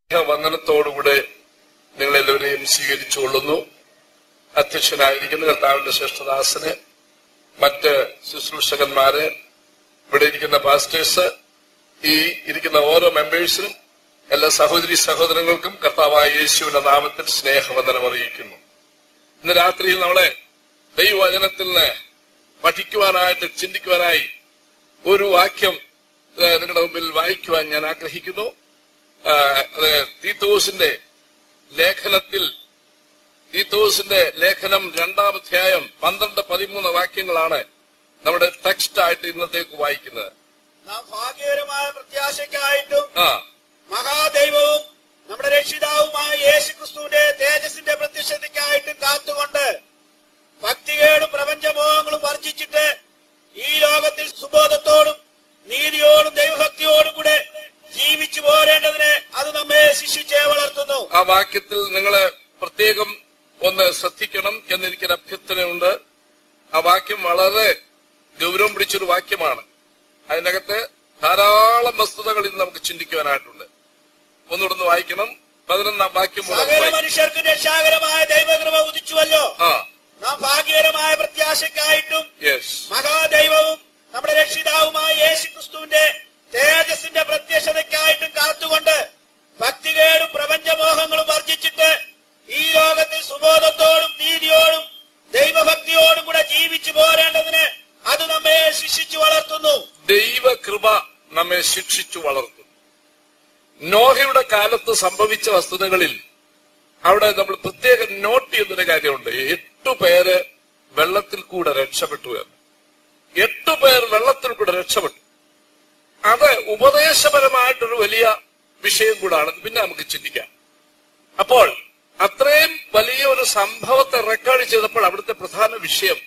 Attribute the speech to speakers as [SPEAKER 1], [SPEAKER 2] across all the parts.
[SPEAKER 1] വന്ദനത്തോടുകൂടെ നിങ്ങളെല്ലാവരെയും സ്വീകരിച്ചുകൊള്ളുന്നു അധ്യക്ഷനായിരിക്കുന്ന കർത്താവിന്റെ ശ്രേഷ്ഠദാസന് മറ്റ് ശുശ്രൂഷകന്മാര് ഇവിടെ ഇരിക്കുന്ന പാസ്റ്റേഴ്സ് ഈ ഇരിക്കുന്ന ഓരോ മെമ്പേഴ്സിനും എല്ലാ സഹോദരി സഹോദരങ്ങൾക്കും കർത്താവായ യേശുവിന്റെ നാമത്തിൽ സ്നേഹവന്ദനം അറിയിക്കുന്നു ഇന്ന് രാത്രിയിൽ നമ്മളെ ദൈവവചനത്തിൽ നിന്ന് പഠിക്കുവാനായിട്ട് ചിന്തിക്കുവാനായി ഒരു വാക്യം ഏഹ്, നിങ്ങളുടെ മുമ്പിൽ വായിക്കുവാൻ ഞാൻ ആഗ്രഹിക്കുന്നു ആഹ്, അത് തീത്തോസിന്റെ ലേഖനത്തിൽ തീത്തോസിന്റെ ലേഖനം രണ്ടാം അധ്യായം പന്ത്രണ്ട് പതിമൂന്ന് വാക്യങ്ങളാണ് നമ്മുടെ ടെക്സ്റ്റ് ആയിട്ട് ഇന്നത്തേക്ക് വായിക്കുന്നത്
[SPEAKER 2] നാം ഭാഗ്യകരമായ പ്രത്യാശയ്ക്കായിട്ടും
[SPEAKER 1] ആ
[SPEAKER 2] മഹാദൈവവും നമ്മുടെ രക്ഷിതാവുമായ യേശു ക്രിസ്തുവിന്റെ തേജസ്സിന്റെ പ്രത്യക്ഷതയ്ക്കായിട്ടും കാത്തുകൊണ്ട് ഭക്തികേടും പ്രപഞ്ചമോഹങ്ങളും വർജിച്ചിട്ട് ഈ ലോകത്തിൽ സുബോധത്തോടും നീതിയോടും ദൈവഭക്തിയോടും കൂടെ ജീവിച്ചു പോരേണ്ടതിന് അത് നമ്മെ ശിക്ഷിച്ചേ വളർത്തുന്നു
[SPEAKER 1] ആ വാക്യത്തിൽ നിങ്ങളെ പ്രത്യേകം ഒന്ന് ശ്രദ്ധിക്കണം എന്നെനിക്കൊരു അഭ്യർത്ഥനയുണ്ട് ആ വാക്യം വളരെ ഗൗരവം പിടിച്ചൊരു വാക്യമാണ് അതിനകത്ത് ധാരാളം വസ്തുതകൾ ഇന്ന് നമുക്ക് ചിന്തിക്കുവാനായിട്ടുണ്ട് ഒന്നുകൂടെ ഒന്ന് വായിക്കണം പതിനൊന്നാം വാക്യം മുതൽ
[SPEAKER 2] സകല
[SPEAKER 1] വായിക്കാം.
[SPEAKER 2] മനുഷ്യർക്ക് രക്ഷാകരമായ ദൈവകൃപ ഉദിച്ചുവല്ലോ
[SPEAKER 1] ആ
[SPEAKER 2] നാം ഭാഗ്യകരമായ പ്രത്യാശയ്ക്കായിട്ടും
[SPEAKER 1] യെസ്
[SPEAKER 2] മഹാദൈവവും നമ്മുടെ രക്ഷിതാവുമായ യേശു ക്രിസ്തുവിന്റെ തേജസ്സിന്റെ പ്രത്യക്ഷതയ്ക്കായിട്ടും കാത്തുകൊണ്ട് ഭക്തികേടും പ്രപഞ്ചമോഹങ്ങളും വർജിച്ചിട്ട് ഈ ലോകത്തിൽ സുബോധത്തോടും നീതിയോടും ദൈവഭക്തിയോടും കൂടെ ജീവിച്ചു പോരേണ്ടതിന് അത് നമ്മെ ശിക്ഷിച്ചു വളർത്തുന്നു
[SPEAKER 1] ദൈവകൃപ നമ്മെ ശിക്ഷിച്ചു വളർത്തും നോഹയുടെ കാലത്ത് സംഭവിച്ച വസ്തുതകളിൽ അവിടെ നമ്മൾ പ്രത്യേകം നോട്ട് ചെയ്യുന്നൊരു കാര്യമുണ്ട് എട്ടു പേര് വെള്ളത്തിൽ കൂടെ രക്ഷപ്പെട്ടു എന്ന് എട്ടു പേർ വെള്ളത്തിൽ കൂടെ രക്ഷപ്പെട്ടു അത് ഉപദേശപരമായിട്ടൊരു വലിയ വിഷയം കൂടാണ് പിന്നെ നമുക്ക് ചിന്തിക്കാം അപ്പോൾ അത്രയും വലിയ ഒരു സംഭവത്തെ റെക്കോർഡ് ചെയ്തപ്പോൾ അവിടുത്തെ പ്രധാന വിഷയം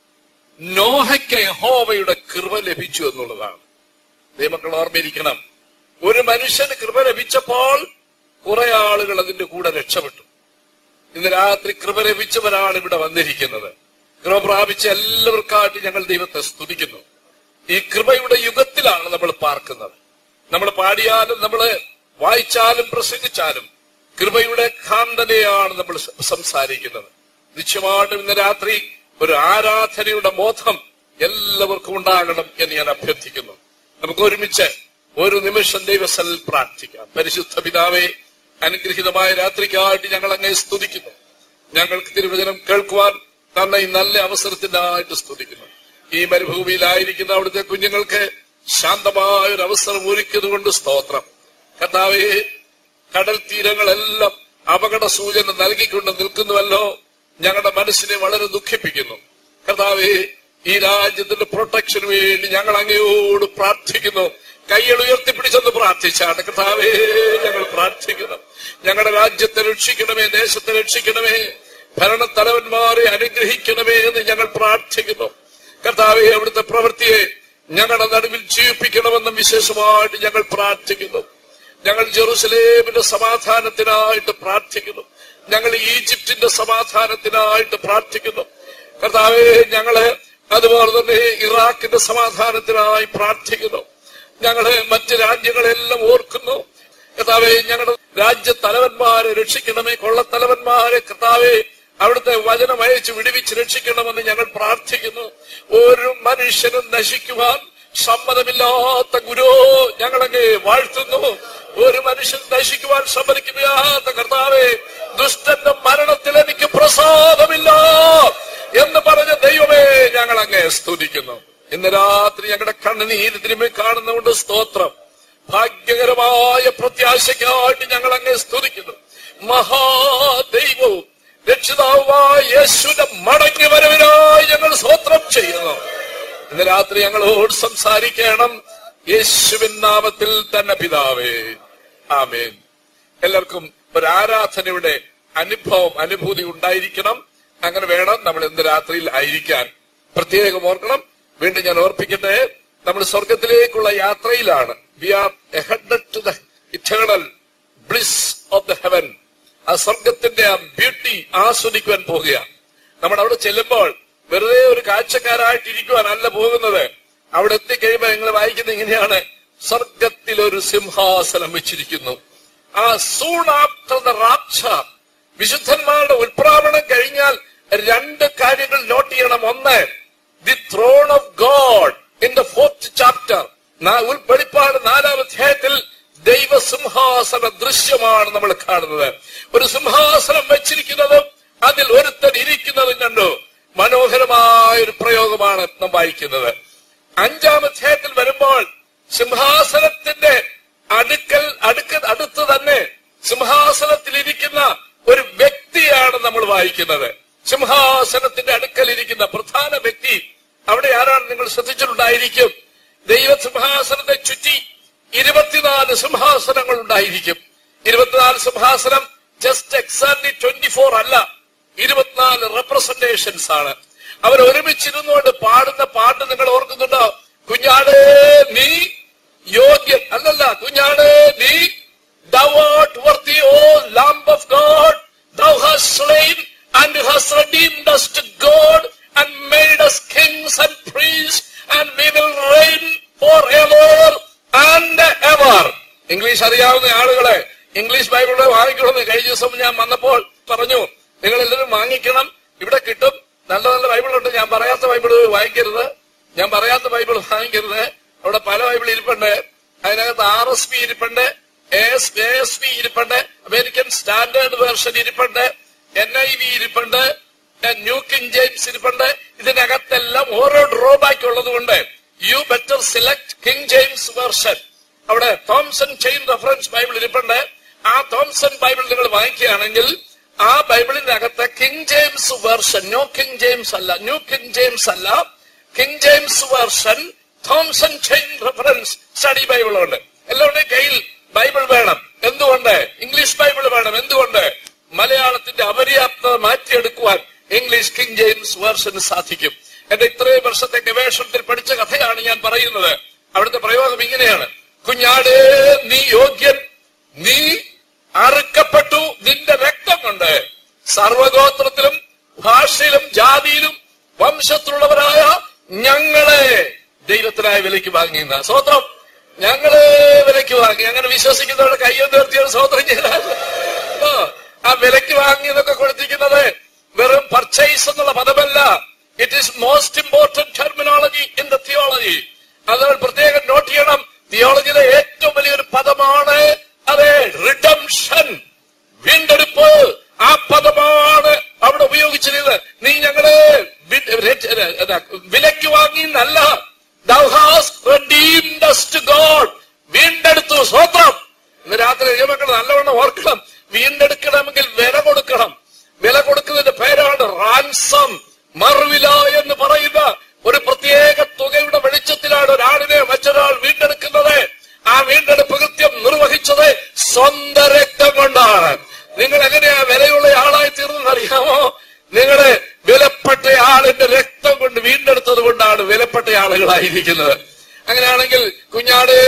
[SPEAKER 1] നോഹയ്ക്ക് യഹോവയുടെ കൃപ ലഭിച്ചു എന്നുള്ളതാണ് ദൈവമക്കൾ ഓർമ്മയിരിക്കണം ഒരു മനുഷ്യന് കൃപ ലഭിച്ചപ്പോൾ കുറെ ആളുകൾ അതിന്റെ കൂടെ രക്ഷപ്പെട്ടു ഇന്ന് രാത്രി കൃപ ലഭിച്ചവരാണ് ഇവിടെ വന്നിരിക്കുന്നത് കൃപ പ്രാപിച്ച എല്ലാവർക്കായിട്ട് ഞങ്ങൾ ദൈവത്തെ സ്തുതിക്കുന്നു ഈ കൃപയുടെ യുഗത്തിലാണ് നമ്മൾ പാർക്കുന്നത് നമ്മൾ പാടിയാലും നമ്മൾ വായിച്ചാലും പ്രസംഗിച്ചാലും കൃപയുടെ കാന്തനെയാണ് നമ്മൾ സ- സംസാരിക്കുന്നത് നിശ്ചയമായിട്ടും ഇന്ന് രാത്രി ഒരു ആരാധനയുടെ ബോധം എല്ലാവർക്കും ഉണ്ടാകണം എന്ന് ഞാൻ അഭ്യർത്ഥിക്കുന്നു നമുക്ക് ഒരുമിച്ച് ഒരു നിമിഷം ദൈവസൽ പ്രാർത്ഥിക്കാം പരിശുദ്ധ പിതാവേ അനുഗ്രഹീതമായ രാത്രിക്കായിട്ട് ഞങ്ങൾ അങ്ങേ സ്തുതിക്കുന്നു ഞങ്ങൾക്ക് തിരുവചനം കേൾക്കുവാൻ തന്ന ഈ നല്ല അവസരത്തിനായിട്ട് സ്തുതിക്കുന്നു ഈ മരുഭൂമിയിലായിരിക്കുന്ന അവിടുത്തെ കുഞ്ഞുങ്ങൾക്ക് ശാന്തമായ ഒരു അവസരം ഒരുക്കിയത് കൊണ്ട് സ്തോത്രം കർത്താവേ കടൽ തീരങ്ങളെല്ലാം അപകട സൂചന നൽകിക്കൊണ്ട് നിൽക്കുന്നുവല്ലോ ഞങ്ങളുടെ മനസ്സിനെ വളരെ ദുഃഖിപ്പിക്കുന്നു കർത്താവേ ഈ രാജ്യത്തിന്റെ പ്രൊട്ടക്ഷന് വേണ്ടി ഞങ്ങൾ അങ്ങയോട് പ്രാർത്ഥിക്കുന്നു കൈകൾ ഉയർത്തിപ്പിടിച്ചെന്ന് പ്രാർത്ഥിച്ചാണ് കർത്താവേ ഞങ്ങൾ പ്രാർത്ഥിക്കുന്നു ഞങ്ങളുടെ രാജ്യത്തെ രക്ഷിക്കണമേ ദേശത്തെ രക്ഷിക്കണമേ ഭരണത്തലവന്മാരെ അനുഗ്രഹിക്കണമേ എന്ന് ഞങ്ങൾ പ്രാർത്ഥിക്കുന്നു കർത്താവെ അവിടുത്തെ പ്രവൃത്തിയെ ഞങ്ങളുടെ നടുവിൽ ജീവിപ്പിക്കണമെന്നും വിശേഷമായിട്ട് ഞങ്ങൾ പ്രാർത്ഥിക്കുന്നു ഞങ്ങൾ ജെറുസലേമിന്റെ സമാധാനത്തിനായിട്ട് പ്രാർത്ഥിക്കുന്നു ഞങ്ങൾ ഈജിപ്തിന്റെ സമാധാനത്തിനായിട്ട് പ്രാർത്ഥിക്കുന്നു കർത്താവെ ഞങ്ങള് അതുപോലെ തന്നെ ഇറാഖിന്റെ സമാധാനത്തിനായി പ്രാർത്ഥിക്കുന്നു ഞങ്ങള് മറ്റ് രാജ്യങ്ങളെല്ലാം ഓർക്കുന്നു കർത്താവെ ഞങ്ങളുടെ രാജ്യ തലവന്മാരെ രക്ഷിക്കണമേ കൊള്ളത്തലവന്മാരെ കർത്താവെ അവിടുത്തെ വചനം അയച്ച് വിടുവിച്ച് രക്ഷിക്കണമെന്ന് ഞങ്ങൾ പ്രാർത്ഥിക്കുന്നു ഒരു മനുഷ്യനും നശിക്കുവാൻ സമ്മതമില്ലാത്ത ഗുരു ഞങ്ങളങ്ങ് വാഴ്ത്തുന്നു ഒരു മനുഷ്യൻ നശിക്കുവാൻ സമ്മതിക്കുകയാത്ത കർത്താവെ ദുഷ്ടന്റെ മരണത്തിൽ എനിക്ക് പ്രസാദമില്ല എന്ന് പറഞ്ഞ ദൈവമേ ഞങ്ങൾ അങ്ങേ സ്തുതിക്കുന്നു ഇന്ന് രാത്രി ഞങ്ങളുടെ കണ്ണുനീര് തിരുമ്പി കാണുന്നതുകൊണ്ട് സ്തോത്രം ഭാഗ്യകരമായ പ്രത്യാശയ്ക്കായിട്ട് ഞങ്ങൾ അങ്ങേ സ്തുതിക്കുന്നു മഹാദൈവവും രക്ഷിതാവുമായ യേശുവിന്റെ മടങ്ങി വരവിനായി ഞങ്ങൾ സ്തോത്രം ചെയ്യുന്നു ഇന്ന് രാത്രി ഞങ്ങളോട് സംസാരിക്കണം യേശുവിൻ നാമത്തിൽ തന്നെ പിതാവേ ആമേൻ എല്ലാവർക്കും ഒരു ആരാധനയുടെ അനുഭവം അനുഭൂതി ഉണ്ടായിരിക്കണം അങ്ങനെ വേണം നമ്മൾ ഇന്ന് രാത്രിയിൽ ആയിരിക്കാൻ പ്രത്യേകം ഓർക്കണം വീണ്ടും ഞാൻ ഓർപ്പിക്കട്ടെ നമ്മൾ സ്വർഗത്തിലേക്കുള്ള യാത്രയിലാണ് we are headed to the eternal bliss of the heaven ആ സ്വർഗത്തിന്റെ ആ ബ്യൂട്ടി ആസ്വദിക്കുവാൻ പോകുകയാണ് നമ്മൾ അവിടെ ചെല്ലുമ്പോൾ വെറുതെ ഒരു കാഴ്ചക്കാരായിട്ടിരിക്കുവാനല്ല പോകുന്നത് അവിടെ എത്തിക്കഴിയുമ്പോൾ നിങ്ങൾ വായിക്കുന്നത് ഇങ്ങനെയാണ് സ്വർഗത്തിൽ ഒരു സിംഹാസനം വെച്ചിരിക്കുന്നു ആ സൂൺ ആഫ്റ്റർ ദ റാപ്ചർ വിശുദ്ധന്മാരുടെ ഉത്പ്രാവണം കഴിഞ്ഞാൽ രണ്ട് കാര്യങ്ങൾ നോട്ട് ചെയ്യണം ഒന്ന് the throne of God in the fourth chapter വെളിപ്പാട് നാലാം അധ്യായത്തിൽ ദൈവസിംഹാസന ദൃശ്യമാണ് നമ്മൾ കാണുന്നത് ഒരു സിംഹാസനം വെച്ചിരിക്കുന്നതും അതിൽ ഒരുത്തൻ ഇരിക്കുന്നതും കണ്ടു മനോഹരമായ ഒരു പ്രയോഗമാണ് നാം വായിക്കുന്നത് അഞ്ചാം അധ്യായത്തിൽ വരുമ്പോൾ സിംഹാസനത്തിന്റെ അടുക്കൽ അടുക്ക അടുത്ത് തന്നെ സിംഹാസനത്തിൽ ഇരിക്കുന്ന ഒരു വ്യക്തിയാണ് നമ്മൾ വായിക്കുന്നത് സിംഹാസനത്തിന്റെ അടുക്കൽ ഇരിക്കുന്ന പ്രധാന വ്യക്തി അവിടെ ആരാണ് നിങ്ങൾ ശ്രദ്ധിച്ചിട്ടുണ്ടായിരിക്കും ദൈവ സിംഹാസനത്തെ ചുറ്റി ഇരുപത്തിനാല് സിംഹാസനങ്ങൾ ഉണ്ടായിരിക്കും ഇരുപത്തിനാല് സിംഹാസനം ജസ്റ്റ് എക്സാക്ട്ലി ട്വന്റി ഫോർ അല്ല ഇരുപത്തിനാല് റെപ്രസെന്റേഷൻസ് ആണ് അവർ ഒരുമിച്ചിരുന്നുകൊണ്ട് പാടുന്ന പാട്ട് നിങ്ങൾ ഓർക്കുന്നുണ്ടോ കുഞ്ഞാടേ നീ യോഗ്യൻ അല്ലല്ല കുഞ്ഞാടേ നീ thou art worthy, O Lamb of God, thou hast slain and hast redeemed us to God and made us kings and priests, and we will reign forever and ever. English അറിയാവുന്ന ആളുകളെ ഇംഗ്ലീഷ് ബൈബിള് വാങ്ങിക്കണമെന്ന് കഴിഞ്ഞ ദിവസം ഞാൻ വന്നപ്പോൾ പറഞ്ഞു നിങ്ങൾ എല്ലാവരും വാങ്ങിക്കണം ഇവിടെ കിട്ടും നല്ല നല്ല ബൈബിളുണ്ട് ഞാൻ പറയാത്ത ബൈബിള് വാങ്ങിക്കരുത് ഞാൻ പറയാത്ത ബൈബിൾ വാങ്ങിക്കരുത് അവിടെ പല ബൈബിൾ ഇരിപ്പുണ്ട് അതിനകത്ത് ആർ എസ് പി ഇരിപ്പുണ്ട് എസ് എസ് പി ഇരിപ്പുണ്ട് അമേരിക്കൻ സ്റ്റാൻഡേർഡ് വേർഷൻ ഇരിപ്പുണ്ട് എൻ ഐ വി ഇരിപ്പുണ്ട് ന്യൂ കിങ് ജെയിംസ് ഇരിപ്പുണ്ട് ഇതിനകത്തെല്ലാം ഓരോ ഡ്രോബാക്ക് ഉള്ളതുകൊണ്ട് you better select King James Version അവിടെ തോംസൺ ചെയിൻ റെഫറൻസ് ബൈബിൾ ഇരിപ്പുണ്ട് ആ തോംസൺ ബൈബിൾ നിങ്ങൾ വാങ്ങിക്കുകയാണെങ്കിൽ ആ ബൈബിളിനകത്ത് King James Version New King James അല്ല ന്യൂ കിങ് ജെയിംസ് അല്ല King James Version Thomson Chain Reference Study Bible ഉണ്ട് എല്ലാവരുടെയും കയ്യിൽ ബൈബിൾ വേണം എന്തുകൊണ്ട് ഇംഗ്ലീഷ് ബൈബിൾ വേണം എന്തുകൊണ്ട് മലയാളത്തിന്റെ അപര്യാപ്തത മാറ്റിയെടുക്കുവാൻ ഇംഗ്ലീഷ് കിങ് ജെയിംസ് വേർഷന് സാധിക്കും എന്റെ ഇത്രയും വർഷത്തെ ഗവേഷണത്തിൽ പഠിച്ച കഥയാണ് ഞാൻ പറയുന്നത് അവിടുത്തെ പ്രയോഗം ഇങ്ങനെയാണ് കുഞ്ഞാടേ നീ യോഗ്യൻ നീ അറുക്കപ്പെട്ടു നിന്റെ രക്തം കൊണ്ട് സർവഗോത്രത്തിലും ഭാഷയിലും ജാതിയിലും വംശത്തിലുള്ളവരായ ഞങ്ങളെ ദൈവത്തിനായ വിലയ്ക്ക് വാങ്ങിയുന്ന സ്വത്രം ഞങ്ങള് വിലയ്ക്ക് വാങ്ങി അങ്ങനെ വിശ്വസിക്കുന്നവരുടെ കയ്യും തീർത്തിയാണ് സ്വത്രം ചെയ്താൽ ആ, ആ വിലയ്ക്ക് വാങ്ങി എന്നൊക്കെ കൊടുത്തിരിക്കുന്നത് വെറും പർച്ചേസ് എന്നുള്ള പദമല്ല it is most important terminology in the theology അത് നമ്മൾ പ്രത്യേകം നോട്ട് ചെയ്യണം തിയോളജിയിലെ ഏറ്റവും വലിയൊരു പദമാണ് അതെ റിഡംഷൻ വീണ്ടെടുപ്പ് ആ പദമാണ് അവിടെ ഉപയോഗിച്ചിരുന്നത് നീ ഞങ്ങളെ വി- രെ- ഏതാ, വിലയ്ക്ക് വാങ്ങി എന്നല്ല Thou hast redeemed us to God. വീണ്ടെടുത്തു സ്വത്രം ഇന്ന് രാത്രി ദൈവമക്കൾ നല്ലവണ്ണം ഓർക്കണം വീണ്ടെടുക്കണമെങ്കിൽ വില കൊടുക്കണം വില കൊടുക്കുന്നതിന്റെ പേരാണ് റാൻസം മറുവില എന്ന് പറയുന്ന ഒരു പ്രത്യേക തുകയുടെ വെളിച്ചത്തിലാണ് ഒരാളിനെ മറ്റൊരാൾ വീണ്ടെടുക്കുന്നത് ആ വീണ്ടെടുപ്പ് കൃത്യം നിർവഹിച്ചത് സ്വന്തം രക്തം കൊണ്ടാണ് നിങ്ങൾ എങ്ങനെയാ വിലയുള്ള ആളായി തീർന്നെന്ന് അറിയാമോ നിങ്ങളെ വിലപ്പെട്ട ആളിന്റെ രക്തം കൊണ്ട് വീണ്ടെടുത്തത് കൊണ്ടാണ് വിലപ്പെട്ട ആളുകളായിരിക്കുന്നത് അങ്ങനെയാണെങ്കിൽ കുഞ്ഞാടേ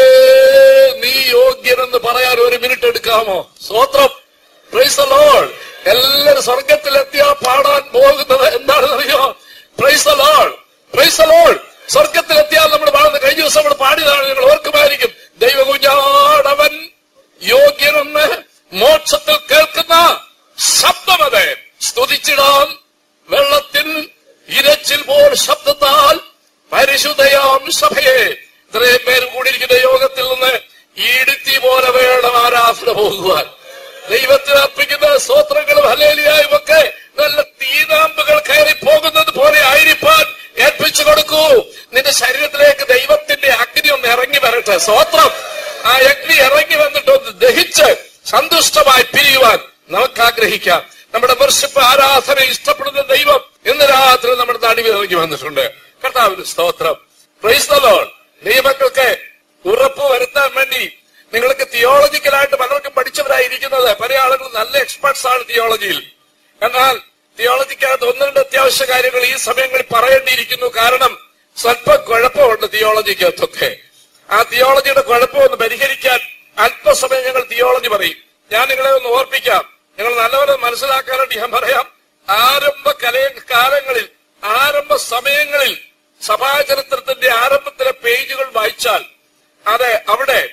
[SPEAKER 1] നീ യോഗ്യനെന്ന് പറയാൻ ഒരു മിനിറ്റ് എടുക്കാമോ സ്വത്രം പ്രൈസ് ലോൾ എല്ലാരും സ്വർഗത്തിലെത്തിയാ പാടാൻ പോകുന്നത് എന്താണെന്ന് അറിയോ പ്രൈസ് ലോൾ പ്രൈസ് ലോൾ സ്വർഗത്തിലെത്തിയാൽ നമ്മൾ പാടുന്ന കഴിഞ്ഞ ദിവസം നമ്മൾ പാടിയതാണ് നിങ്ങൾ ഓർക്കുമായിരിക്കും ദൈവ കുഞ്ഞാടവൻ യോഗ്യനെന്ന് മോക്ഷത്തിൽ കേൾക്കുന്ന ശബ്ദമത് സ്തുതിച്ചിടാം വെള്ളത്തിൻ ഇരച്ചിൽ പോൽ ശബ്ദത്താൽ പരിശുദ്ധയാം സഭയെ ഇത്രയും പേര് കൂടിയിരിക്കുന്ന യോഗത്തിൽ നിന്ന് ഈടുത്തി പോലെ വേണം ആരാധന പോകുവാൻ ദൈവത്തിന് അർപ്പിക്കുന്ന സ്തോത്രങ്ങളും ഹലേലിയായും ഒക്കെ നല്ല തീനാമ്പുകൾ കയറി പോകുന്നത് പോലെ ആയിരിക്കാൻ ഏൽപ്പിച്ചു കൊടുക്കൂ നിന്റെ ശരീരത്തിലേക്ക് ദൈവത്തിന്റെ അഗ്നി ഒന്ന് ഇറങ്ങി വരട്ടെ സ്തോത്രം ആ അഗ്നി ഇറങ്ങി വന്നിട്ട് ഒന്ന് ദഹിച്ച് സന്തുഷ്ടമായി പിരിയുവാൻ നമുക്ക് ആഗ്രഹിക്കാം നമ്മുടെ വർഷിപ്പ് ആരാധന ഇഷ്ടപ്പെടുന്ന ദൈവം ഇന്ന് രാത്രി നമ്മുടെ നടുവിൽ ഇറങ്ങി വന്നിട്ടുണ്ട് കർത്താവിന് സ്തോത്രം പ്രൈസ് ദ ലോർഡ് ദൈവമക്കൾക്ക് ഉറപ്പ് വരുത്താൻ വേണ്ടി നിങ്ങൾക്ക് തിയോളജിക്കലായിട്ട് പലർക്കും പഠിച്ചവരായിരിക്കുന്നത് പല ആളുകളും നല്ല എക്സ്പെർട്സ് ആണ് തിയോളജിയിൽ എന്നാൽ തിയോളജിക്കകത്ത് ഒന്ന് രണ്ട് അത്യാവശ്യ കാര്യങ്ങൾ ഈ സമയങ്ങളിൽ പറയേണ്ടിയിരിക്കുന്നു കാരണം സ്വല്പം കുഴപ്പമുണ്ട് തിയോളജിക്കകത്തൊക്കെ ആ തിയോളജിയുടെ കുഴപ്പം ഒന്ന് പരിഹരിക്കാൻ അല്പസമയം ഞങ്ങൾ തിയോളജി പറയും ഞാൻ നിങ്ങളെ ഒന്ന് ഓർപ്പിക്കാം നിങ്ങൾ നല്ലപോലെ മനസ്സിലാക്കാനായിട്ട് ഞാൻ പറയാം ആരംഭ കല കാലങ്ങളിൽ ആരംഭ സമയങ്ങളിൽ സഭാചരിത്രത്തിന്റെ ആരംഭത്തിലെ പേജുകൾ വായിച്ചാൽ അതെ അവിടെ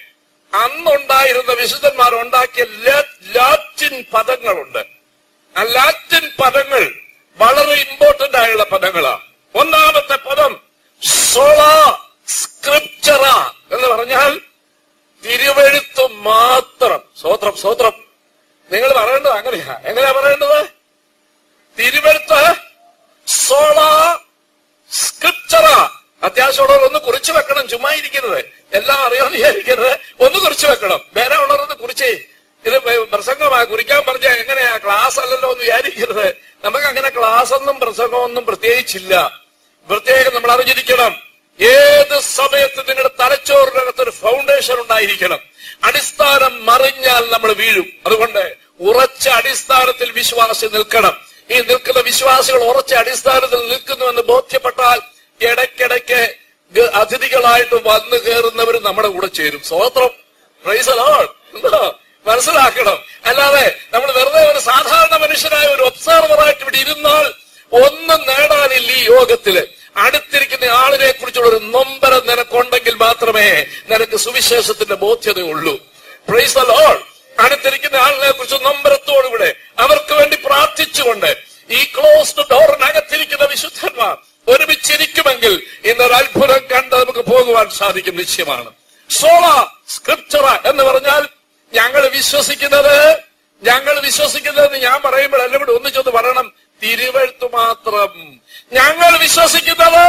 [SPEAKER 1] അന്നുണ്ടായിരുന്ന വിശുദ്ധന്മാർ ഉണ്ടാക്കിയ ലാ- ലാറ്റിൻ പദങ്ങളുണ്ട് ആ ലാറ്റിൻ പദങ്ങൾ വളരെ ഇമ്പോർട്ടന്റ് ആയുള്ള പദങ്ങളാണ് ഒന്നാമത്തെ പദം സോള സ്ക്രിപ്ചറ എന്ന് പറഞ്ഞാൽ തിരുവെഴുത്ത് മാത്രം സ്വോത്രം സ്വോത്രം നിങ്ങൾ പറയേണ്ടത് അങ്ങനെയാ എങ്ങനെയാ പറയേണ്ടത് തിരുവെഴുത്ത് സോള സ്ക്രിപ്ചറ അത്യാവശ്യമുള്ളവർ ഒന്ന് കുറിച്ചു വെക്കണം ചുമ്മാ ഇരിക്കരുത് എല്ലാം അറിയാമെന്ന് വിചാരിക്കരുത് ഒന്ന് കുറിച്ചു വെക്കണം വേറെ ഉള്ളവരൊന്ന് കുറിച്ചേ ഇത് പ്രസംഗമാ കുറിക്കാൻ പറഞ്ഞ എങ്ങനെയാ ക്ലാസ് അല്ലല്ലോ എന്ന് വിചാരിക്കരുത് നമുക്ക് അങ്ങനെ ക്ലാസ് ഒന്നും പ്രസംഗമൊന്നും പ്രത്യേകിച്ചില്ല പ്രത്യേകം നമ്മൾ അറിഞ്ഞിരിക്കണം ഏത് സമയത്ത് നിങ്ങളുടെ തലച്ചോറിനകത്ത് ഒരു ഫൗണ്ടേഷൻ ഉണ്ടായിരിക്കണം അടിസ്ഥാനം മറിഞ്ഞാൽ നമ്മൾ വീഴും അതുകൊണ്ട് ഉറച്ച അടിസ്ഥാനത്തിൽ വിശ്വാസി നിൽക്കണം ഈ നിൽക്കുന്ന വിശ്വാസികൾ ഉറച്ച അടിസ്ഥാനത്തിൽ നിൽക്കുന്നുവെന്ന് ബോധ്യപ്പെട്ടാൽ ഇടയ്ക്കിടയ്ക്ക് ഗ- അതിഥികളായിട്ട് വന്നു കയറുന്നവർ നമ്മുടെ കൂടെ ചേരും സ്വോത്രം പ്രൈസ് അലോൾ മനസ്സിലാക്കണം അല്ലാതെ നമ്മൾ വെറുതെ ഒരു സാധാരണ മനുഷ്യനായ ഒരു ഒബ്സർവറായിട്ട് ഇവിടെ ഇരുന്നാൽ ഒന്നും നേടാനില്ല ഈ യോഗത്തില് അടുത്തിരിക്കുന്ന ആളിനെ കുറിച്ചുള്ള ഒരു നൊമ്പരം നിനക്കുണ്ടെങ്കിൽ മാത്രമേ നിനക്ക് സുവിശേഷത്തിന്റെ ബോധ്യതയുള്ളൂ പ്രൈസ് ലോൾ അടുത്തിരിക്കുന്ന ആളിനെ കുറിച്ച് നൊമ്പരത്തോടുകൂടെ അവർക്ക് വേണ്ടി പ്രാർത്ഥിച്ചുകൊണ്ട് ഈ ക്ലോസ്ഡ് ഡോറിനകത്തിരിക്കുന്ന വിശുദ്ധന്മാർ ഒരുമിച്ചിരിക്കുമെങ്കിൽ ഇന്നൊരു അത്ഭുതം കണ്ട് നമുക്ക് പോകുവാൻ സാധിക്കും നിശ്ചയമാണ് സോള സ്ക്രിപ്ചറ എന്ന് പറഞ്ഞാൽ ഞങ്ങൾ വിശ്വസിക്കുന്നത് ഞങ്ങൾ വിശ്വസിക്കുന്നത് ഞാൻ പറയുമ്പോൾ എല്ലാം കൂടി ഒന്നിച്ചൊന്ന് പറയണം തിരുവഴുത്ത് മാത്രം ഞങ്ങൾ വിശ്വസിക്കുന്നത്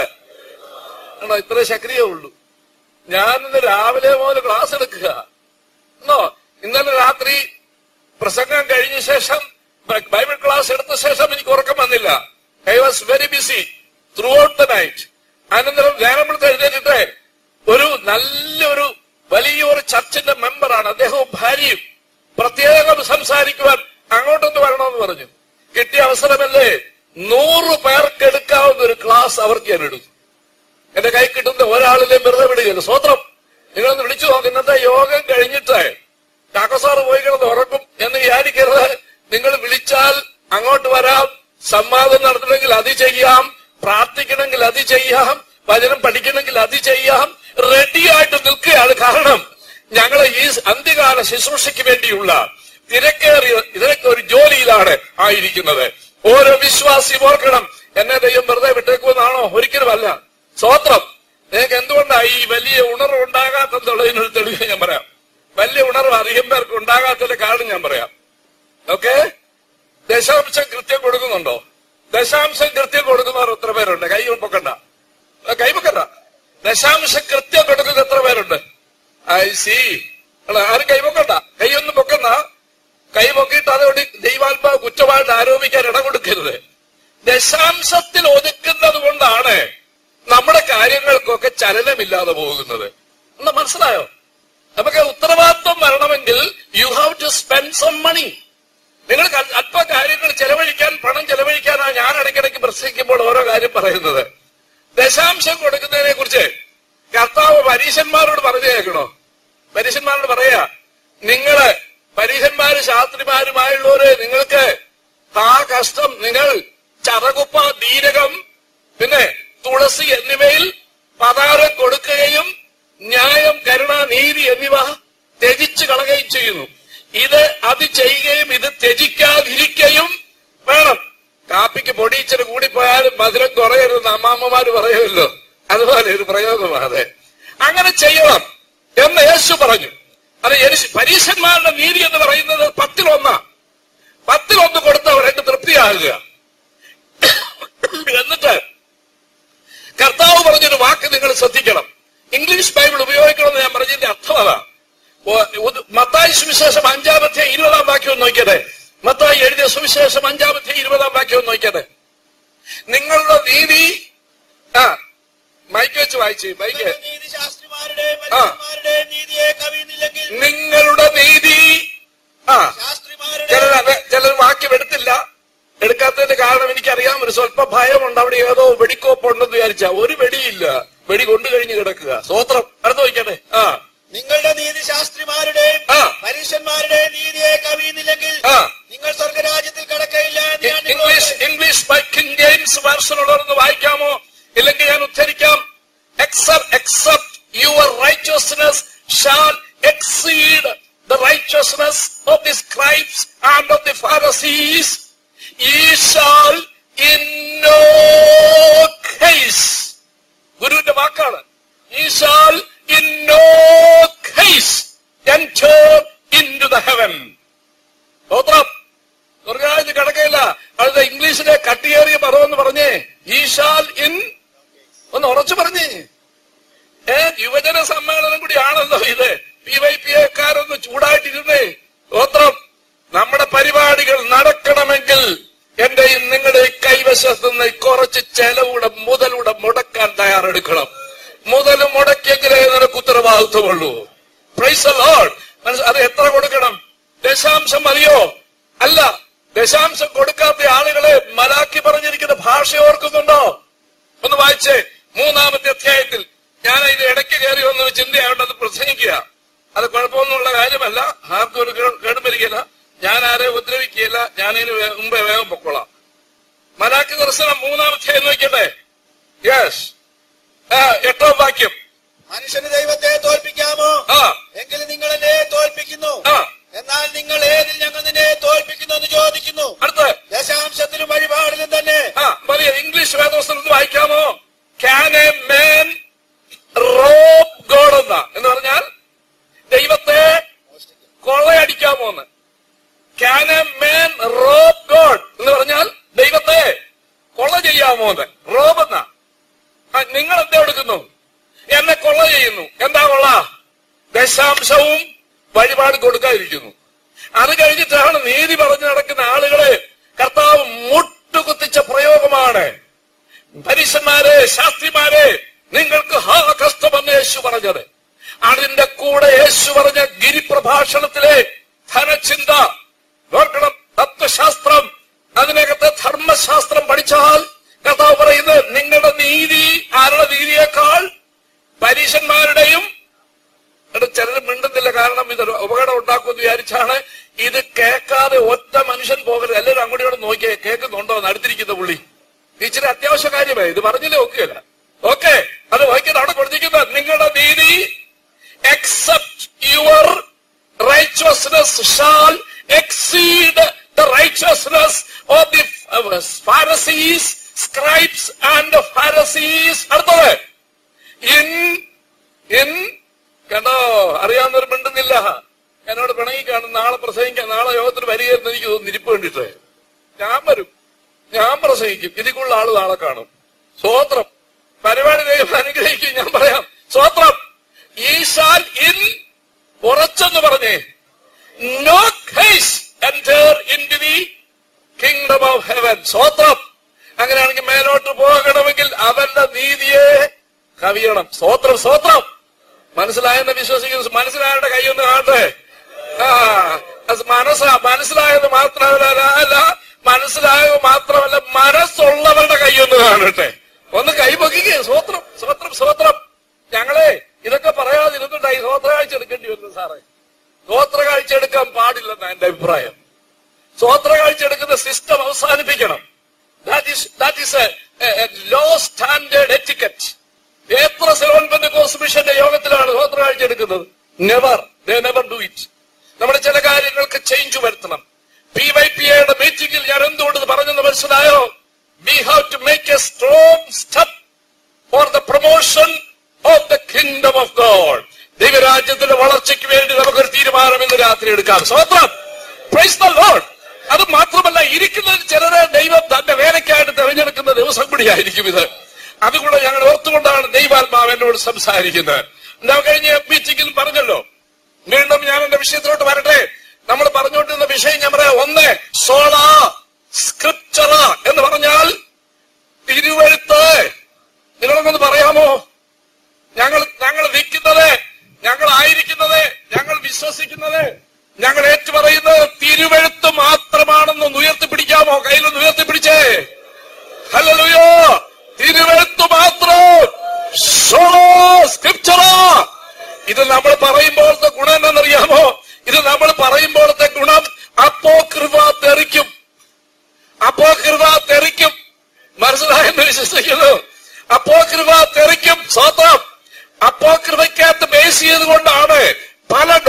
[SPEAKER 1] ആണോ ഇത്ര ശക്തിയേ ഉള്ളൂ ഞാൻ ഇന്ന് രാവിലെ മുതൽ ക്ലാസ് എടുക്കുക എന്നോ ഇന്നലെ രാത്രി പ്രസംഗം കഴിഞ്ഞ ശേഷം ബ- ബൈബിൾ ക്ലാസ് എടുത്ത ശേഷം എനിക്ക് ഉറക്കം വന്നില്ല I was very busy throughout the night അനന്തരം നേരമ്പളത്ത് എഴുന്നേറ്റിട്ട് ഒരു നല്ലൊരു വലിയൊരു ചർച്ചിന്റെ മെമ്പറാണ് അദ്ദേഹവും ഭാര്യയും പ്രത്യേകം സംസാരിക്കുവാൻ അങ്ങോട്ടൊന്ന് വരണമെന്ന് പറഞ്ഞു കിട്ടിയ അവസരമല്ലേ നൂറ് പേർക്ക് എടുക്കാവുന്ന ഒരു ക്ലാസ് അവർക്ക് ഞാൻ എടുത്തു എന്റെ കൈ കിട്ടുന്ന ഒരാളിലെയും വെറുതെ വിടുകയില്ല സ്വത്രം നിങ്ങളൊന്ന് വിളിച്ചു നോക്ക് ഇന്നത്തെ യോഗം കഴിഞ്ഞിട്ട് കാക്കസാറ് പോയി കിടന്ന് ഉറക്കും എന്ന് വിചാരിക്കരുത് നിങ്ങൾ വിളിച്ചാൽ അങ്ങോട്ട് വരാം സംവാദം നടത്തണമെങ്കിൽ അത് ചെയ്യാം പ്രാർത്ഥിക്കണമെങ്കിൽ അത് ചെയ്യാം വചനം പഠിക്കണമെങ്കിൽ അത് ചെയ്യാം റെഡിയായിട്ട് നിൽക്കുകയാണ് കാരണം ഞങ്ങൾ ഈ അന്ത്യകാല ശുശ്രൂഷയ്ക്ക് വേണ്ടിയുള്ള തിരക്കേറിയ ഇതിനൊക്കെ ഒരു ജോലിയിലാണ് ആയിരിക്കുന്നത് ഓരോ വിശ്വാസിയും ഓർക്കണം എന്നെ ദൈവം വെറുതെ വിട്ടേക്കുമെന്നാണോ ഒരിക്കലുമല്ല സ്വോത്രം നിങ്ങൾക്ക് എന്തുകൊണ്ടാണ് ഈ വലിയ ഉണർവ് ഉണ്ടാകാത്തതുള്ളതിനൊരു തെളിവ് ഞാൻ പറയാം വലിയ ഉണർവ് അധികം പേർക്ക് ഉണ്ടാകാത്തതിന്റെ കാരണം ഞാൻ പറയാം ഓക്കെ ദശാംശം കൃത്യം കൊടുക്കുന്നുണ്ടോ ദശാംശം കൃത്യം കൊടുക്കുന്നവർ എത്ര പേരുണ്ട് കൈ പൊക്കണ്ട ആ, കൈ പൊക്കണ്ട ദശാംശം കൃത്യം കൊടുക്കുന്ന എത്ര പേരുണ്ട് ഐ സി ആരും കൈ പൊക്കണ്ട കൈ ഒന്നും പൊക്കണ്ട കൈ പൊക്കിയിട്ട് അതുകൊണ്ട് ദൈവാത്മാവ് കുറ്റമായിട്ട് ആരോപിക്കാൻ ഇട കൊടുക്കരുത് ദശാംശത്തിൽ ഒതുക്കുന്നത് കൊണ്ടാണ് നമ്മുടെ കാര്യങ്ങൾക്കൊക്കെ ചലനമില്ലാതെ പോകുന്നത് എന്നാ മനസ്സിലായോ നമുക്ക് ഉത്തരവാദിത്വം വരണമെങ്കിൽ you have to spend some money നിങ്ങൾ ക- അല്പ കാര്യങ്ങൾ ചെലവഴിക്കാൻ പണം ചെലവഴിക്കാനാണ് ഞാൻ ഇടയ്ക്കിടയ്ക്ക് പ്രസംഗിക്കുമ്പോൾ ഓരോ കാര്യം പറയുന്നത് ദശാംശം കൊടുക്കുന്നതിനെ കുറിച്ച് കർത്താവ് പരീശന്മാരോട് പറഞ്ഞു കേൾക്കണോ പരീശന്മാരോട് പറയാ നിങ്ങള് പരീശന്മാര് ശാസ്ത്രിമാരുമായുള്ളവര് നിങ്ങൾക്ക് ആ കഷ്ടം നിങ്ങൾ ചതകുപ്പ ദീരകം പിന്നെ തുളസി എന്നിവയിൽ പതാരം കൊടുക്കുകയും ന്യായം കരുണ നീതി എന്നിവ ത്യജിച്ചു കളയുകയും ചെയ്യുന്നു ഇത് അത് ചെയ്യുകയും ഇത് ത്യജിക്കാതിരിക്കുകയും വേണം കാപ്പിക്ക് പൊടിയിച്ചിട്ട് കൂടിപ്പോയാലും മധുരം കുറയരുതെന്ന് അമ്മാമ്മമാര് പറയുമല്ലോ അതുപോലെ ഒരു പ്രയോഗമാണ് അങ്ങനെ ചെയ്യണം എന്ന് യേശു പറഞ്ഞു അത് യേശു- പരീശന്മാരുടെ നീതി എന്ന് പറയുന്നത് പത്തിലൊന്നാ പത്തിലൊന്ന് കൊടുത്തവർക്ക് തൃപ്തിയാകുക എന്നിട്ട് കർത്താവ് പറഞ്ഞൊരു വാക്ക് നിങ്ങൾ ശ്രദ്ധിക്കണം ഇംഗ്ലീഷ് ബൈബിൾ ഉപയോഗിക്കണമെന്ന് ഞാൻ പറഞ്ഞതിന്റെ അർത്ഥം അതാ ഓ- ഉത് മത്തായി സുവിശേഷം അഞ്ചാമത്തെ ഇരുപതാം വാക്യം ഒന്ന് നോക്കിയതെ മത്തായി എഴുതിയ സുവിശേഷം അഞ്ചാമത്തെ ഇരുപതാം വാക്യം ഒന്ന് നോക്കിയതെ നിങ്ങളുടെ നീതി ആ മൈക്ക് വെച്ച് വായിച്ച് മൈക്ക്
[SPEAKER 2] നീതി ശാസ്ത്രിമാരുടെ പരീക്ഷന്മാരുടെ നീതിയെ കവിയുന്നില്ലെങ്കിൽ
[SPEAKER 1] നിങ്ങളുടെ നീതി ആ
[SPEAKER 2] ശാസ്ത്രിമാരുടെ
[SPEAKER 1] ചിലർ അത് ചിലർ വാക്യം എടുത്തില്ല എടുക്കാത്തതിന്റെ കാരണം എനിക്കറിയാം ഒരു സ്വല്പ ഭയമുണ്ട് അവിടെ ഏതോ വെടിക്കോപ്പുണ്ടെന്ന് വിചാരിച്ച ഒരു വെടിയില്ല വെടി കൊണ്ടു കഴിഞ്ഞ് കിടക്കുക സ്വോത്രം അടുത്ത് വയ്ക്കട്ടെ ആ
[SPEAKER 2] നിങ്ങളുടെ നീതി ശാസ്ത്രിമാരുടെയും
[SPEAKER 1] ആ.
[SPEAKER 2] പരീക്ഷന്മാരുടെയും നീതിയെ കവിയുന്നില്ലെങ്കിൽ
[SPEAKER 1] ആ.
[SPEAKER 2] നിങ്ങൾ സ്വർഗരാജ്യത്തിൽ കടക്കയില്ല എന്ന് ഞാൻ
[SPEAKER 1] ഇംഗ്ലീഷ്
[SPEAKER 2] നിങ്ങളോട്
[SPEAKER 1] ഇംഗ്ലീഷ് ബൈ കിങ് ജെയിംസ് വേർഷനുള്ളവരൊന്ന് വായിക്കാമോ ഇല്ലെങ്കിൽ ഞാൻ ഉദ്ധരിക്കാം except except your righteousness shall exceed the righteousness of the scribes and of the Pharisees, ye shall in no case ഗുരുവിന്റെ വാക്കാണ് ye shall in no case enter into the heaven സ്തോത്രം സ്വർഗരാജ്യത്ത് കിടക്കയില്ല അത് ഇംഗ്ലീഷിലെ കട്ടിയേറിയ പദമെന്ന് പറഞ്ഞേ ഈ ഷാൽ ഇൻ ഒന്ന് ഉറച്ചു പറഞ്ഞേ ഏ യുവജന സമ്മേളനം കൂടിയാണല്ലോ ഇത് പി വൈ പി എക്കാരൊന്ന് ചൂടായിട്ടിരുന്നേ സ്തോത്രം നമ്മുടെ പരിപാടികൾ നടക്കണമെങ്കിൽ എന്റെ നിങ്ങളുടെ ഈ കൈവശത്ത് നിന്ന് കുറച്ച് ചെലവിടെ മുതലൂടെ മുടക്കാൻ തയ്യാറെടുക്കണം മുതൽ മുടക്കിയെങ്കിലേ നിനക്ക് ഉത്തരവാദിത്വമുള്ളൂ പ്രൈസ് ലോഡ് അത് എത്ര കൊടുക്കണം ദശാംശം മതിയോ അല്ല ദശാംശം കൊടുക്കാത്ത ആളുകളെ മലാക്കി പറഞ്ഞിരിക്കുന്ന ഭാഷ ഓർക്കുന്നുണ്ടോ ഒന്ന് വായിച്ചേ മൂന്നാമത്തെ അധ്യായത്തിൽ ഞാൻ ഇത് ഇടയ്ക്ക് കയറി വന്നൊരു ചിന്തയാവേണ്ടത് പ്രസംഗിക്കുക അത് കുഴപ്പമൊന്നുമുള്ള കാര്യമല്ല ആർക്കും ഒരു കേ- കേടും വരികയില്ല ഞാൻ ആരെ ഉപദ്രവിക്കുകയില്ല ഞാൻ ഇതിന് വേ- മുമ്പേ വേഗം പൊക്കോളാം മലാക്കി ദർശനം മൂന്നാം അധ്യായം നോക്കട്ടെ യെസ് എട്ടാം വാക്യം
[SPEAKER 2] മനുഷ്യന് ദൈവത്തെ തോൽപ്പിക്കാമോ
[SPEAKER 1] ആ
[SPEAKER 2] എങ്കിൽ നിങ്ങൾ എന്നെ തോൽപ്പിക്കുന്നു
[SPEAKER 1] ആ
[SPEAKER 2] എന്നാൽ നിങ്ങൾ ഏതിൽ ഞങ്ങൾ നിന്നെ തോൽപ്പിക്കുന്നു എന്ന് ചോദിക്കുന്നു
[SPEAKER 1] അടുത്ത്
[SPEAKER 2] ദശാംശത്തിലും വഴിപാടിലും തന്നെ
[SPEAKER 1] ആ വലിയ ഇംഗ്ലീഷ് വേദോസ്തലത്ത് വായിക്കാമോ can a man rob God എന്ന എന്ന് പറഞ്ഞാൽ ദൈവത്തെ കൊള്ളയടിക്കാമോ എന്ന് can a man rob God എന്ന് പറഞ്ഞാൽ ദൈവത്തെ കൊള്ള ചെയ്യാമോ എന്ന് റോബ് എന്ന ആ, നിങ്ങൾ എന്താ എടുക്കുന്നു എന്നെ കൊള്ള ചെയ്യുന്നു എന്താ കൊള്ള ദശാംശവും വഴിപാട് കൊടുക്കാതിരിക്കുന്നു അത് കഴിഞ്ഞിട്ടാണ് നീതി പറഞ്ഞു നടക്കുന്ന ആളുകളെ കർത്താവ് മുട്ടുകുത്തിച്ച പ്രയോഗമാണ് പരീശന്മാരെ ശാസ്ത്രിമാരെ നിങ്ങൾക്ക് ഹാ കഷ്ടമെന്ന് യേശു പറഞ്ഞത് അതിന്റെ കൂടെ യേശു പറഞ്ഞ ഗിരിപ്രഭാഷണത്തിലെ ധനചിന്ത നോക്കണം തത്വശാസ്ത്രം അതിനകത്ത് ധർമ്മശാസ്ത്രം പഠിച്ചാൽ കർത്താവ് പറയുന്നത് നിങ്ങളുടെ നീതി ആരുടെ നീതിയേക്കാൾ പരീശന്മാരുടെയും എന്നിട്ട് ചിലർ മിണ്ടുന്നില്ല കാരണം ഇതൊരു അപകടം ഉണ്ടാക്കുമെന്ന് വിചാരിച്ചാണ് ഇത് കേൾക്കാതെ ഒറ്റ മനുഷ്യൻ പോകരുത് എല്ലാവരും അങ്ങോട്ടും ഇങ്ങോട്ട് നോക്കിയേ കേൾക്കുന്നുണ്ടോ എന്ന് അടുത്തിരിക്കുന്ന പുള്ളി ഇച്ചിരി അത്യാവശ്യ കാര്യമായി ഇത് പറഞ്ഞില്ലേ ഒക്കെയല്ല ഓക്കെ അത് വായിക്കാൻ അവിടെ കൊടുത്തിരിക്കുന്നത് നിങ്ങളുടെ നീതി except your righteousness shall exceed the righteousness of the Pharisees scribes and Pharisees അടുത്തത് ഇൻ ഇൻ കണ്ടോ അറിയാവുന്നവർ മിണ്ടുന്നില്ല എന്നോട് പിണങ്ങി കാണും നാളെ പ്രസംഗിക്കാൻ നാളെ യോഗത്തിന് വരികയെന്ന് എനിക്ക് തോന്നുന്നു ഇരിപ്പ് വേണ്ടിട്ട് ഞാൻ വരും ഞാൻ പ്രസംഗിക്കും ഇതിക്കുള്ള ആള് നാളെ കാണും സ്വോത്രം പരിപാടി ദൈവം അനുഗ്രഹിക്കും ഞാൻ പറയാം സ്വോത്രം ഈശാൽ ഇൻ ഉറച്ചെന്ന് പറഞ്ഞേ no case enter into the kingdom of heaven സ്വോത്രം അങ്ങനെയാണെങ്കിൽ മേലോട്ട് പോകണമെങ്കിൽ അവന്റെ നീതിയെ കവിയണം സ്വോത്രം സ്വോത്രം മനസ്സിലായെന്ന് വിശ്വസിക്കുന്നു മനസ്സിലായവരുടെ കൈയൊന്ന് കാണട്ടെ ആ അത് മനസ്സാ മനസ്സിലായത് മാത്രമല്ല അല്ല മനസ്സിലായത് മാത്രമല്ല മനസ്സുള്ളവരുടെ കൈയൊന്ന് കാണട്ടെ ഒന്ന് കൈ പൊക്കിക്കേ സ്വോത്രം സ്വോത്രം സ്വോത്രം ഞങ്ങളെ ഇതൊക്കെ പറയാതിരുന്നുണ്ടായി സ്വോത്ര കാഴ്ച എടുക്കേണ്ടി വരുന്നു സാറേ സ്വോത്ര കാഴ്ച എടുക്കാൻ പാടില്ലെന്ന എന്റെ അഭിപ്രായം സ്വോത്ര കാഴ്ച എടുക്കുന്ന സിസ്റ്റം അവസാനിപ്പിക്കണം that is that is a low standard etiquette എത്ര സെവൻ പെന്തക്കോസ് മിഷന്റെ യോഗത്തിലാണ് സ്വോത്ര കാഴ്ച എടുക്കുന്നത് never they never do it നമ്മുടെ ചില കാര്യങ്ങൾക്ക് ചേഞ്ച് വരുത്തണം പി വൈ പി എയുടെ മീറ്റിംഗിൽ ഞാൻ എന്തുകൊണ്ട് ഇത് പറഞ്ഞെന്ന് മനസ്സിലായോ we have to make a strong step for the promotion of the kingdom of God ദൈവരാജ്യത്തിന്റെ വളർച്ചയ്ക്ക് വേണ്ടി നമുക്കൊരു തീരുമാനം ഇന്ന് രാത്രി എടുക്കാം സ്വത്രം പ്രൈസ് ദ ലോഡ് അത് മാത്രമല്ല ഇരിക്കുന്നതിൽ ചിലരെ ദൈവം തന്റെ വേലയ്ക്കായിട്ട് തെരഞ്ഞെടുക്കുന്ന ദിവസം കൂടിയായിരിക്കും ഇത് അതുകൂടെ ഞങ്ങൾ ഓർത്തുകൊണ്ടാണ് ദൈവാത്മാവ് എന്നോട് സംസാരിക്കുന്നത് എന്താ കഴിഞ്ഞ മീറ്റിംഗിൽ പറഞ്ഞല്ലോ വീണ്ടും ഞാൻ എന്റെ വിഷയത്തിലോട്ട് വരട്ടെ നമ്മൾ പറഞ്ഞുകൊണ്ടിരുന്ന വിഷയം ഞാൻ പറയാം ഒന്ന് സോള സ്ക്രിപ്ചറ എന്ന് പറഞ്ഞാൽ തിരുവഴുത്ത് നിങ്ങളൊന്ന് പറയാമോ ഞങ്ങൾ ഞങ്ങൾ നിൽക്കുന്നത് ഞങ്ങൾ ആയിരിക്കുന്നത് ഞങ്ങൾ വിശ്വസിക്കുന്നത് ഞങ്ങൾ ഏറ്റുപറയുന്നത് തിരുവഴുത്ത് മാത്രമാണെന്ന് ഉയർത്തിപ്പിടിക്കാമോ കയ്യിലൊന്ന് ഉയർത്തിപ്പിടിച്ചേ ഹല്ലേലൂയ തിരുവഴുത്ത് മാത്രം സോളോ സ്ക്രിപ്ചറ ഇത് നമ്മൾ പറയുമ്പോഴത്തെ ഗുണം എന്താണെന്നറിയാമോ ഇത് നമ്മൾ പറയുമ്പോഴത്തെ ഗുണം അപ്പോ കൃപ തെറിക്കും അപ്പോ കൃപ തെറിക്കും മനസ്സിലായെന്ന് വിശ്വസിക്കുന്നു അപ്പോ കൃപ തെറിക്കും സ്വന്തം അപ്പോ കൃപയ്ക്കകത്ത് ബേസ് ചെയ്തുകൊണ്ടാണ് പല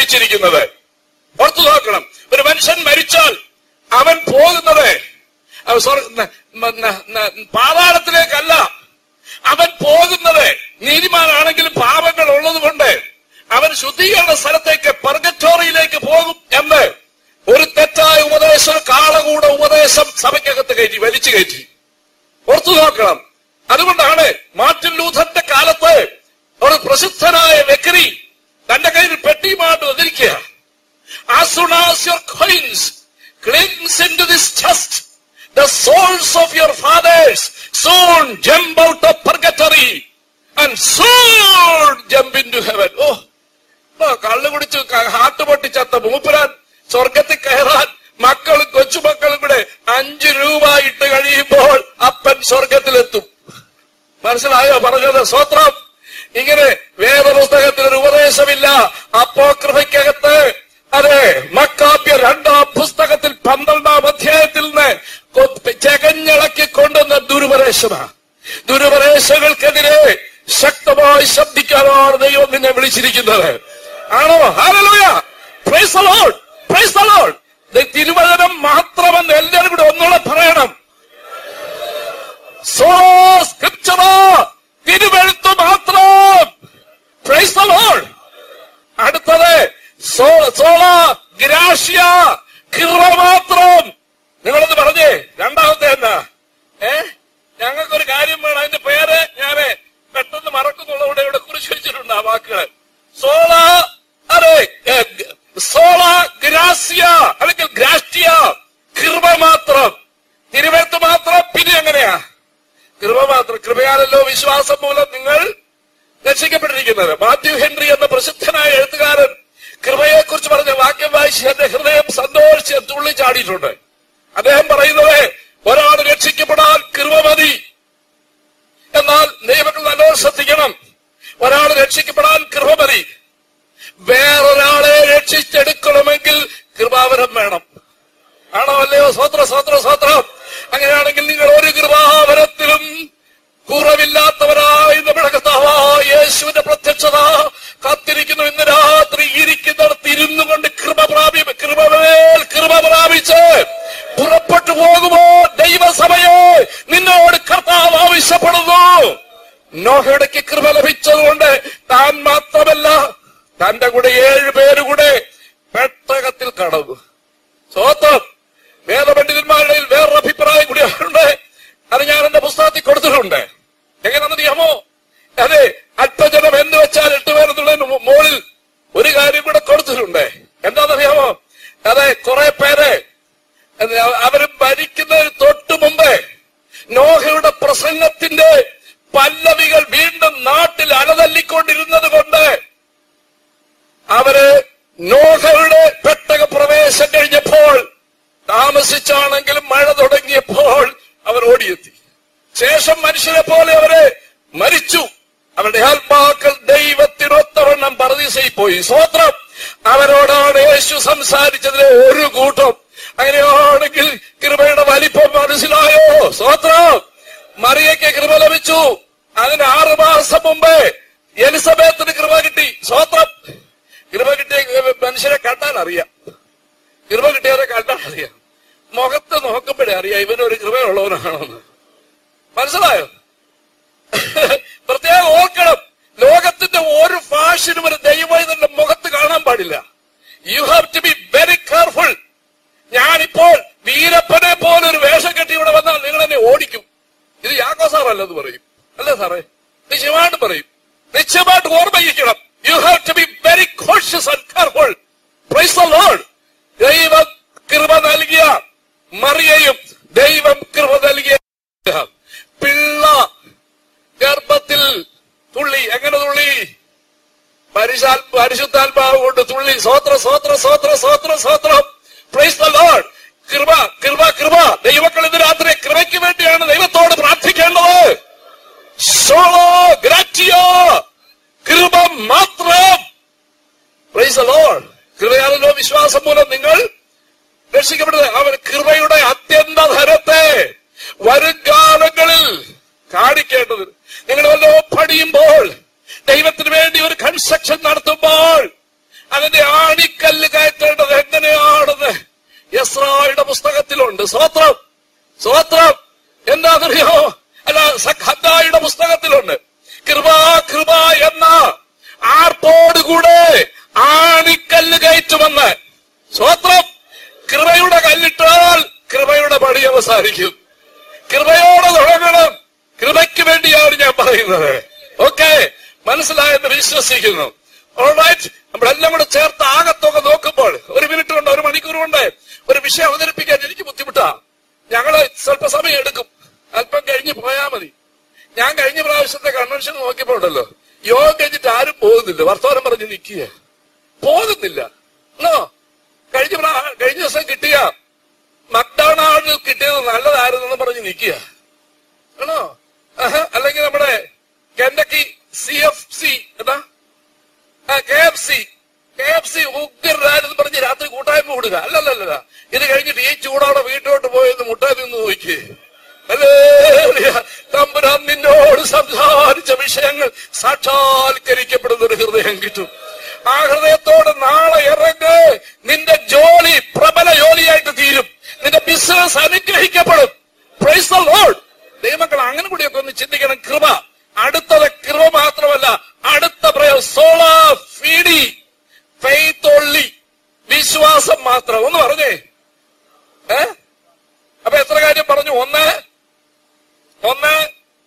[SPEAKER 1] വിളിച്ചിരിക്കുന്നത് ഓർത്തു നോക്കണം ഒരു മനുഷ്യൻ മരിച്ചാൽ അവൻ പോകുന്നത് അവൻ സ്വർഗ- ന- ന- ന- ന- പാതാളത്തിലേക്കല്ല അവൻ പോകുന്നത് നീതിമാനാണെങ്കിലും പാപങ്ങൾ ഉള്ളത് കൊണ്ട് അവൻ ശുദ്ധീകരണ സ്ഥലത്തേക്ക് പർഗറ്റോറിയിലേക്ക് പോകും എന്ന് ഒരു തെറ്റായ ഉപദേശം കാളകൂട ഉപദേശം സഭയ്ക്കകത്ത് കയറ്റി വലിച്ചു കയറ്റി ഓർത്തു നോക്കണം അതുകൊണ്ടാണ് മാർട്ടിൻ ലൂഥറിന്റെ കാലത്ത് ഒരു പ്രസിദ്ധനായ വ്യക്തി തന്റെ കയ്യിൽ പെട്ടിയുമായിട്ട് വന്നിരിക്കുക As soon as your coins clings into this chest, the souls of your fathers soon jump out of purgatory and soon jump into heaven. Oh, ആ കള്ളു കുടിച്ച് ക- ഹാട്ട് പൊട്ടിച്ചത്ത മൂപ്പരാൻ സ്വർഗത്തിൽ കയറാൻ മക്കളും കൊച്ചുമക്കളും കൂടെ അഞ്ചു രൂപ ഇട്ട് കഴിയുമ്പോൾ അപ്പൻ സ്വർഗത്തിലെത്തും മനസ്സിലായോ പറഞ്ഞത് സ്വത്രം ഇങ്ങനെ വേദപുസ്തകത്തിൽ ഒരു ഉപദേശമില്ല അപ്പോകൃപയ്ക്കകത്ത് അതെ മക്കാപ്യ രണ്ടാം പുസ്തകത്തിൽ പന്ത്രണ്ടാം അധ്യായത്തിൽ നിന്ന് കൊ- ചകഞ്ഞിളക്കി കൊണ്ടുവന്ന ദുരുപദേശമാണ് ദുരുപദേശങ്ങൾക്കെതിരെ ശക്തമായി ശബ്ദിക്കാനാണ് ദൈവം നിന്നെ വിളിച്ചിരിക്കുന്നത് ആണോ hallelujah praise Lord praise Lord തിരുവചനം മാത്രമെന്ന് എല്ലാവരും കൂടെ ഒന്നുകൂടെ പറയണം സോ സ്ക്രിപ്ചറോ തിരുവെഴുത്ത് മാത്രം പ്രൈസ് ലോഡ് അടുത്തത് സോ സോള ഗ്രാഷ്യ കിറ മാത്രം നിങ്ങളൊന്ന് പറഞ്ഞേ രണ്ടാമത്തെ എന്താ ഏ ഞങ്ങൾക്കൊരു കാര്യം വേണം അതിന്റെ പേര് ഞാന് പെട്ടെന്ന് മറക്കുന്നുള്ളതുകൊണ്ട് ഇവിടെ കുറിച്ച് വെച്ചിട്ടുണ്ട് ആ വാക്കുകൾ സോള അതെ ഏ, ഗ- സോള ഗ്രാസ്യ അല്ലെങ്കിൽ ഗ്രാഷ്യ കൃപ മാത്രം തിരുവെഴുത്ത് മാത്രം പിന്നെ എങ്ങനെയാ കൃപ മാത്രം കൃപയാലല്ലോ വിശ്വാസം മൂലം നിങ്ങൾ രക്ഷിക്കപ്പെട്ടിരിക്കുന്നത് മാത്യു ഹെൻറി എന്ന പ്രസിദ്ധനായ എഴുത്തുകാരൻ കൃപയെക്കുറിച്ച് പറഞ്ഞ വാക്യം വായിച്ച് എന്റെ ഹൃദയം സന്തോഷിച്ച് തുള്ളിച്ചാടിയിട്ടുണ്ട് അദ്ദേഹം പറയുന്നത് ഒരാൾ രക്ഷിക്കപ്പെടാൻ കൃപ മതി എന്നാൽ ദൈവങ്ങൾ നല്ലോണം ശ്രദ്ധിക്കണം ഒരാൾ രക്ഷിക്കപ്പെടാൻ കൃപ മതി വേറൊരാളെ രക്ഷിച്ചെടുക്കണമെങ്കിൽ കൃപാവരം വേണം ആണോ അല്ലയോ സ്വത്ര സ്വത്ര സ്വത്രം അങ്ങനെയാണെങ്കിൽ നിങ്ങൾ ഒരു കൃപാവരത്തിലും കുറവില്ലാത്തവരായി നമ്മുടെ കർത്താവായ യേശുവിന്റെ പ്രത്യക്ഷത കാത്തിരിക്കുന്നു ഇന്ന് രാത്രി ഇരിക്കുന്നിടത്ത് ഇരുന്നു കൊണ്ട് കൃപ പ്രാപി കൃപമേൽ കൃപ പ്രാപിച്ച് പുറപ്പെട്ടു പോകുമോ ദൈവസഭയെ നിന്നോട് കർത്താവ് ആവശ്യപ്പെടുന്നു നോഹയുടെക്ക് കൃപ ലഭിച്ചതുകൊണ്ട് താൻ മാത്രമല്ല തന്റെ കൂടെ ഏഴ് പേര് കൂടെ പെട്ടകത്തിൽ കടന്നു സ്വത്രം വേദപണ്ഡിതന്മാരുടെ ഇടയിൽ വേറൊരു അഭിപ്രായം കൂടി ഉണ്ട് അത് ഞാൻ എന്റെ പുസ്തകത്തിൽ കൊടുത്തിട്ടുണ്ട് എങ്ങനെയാണെന്നറിയാമോ അതെ അല്പജനം എന്ന് വെച്ചാൽ എട്ടുപേരെന്നുള്ളതിന് മുകളിൽ ഒരു കാര്യം കൂടെ കൊടുത്തിട്ടുണ്ട് എന്താണെന്നറിയാമോ അതെ കുറെ പേര് അത് അവര് മരിക്കുന്നതിന് തൊട്ടു മുമ്പ് നോഹയുടെ പ്രസംഗത്തിന്റെ പല്ലവികൾ വീണ്ടും നാട്ടിൽ അലതല്ലിക്കൊണ്ടിരുന്നത് കൊണ്ട് അവര് നോഹയുടെ പെട്ടക പ്രവേശം കഴിഞ്ഞപ്പോൾ താമസിച്ചാണെങ്കിലും മഴ തുടങ്ങിയപ്പോൾ അവർ ഓടിയെത്തി ശേഷം മനുഷ്യരെ പോലെ അവര് മരിച്ചു അവരുടെ ആത്മാക്കൾ ദൈവത്തിനൊത്തവണ്ണം പറദീസയിൽ പോയി സ്വത്രം അവരോടാണ് യേശു സംസാരിച്ചതിലെ ഒരു കൂട്ടം അങ്ങനെയാണെങ്കിൽ കൃപയുടെ വലിപ്പം മനസ്സിലായോ സ്വത്രം മറിയയ്ക്ക് കൃപ ലഭിച്ചു അതിന് ആറു മാസം മുമ്പ് എലിസബത്തിന് കൃപ കിട്ടി സ്വത്രം കൃപ കിട്ടിയ മനുഷ്യരെ കണ്ടാൽ അറിയാം കൃപ കിട്ടിയവരെ കണ്ടാൽ അറിയാം മുഖത്ത് നോക്കുമ്പോഴേ അറിയാം ഇവനൊരു കൃപയുള്ളവനാണെന്ന് മനസ്സിലായോ പ്രത്യേകം ഓർക്കണം ലോകത്തിന്റെ ഒരു ഫാഷനും ഒരു ദൈവത്തിന്റെ മുഖത്ത് കാണാൻ പാടില്ല you have to be very careful ഞാനിപ്പോൾ വീരപ്പനെ പോലെ ഒരു വേഷം കെട്ടി ഇവിടെ വന്നാൽ നിങ്ങൾ എന്നെ ഓടിക്കും ഇത് യാക്കോ സാറല്ലെന്ന് പറയും അല്ലേ സാറേ നിശ്ചയമായിട്ട് പറയും നിശ്ചയമായിട്ട് ഓർമ്മയിക്കണം you have to be very cautious and careful praise the Lord ദൈവം കൃപ നൽകിയ മറിയയും ദൈവം കൃപ നൽകിയ പിള്ള ഗർഭത്തിൽ തുള്ളി എങ്ങനെ തുള്ളി പരിശാൽ പരിശുദ്ധാത്മാവ് കൊണ്ട് തുള്ളി സ്വോത്ര സ്വോത്ര സ്വോത്ര സ്വോത്ര സ്വോത്രം പ്രൈസ് ദ ലോർഡ് കൃപ കൃപ കൃപ ദൈവക്കൾ ഇന്ന് രാത്രി കൃപയ്ക്ക് വേണ്ടിയാണ് ദൈവത്തോട് പ്രാർത്ഥിക്കേണ്ടത് സോളോ ഗ്രാറ്റിയോ കൃപ മാത്രം പ്രൈസ് ദ ലോർഡ് കൃപയാണല്ലോ വിശ്വാസം മൂലം നിങ്ങൾ രക്ഷിക്കപ്പെടുന്നത് അവൻ കൃപയുടെ അത്യന്ത ധരത്തെ വരും കാലങ്ങളിൽ കാണിക്കേണ്ടത് നിങ്ങൾ വല്ലോ പണിയുമ്പോൾ ദൈവത്തിന് വേണ്ടി ഒരു കൺസ്ട്രക്ഷൻ നടത്തുമ്പോൾ അതിന്റെ ആണിക്കല്ല് കയറ്റേണ്ടത് എങ്ങനെയാണെന്ന് യസ്രായുടെ പുസ്തകത്തിലുണ്ട് സ്വോത്രം സ്വോത്രം എന്താണെന്നറിയോ അല്ല ഹദ്ദായുടെ പുസ്തകത്തിലുണ്ട് കൃപ കൃപ എന്ന ആർപ്പോടുകൂടെ ആണിക്കല്ല് കയറ്റുമെന്ന് സ്വോത്രം കൃപയുടെ കല്ലിട്ടാൽ കൃപയുടെ പടി അവസാനിക്കും കൃപയോടെ തുടങ്ങണം കൃപയ്ക്ക് വേണ്ടിയാണ് ഞാൻ പറയുന്നത് ഓക്കെ മനസ്സിലായെന്ന് വിശ്വസിക്കുന്നു ഓൾറൈറ്റ് നമ്മളെല്ലാം കൂടെ ചേർത്ത് ആകത്തൊക്കെ നോക്കുമ്പോൾ ഒരു മിനിറ്റ് കൊണ്ട് ഒരു മണിക്കൂർ കൊണ്ട് ഒരു വിഷയം അവതരിപ്പിക്കാൻ എനിക്ക് ബുദ്ധിമുട്ടാ ഞങ്ങള് സ്വല്പ സമയം എടുക്കും അല്പം കഴിഞ്ഞ് പോയാൽ മതി ഞാൻ കഴിഞ്ഞ പ്രാവശ്യത്തെ കൺവെൻഷൻ നോക്കിയപ്പോ ഉണ്ടല്ലോ യോഗം കഴിഞ്ഞിട്ട് ആരും പോകുന്നില്ല വർത്തമാനം പറഞ്ഞ് നിൽക്കുക പോകുന്നില്ല ആണോ കഴിഞ്ഞ പ്രാ- കഴിഞ്ഞ ദിവസം കിട്ടിയ മക്ഡൊണാൾഡിൽ കിട്ടിയത് നല്ലതായിരുന്നെന്ന് പറഞ്ഞ് നിൽക്കുക ആണോ ആഹാ. അല്ലെങ്കിൽ നമ്മുടെ കെൻഡക്കി സി എഫ് സി എന്താ K F C K F C ഉഗ്രരായിരുന്നു പറഞ്ഞ് രാത്രി കൂട്ടായ്മ കൂടുക അല്ലല്ലല്ല ഇത് കഴിഞ്ഞിട്ട് ഈ ചൂടോടെ വീട്ടോട്ട് പോയെന്ന് മുട്ടായി നിന്ന് നോക്കി ഹല്ലേലൂയ. തമ്പുരാൻ നിന്നോട് സംസാരിച്ച വിഷയങ്ങൾ സാക്ഷാത്കരിക്കപ്പെടുന്ന ഒരു ഹൃദയം കിട്ടും ആ ഹൃദയത്തോട് നാളെ ഇറങ്ങ് നിന്റെ ജോലി പ്രബല ജോലിയായിട്ട് തീരും നിന്റെ ബിസിനസ് അനുഗ്രഹിക്കപ്പെടും പ്രൈസ് ദ ലോർഡ് ദൈവമക്കൾ അങ്ങനെ കൂടിയൊക്കെ ഒന്ന് ചിന്തിക്കണം കൃപ അടുത്തത് കൃപ മാത്രമല്ല അടുത്ത പ്രയോ സോള ഫീഡി ഫെയ്ത്ത് ഒള്ളി വിശ്വാസം മാത്രം ഒന്ന് പറഞ്ഞേ ഏ അപ്പൊ എത്ര കാര്യം പറഞ്ഞു ഒന്ന് ഒന്ന്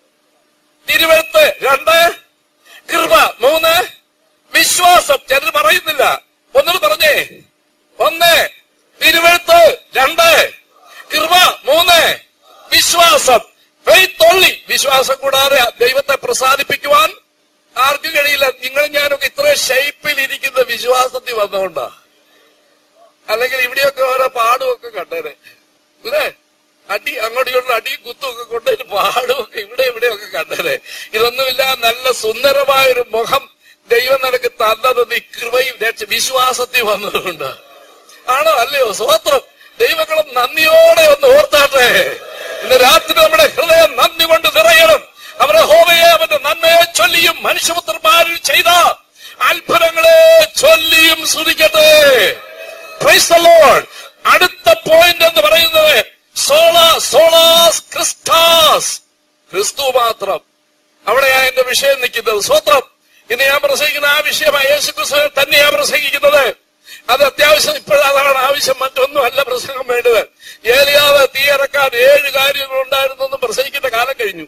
[SPEAKER 1] തിരുവഴുത്ത് രണ്ട് കൃപ മൂന്ന് വിശ്വാസം ചിലർ പറയുന്നില്ല ഒന്നുകൂടി പറഞ്ഞേ ഒന്ന് തിരുവഴുത്ത് രണ്ട് കൃപ മൂന്ന് വിശ്വാസം faith only. വിശ്വാസം കൂടാതെ ദൈവത്തെ പ്രസാദിപ്പിക്കുവാൻ ആർക്കും കഴിയില്ല നിങ്ങൾ ഞാനൊക്കെ ഇത്ര ഷേപ്പിൽ ഇരിക്കുന്ന വിശ്വാസത്തിൽ വന്നുകൊണ്ടാ അല്ലെങ്കിൽ ഇവിടെയൊക്കെ ഓരോ പാടുമൊക്കെ കണ്ടേനെ അല്ലേ അടി അങ്ങോട്ടും ഇങ്ങോട്ടും അടിയും കുത്തും ഒക്കെ കൊണ്ടൊരു പാടുമൊക്കെ ഇവിടെ ഇവിടെയൊക്കെ കണ്ടേനെ ഇതൊന്നുമില്ല നല്ല സുന്ദരമായ ഒരു മുഖം ദൈവം നിനക്ക് തന്നത് നീ കൃപയും രക്ഷ- വിശ്വാസത്തിൽ വന്നതുകൊണ്ട് ആണോ അല്ലയോ സ്വോത്രം ദൈവങ്ങളും നന്ദിയോടെ ഒന്ന് ഓർത്താട്ടെ ഇന്ന് രാത്രി നമ്മുടെ ഹൃദയം നന്ദി കൊണ്ട് നിറയണം അവരെ ഹോമയെ അവന്റെ നന്മയെ ചൊല്ലിയും മനുഷ്യപുത്രന്മാരിൽ ചെയ്ത അത്ഭുതങ്ങളെ ചൊല്ലിയും സ്തുതിക്കട്ടെ Praise the Lord. അടുത്ത പോയിന്റ് എന്ന് പറയുന്നത് സോള സോളാസ് ക്രിസ്റ്റാസ് ക്രിസ്തു മാത്രം അവിടെയാ എന്റെ വിഷയം നിൽക്കുന്നത് സ്വത്രം ഇന്ന് ഞാൻ പ്രസംഗിക്കുന്ന ആ വിഷയമായി യേശു ക്രിസ്തു തന്നെയാ പ്രസംഗിക്കുന്നത് അത് അത്യാവശ്യം ഇപ്പോഴതാണ് ആവശ്യം മറ്റൊന്നുമല്ല പ്രസംഗം വേണ്ടത് ഏലിയാവ് തീയിറക്കാൻ ഏഴ് കാര്യങ്ങൾ ഉണ്ടായിരുന്നെന്നും പ്രസംഗിക്കുന്ന കാലം കഴിഞ്ഞു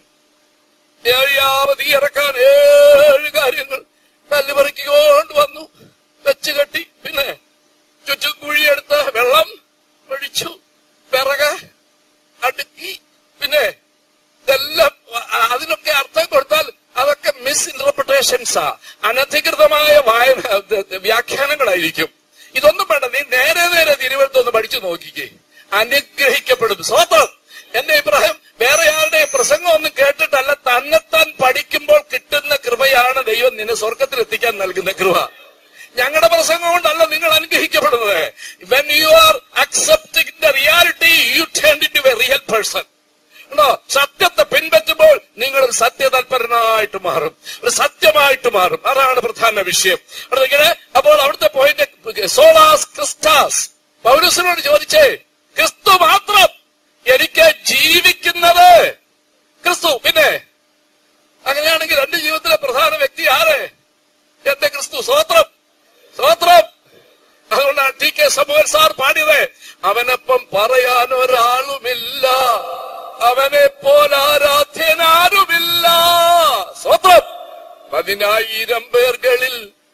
[SPEAKER 1] ഏലിയാവ് തീയിറക്കാൻ ഏഴ് കാര്യങ്ങൾ കല്ല് പറിക്കൊണ്ട് വന്നു വെച്ച് കെട്ടി പിന്നെ ചുറ്റും കുഴിയെടുത്ത് വെള്ളം ഒഴിച്ചു വിറക് അടുക്കി പിന്നെ ഇതെല്ലാം അ- അതിനൊക്കെ അർത്ഥം കൊടുത്താൽ അതൊക്കെ മിസ് ഇന്റർപ്രിട്ടേഷൻസാ അനധികൃതമായ വായന ത- ത- വ്യാഖ്യാനങ്ങളായിരിക്കും ഇതൊന്നും വേണ്ട നീ നേരെ നേരെ തിരുവനന്തപുരത്ത് പഠിച്ചു നോക്കിക്കേ അനുഗ്രഹിക്കപ്പെടും സ്വതം എന്റെ അഭിപ്രായം വേറെ ആരുടെ പ്രസംഗം ഒന്നും കേട്ടിട്ടല്ല തന്നെത്താൻ പഠിക്കുമ്പോൾ കിട്ടുന്ന കൃപയാണ് ദൈവം നിന്നെ സ്വർഗത്തിൽ എത്തിക്കാൻ നൽകുന്ന കൃപ ഞങ്ങളുടെ പ്രസംഗം കൊണ്ടല്ല നിങ്ങൾ അനുഗ്രഹിക്കപ്പെടുന്നത് when you are accepting the reality you turn to a real person ഉണ്ടോ സത്യത്തെ പിൻപറ്റുമ്പോൾ നിങ്ങൾ ഒരു സത്യതൽപരനായിട്ട് മാറും ഒരു സത്യമായിട്ട് മാറും അതാണ് പ്രധാന വിഷയം അവിടെ ഇങ്ങനെ അപ്പോൾ അവിടുത്തെ പോയിന്റ് സോളാസ് ക്രിസ്റ്റാസ് പൗരസിനോട് ചോദിച്ചേ ക്രിസ്തു മാത്രം എനിക്ക് ജീവിക്കുന്നത് ക്രിസ്തു പിന്നെ അങ്ങനെയാണെങ്കിൽ എന്റെ ജീവിതത്തിലെ പ്രധാന വ്യക്തി ആര് എന്റെ ക്രിസ്തു സ്വോത്രം സ്വോത്രം അതുകൊണ്ടാണ് ടി കെ സമൂഹൻ സാർ പാടിയത് അവനൊപ്പം പറയാൻ ഒരാളുമില്ല അവനെ പോലാരാധ്യനാരുമില്ല സ്വത്രം പതിനായിരം പേർകളിൽ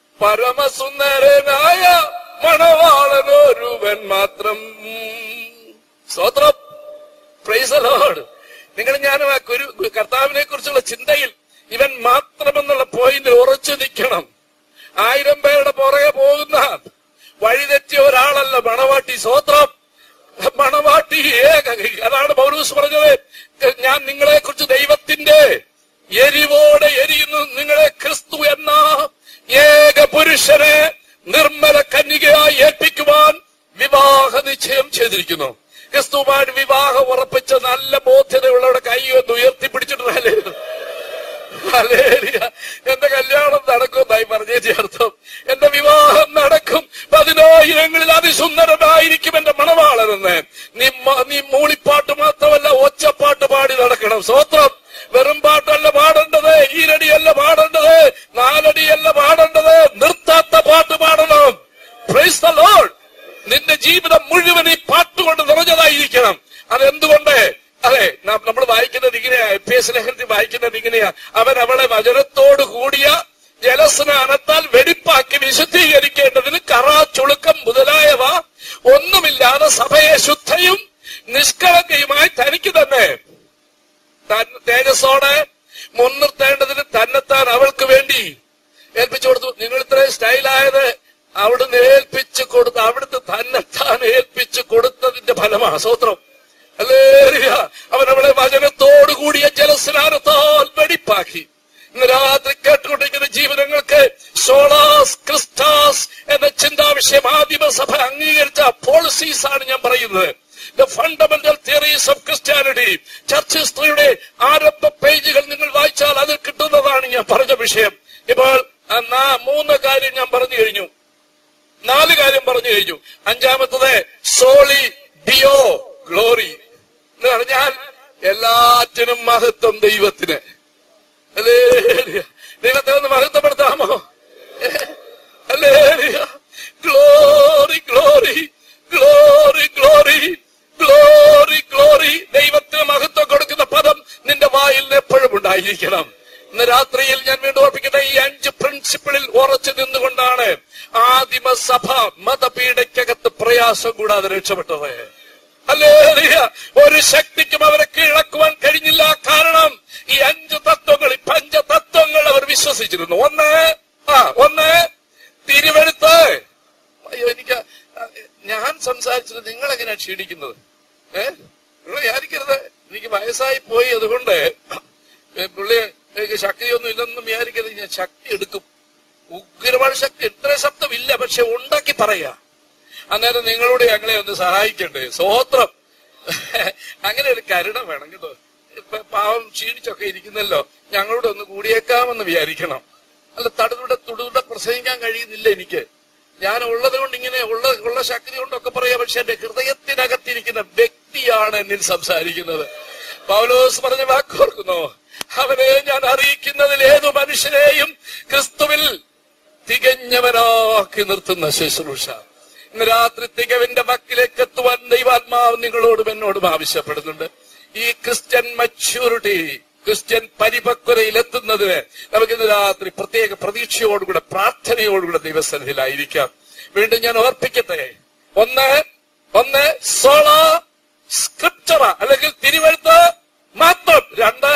[SPEAKER 1] പരമസുന്ദരനായ മണവാളൻ ഒരുവൻ മാത്രം സ്വത്രം പ്രൈസ് ലോഡ് നിങ്ങൾ ഞാനും ആ കുരു കർത്താവിനെ കുറിച്ചുള്ള ചിന്തയിൽ ഇവൻ മാത്രമെന്നുള്ള പോയിന്റിൽ ഉറച്ചു നിൽക്കണം ആയിരം പേരുടെ പുറകെ പോകുന്ന വഴിതെറ്റിയ ഒരാളല്ല മണവാട്ടി സ്വത്രം മണവാട്ടി ഏക അതാണ് പൗരൂസ് പറഞ്ഞത് ഞാൻ നിങ്ങളെ കുറിച്ച് ദൈവത്തിന്റെ എരിവോടെ എരിയുന്നു നിങ്ങളെ ക്രിസ്തു എന്ന ഏക പുരുഷനെ നിർമ്മല കന്യകയായി ഏൽപ്പിക്കുവാൻ വിവാഹ നിശ്ചയം ചെയ്തിരിക്കുന്നു ക്രിസ്തുവുമായിട്ട് വിവാഹം ഉറപ്പിച്ച നല്ല ബോധ്യതയുള്ളവരുടെ കൈ ഒന്ന് ഉയർത്തിപ്പിടിച്ചിട്ടുണ്ടല്ലേ ഹല്ലേലൂയ. എന്റെ കല്യാണം നടക്കുമെന്നായി പറഞ്ഞതിന്റെ അർത്ഥം എന്റെ വിവാഹം നടക്കും പതിനായിരങ്ങളിൽ അതിസുന്ദരനായിരിക്കും എന്റെ മണവാളനെന്ന് നീ മ- നീ മൂളിപ്പാട്ട് മാത്രമല്ല ഒച്ചപ്പാട്ട് പാടി നടക്കണം സ്വത്രം വെറും പാട്ടല്ല പാടേണ്ടത് ഈരടിയല്ല പാടേണ്ടത് നാലടിയല്ല പാടേണ്ടത് നിർത്താത്ത പാട്ട് പാടണം പ്രൈസ് ദ ലോർഡ് നിന്റെ ജീവിതം മുഴുവൻ ഈ പാട്ടുകൊണ്ട് നിറഞ്ഞതായിരിക്കണം അതെന്തുകൊണ്ട് അതെ നമ്മൾ വായിക്കുന്നത് ഇങ്ങനെയാ എ പി എസ് ലേഖനത്തിൽ വായിക്കുന്നത് ഇങ്ങനെയാ അവൻ അവളെ വചനത്തോട് കൂടിയ ജലസ്നാനത്താൽ വെടിപ്പാക്കി വിശുദ്ധീകരിക്കേണ്ടതിന് കറ ചുളുക്കം മുതലായവ ഒന്നുമില്ലാതെ സഭയെ ശുദ്ധയും നിഷ്കളങ്കയുമായി തനിക്ക് തന്നെ താൻ തേജസ്സോടെ മുൻനിർത്തേണ്ടതിന് തന്നെത്താൻ അവൾക്ക് വേണ്ടി ഏൽപ്പിച്ചു കൊടുത്തു നിങ്ങൾ ഇത്രയും സ്റ്റൈലായത് അവിടുന്ന് ഏൽപ്പിച്ചു കൊടുത്ത് അവിടുത്തെ തന്നെത്താൻ ഏൽപ്പിച്ചു കൊടുത്തതിന്റെ ഫലമാണ് സൂത്രം അല്ലേ അവൻ അവളെ വചനത്തോടു കൂടിയ ജലസ്നാനത്താൽ വെടിപ്പാക്കി ഇന്ന് രാത്രി കേട്ടുകൊണ്ടിരിക്കുന്ന ജീവിതങ്ങൾക്ക് സോളാസ് ക്രിസ്റ്റാസ് എന്ന ചിന്താവിഷയം ആദിമസഭ അംഗീകരിച്ച പോളിസീസ് ആണ് ഞാൻ പറയുന്നത് the fundamental theories of Christianity church ഹിസ്റ്ററിയുടെ ആരംഭ പേജുകൾ നിങ്ങൾ വായിച്ചാൽ അതിൽ കിട്ടുന്നതാണ് ഞാൻ പറഞ്ഞ വിഷയം ഇപ്പോൾ ആ നാ- മൂന്ന് കാര്യം ഞാൻ പറഞ്ഞു കഴിഞ്ഞു നാല് കാര്യം പറഞ്ഞു കഴിഞ്ഞു അഞ്ചാമത്തത് സോളി ഡിയോ ഗ്ലോറി എന്ന് പറഞ്ഞാൽ എല്ലാറ്റിനും മഹത്വം ദൈവത്തിന് ഹല്ലേലൂയ. ദൈവത്തെ ഒന്ന് മഹത്വപ്പെടുത്താമോ ഹല്ലേലൂയ. Glory glory glory glory glory glory ദൈവത്തിന് മഹത്വം കൊടുക്കുന്ന പദം നിന്റെ വായിൽ എപ്പോഴും ഉണ്ടായിരിക്കണം ഇന്ന് രാത്രിയിൽ ഞാൻ വീണ്ടും ഓർപ്പിക്കട്ടെ ഈ അഞ്ച് പ്രിൻസിപ്പിളിൽ ഉറച്ചു നിന്നുകൊണ്ടാണ് ആദിമസഭ മതപീഠയ്ക്കകത്ത് പ്രയാസം കൂടാതെ രക്ഷപ്പെട്ടത് ഹല്ലേലൂയ. ഒരു ശക്തിക്കും അവരെ കീഴക്കുവാൻ കഴിഞ്ഞില്ല കാരണം ഈ അഞ്ച് തത്വങ്ങൾ ഈ പഞ്ചതത്വങ്ങൾ അവർ വിശ്വസിച്ചിരുന്നു ഒന്ന് ആ ഒന്ന് തിരുവെടുത്ത് അയ്യോ എനിക്ക് ഞാൻ സംസാരിച്ചത് നിങ്ങൾ എങ്ങനെയാ ക്ഷീണിക്കുന്നത് ഏ നിങ്ങൾ വിചാരിക്കരുത് എനിക്ക് വയസ്സായി പോയി അതുകൊണ്ട് ഏ, പുള്ളി എനിക്ക് ശക്തിയൊന്നും ഇല്ലെന്നും വിചാരിക്കരുത് ഞാൻ ശക്തി എടുക്കും ഉഗ്രമായ ശക്തി ഇത്ര ശബ്ദമില്ല പക്ഷെ ഉണ്ടാക്കി പറയാ അന്നേരം നിങ്ങളോട് ഞങ്ങളെ ഒന്ന് സഹായിക്കണ്ടേ സ്വോത്രം അങ്ങനെ ഒരു കരുണ വേണം കേട്ടോ ഇപ്പൊ പാവം ക്ഷീണിച്ചൊക്കെ ഇരിക്കുന്നല്ലോ ഞങ്ങളോട് ഒന്ന് കൂടിയേക്കാമെന്ന് വിചാരിക്കണം അല്ല തടുവിടെ തുടുവിടെ പ്രസംഗിക്കാൻ കഴിയുന്നില്ല എനിക്ക് ഞാൻ ഉള്ളത് കൊണ്ട് ഇങ്ങനെ ഉള്ള ഉള്ള ശക്തി കൊണ്ടൊക്കെ പറയാം പക്ഷെ എന്റെ ഹൃദയത്തിനകത്തിരിക്കുന്ന വ്യക്തിയാണ് എന്നിൽ സംസാരിക്കുന്നത് പൗലോസ് പറഞ്ഞ വാക്കോർക്കുന്നോ അവനെ ഞാൻ അറിയിക്കുന്നതിൽ ഏതു മനുഷ്യനെയും ക്രിസ്തുവിൽ തികഞ്ഞവനാക്കി നിർത്തുന്ന ശുശ്രൂഷ ഇന്ന് രാത്രി തികവിന്റെ വക്കിലേക്ക് എത്തുവാൻ ദൈവാത്മാവ് നിങ്ങളോടും എന്നോടും ആവശ്യപ്പെടുന്നുണ്ട് ഈ ക്രിസ്ത്യൻ മച്യൂരിറ്റി ക്രിസ്ത്യൻ പരിപക്വതയിൽ എത്തുന്നതിന് നമുക്ക് ഇന്ന് രാത്രി പ്രത്യേക പ്രതീക്ഷയോടുകൂടെ പ്രാർത്ഥനയോടുകൂടെ ദൈവസന്നിധിയിലായിരിക്കാം വീണ്ടും ഞാൻ ഓർപ്പിക്കട്ടെ ഒന്ന് ഒന്ന് സോള സ്ക്രിപ്ചറ അല്ലെങ്കിൽ തിരുവഴുത്ത് മാത്രം രണ്ട്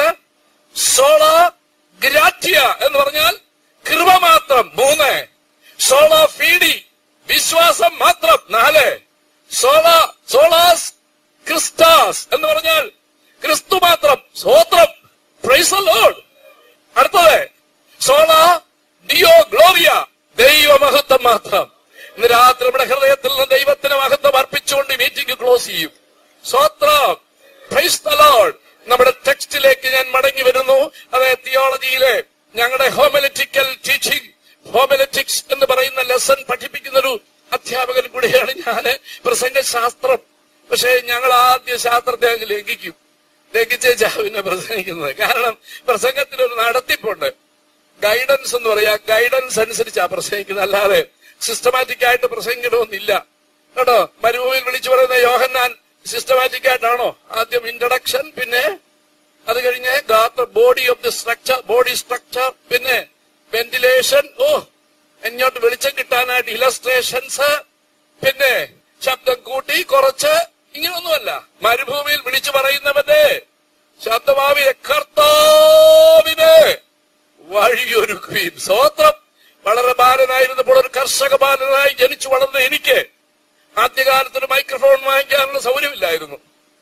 [SPEAKER 1] സോള ഗ്രാറ്റിയ എന്ന് പറഞ്ഞാൽ കൃപ മാത്രം മൂന്ന് സോള ഫീഡി വിശ്വാസം മാത്രം നാല് സോള സോളാസ് ക്രിസ്റ്റാസ് എന്ന് പറഞ്ഞാൽ ക്രിസ്തു മാത്രം സ്വോത്രം പ്രൈസ് ലോഡ് അടുത്തത് സോള ഡിയോ ഗ്ലോറിയ ദൈവമഹത്വം മാത്രം ഇന്ന് രാത്രി നമ്മുടെ ഹൃദയത്തിൽ നിന്ന് ദൈവത്തിന് മഹത്വം അർപ്പിച്ചുകൊണ്ട് മീറ്റിംഗ് ക്ലോസ് ചെയ്യും സ്വോത്രം പ്രൈസ് ദ ലോഡ് നമ്മുടെ ടെക്സ്റ്റിലേക്ക് ഞാൻ മടങ്ങി വരുന്നു അതായത് തിയോളജിയിലെ ഞങ്ങളുടെ ഹോമലറ്റിക്കൽ ടീച്ചിങ് ഹോമലറ്റിക്സ് എന്ന് പറയുന്ന ലെസൺ പഠിപ്പിക്കുന്ന ഒരു അധ്യാപകൻ കൂടിയാണ് ഞാന് പ്രസംഗശാസ്ത്രം പക്ഷേ ഞങ്ങൾ ആദ്യ ശാസ്ത്രത്തെ അങ്ങ് ലംഘിക്കും ലംഘിച്ചേച്ചാ പിന്നെ പ്രസംഗിക്കുന്നത് കാരണം പ്രസംഗത്തിനൊരു നടത്തിപ്പുണ്ട് ഗൈഡൻസ് എന്ന് പറയാ ഗൈഡൻസ് അനുസരിച്ചാ പ്രസംഗിക്കുന്നത് അല്ലാതെ സിസ്റ്റമാറ്റിക് ആയിട്ട് പ്രസംഗിക്കണമെന്നില്ല കേട്ടോ മരുഭൂമിയിൽ വിളിച്ചു പറയുന്ന യോഹന്നാൻ സിസ്റ്റമാറ്റിക് ആയിട്ടാണോ ആദ്യം ഇൻട്രഡക്ഷൻ പിന്നെ അത് കഴിഞ്ഞ് body of the structure body structure പിന്നെ വെന്റിലേഷൻ ഓ ഇങ്ങോട്ട് വെളിച്ചം കിട്ടാനായിട്ട് ഇലസ്ട്രേഷൻസ് പിന്നെ ശബ്ദം കൂട്ടി കുറച്ച് ഇങ്ങനൊന്നുമല്ല മരുഭൂമിയിൽ വിളിച്ചു പറയുന്നവന്റെ ശബ്ദമാവിയ കർത്താവിന് വഴിയൊരുക്കുകയും സ്വോത്രം വളരെ ബാലനായിരുന്നപ്പോൾ ഒരു കർഷക ബാലനായി ജനിച്ചു വളർന്ന എനിക്ക് ആദ്യകാലത്ത് ഒരു മൈക്രോഫോൺ വാങ്ങിക്കാനുള്ള സൗകര്യമില്ലായിരുന്നു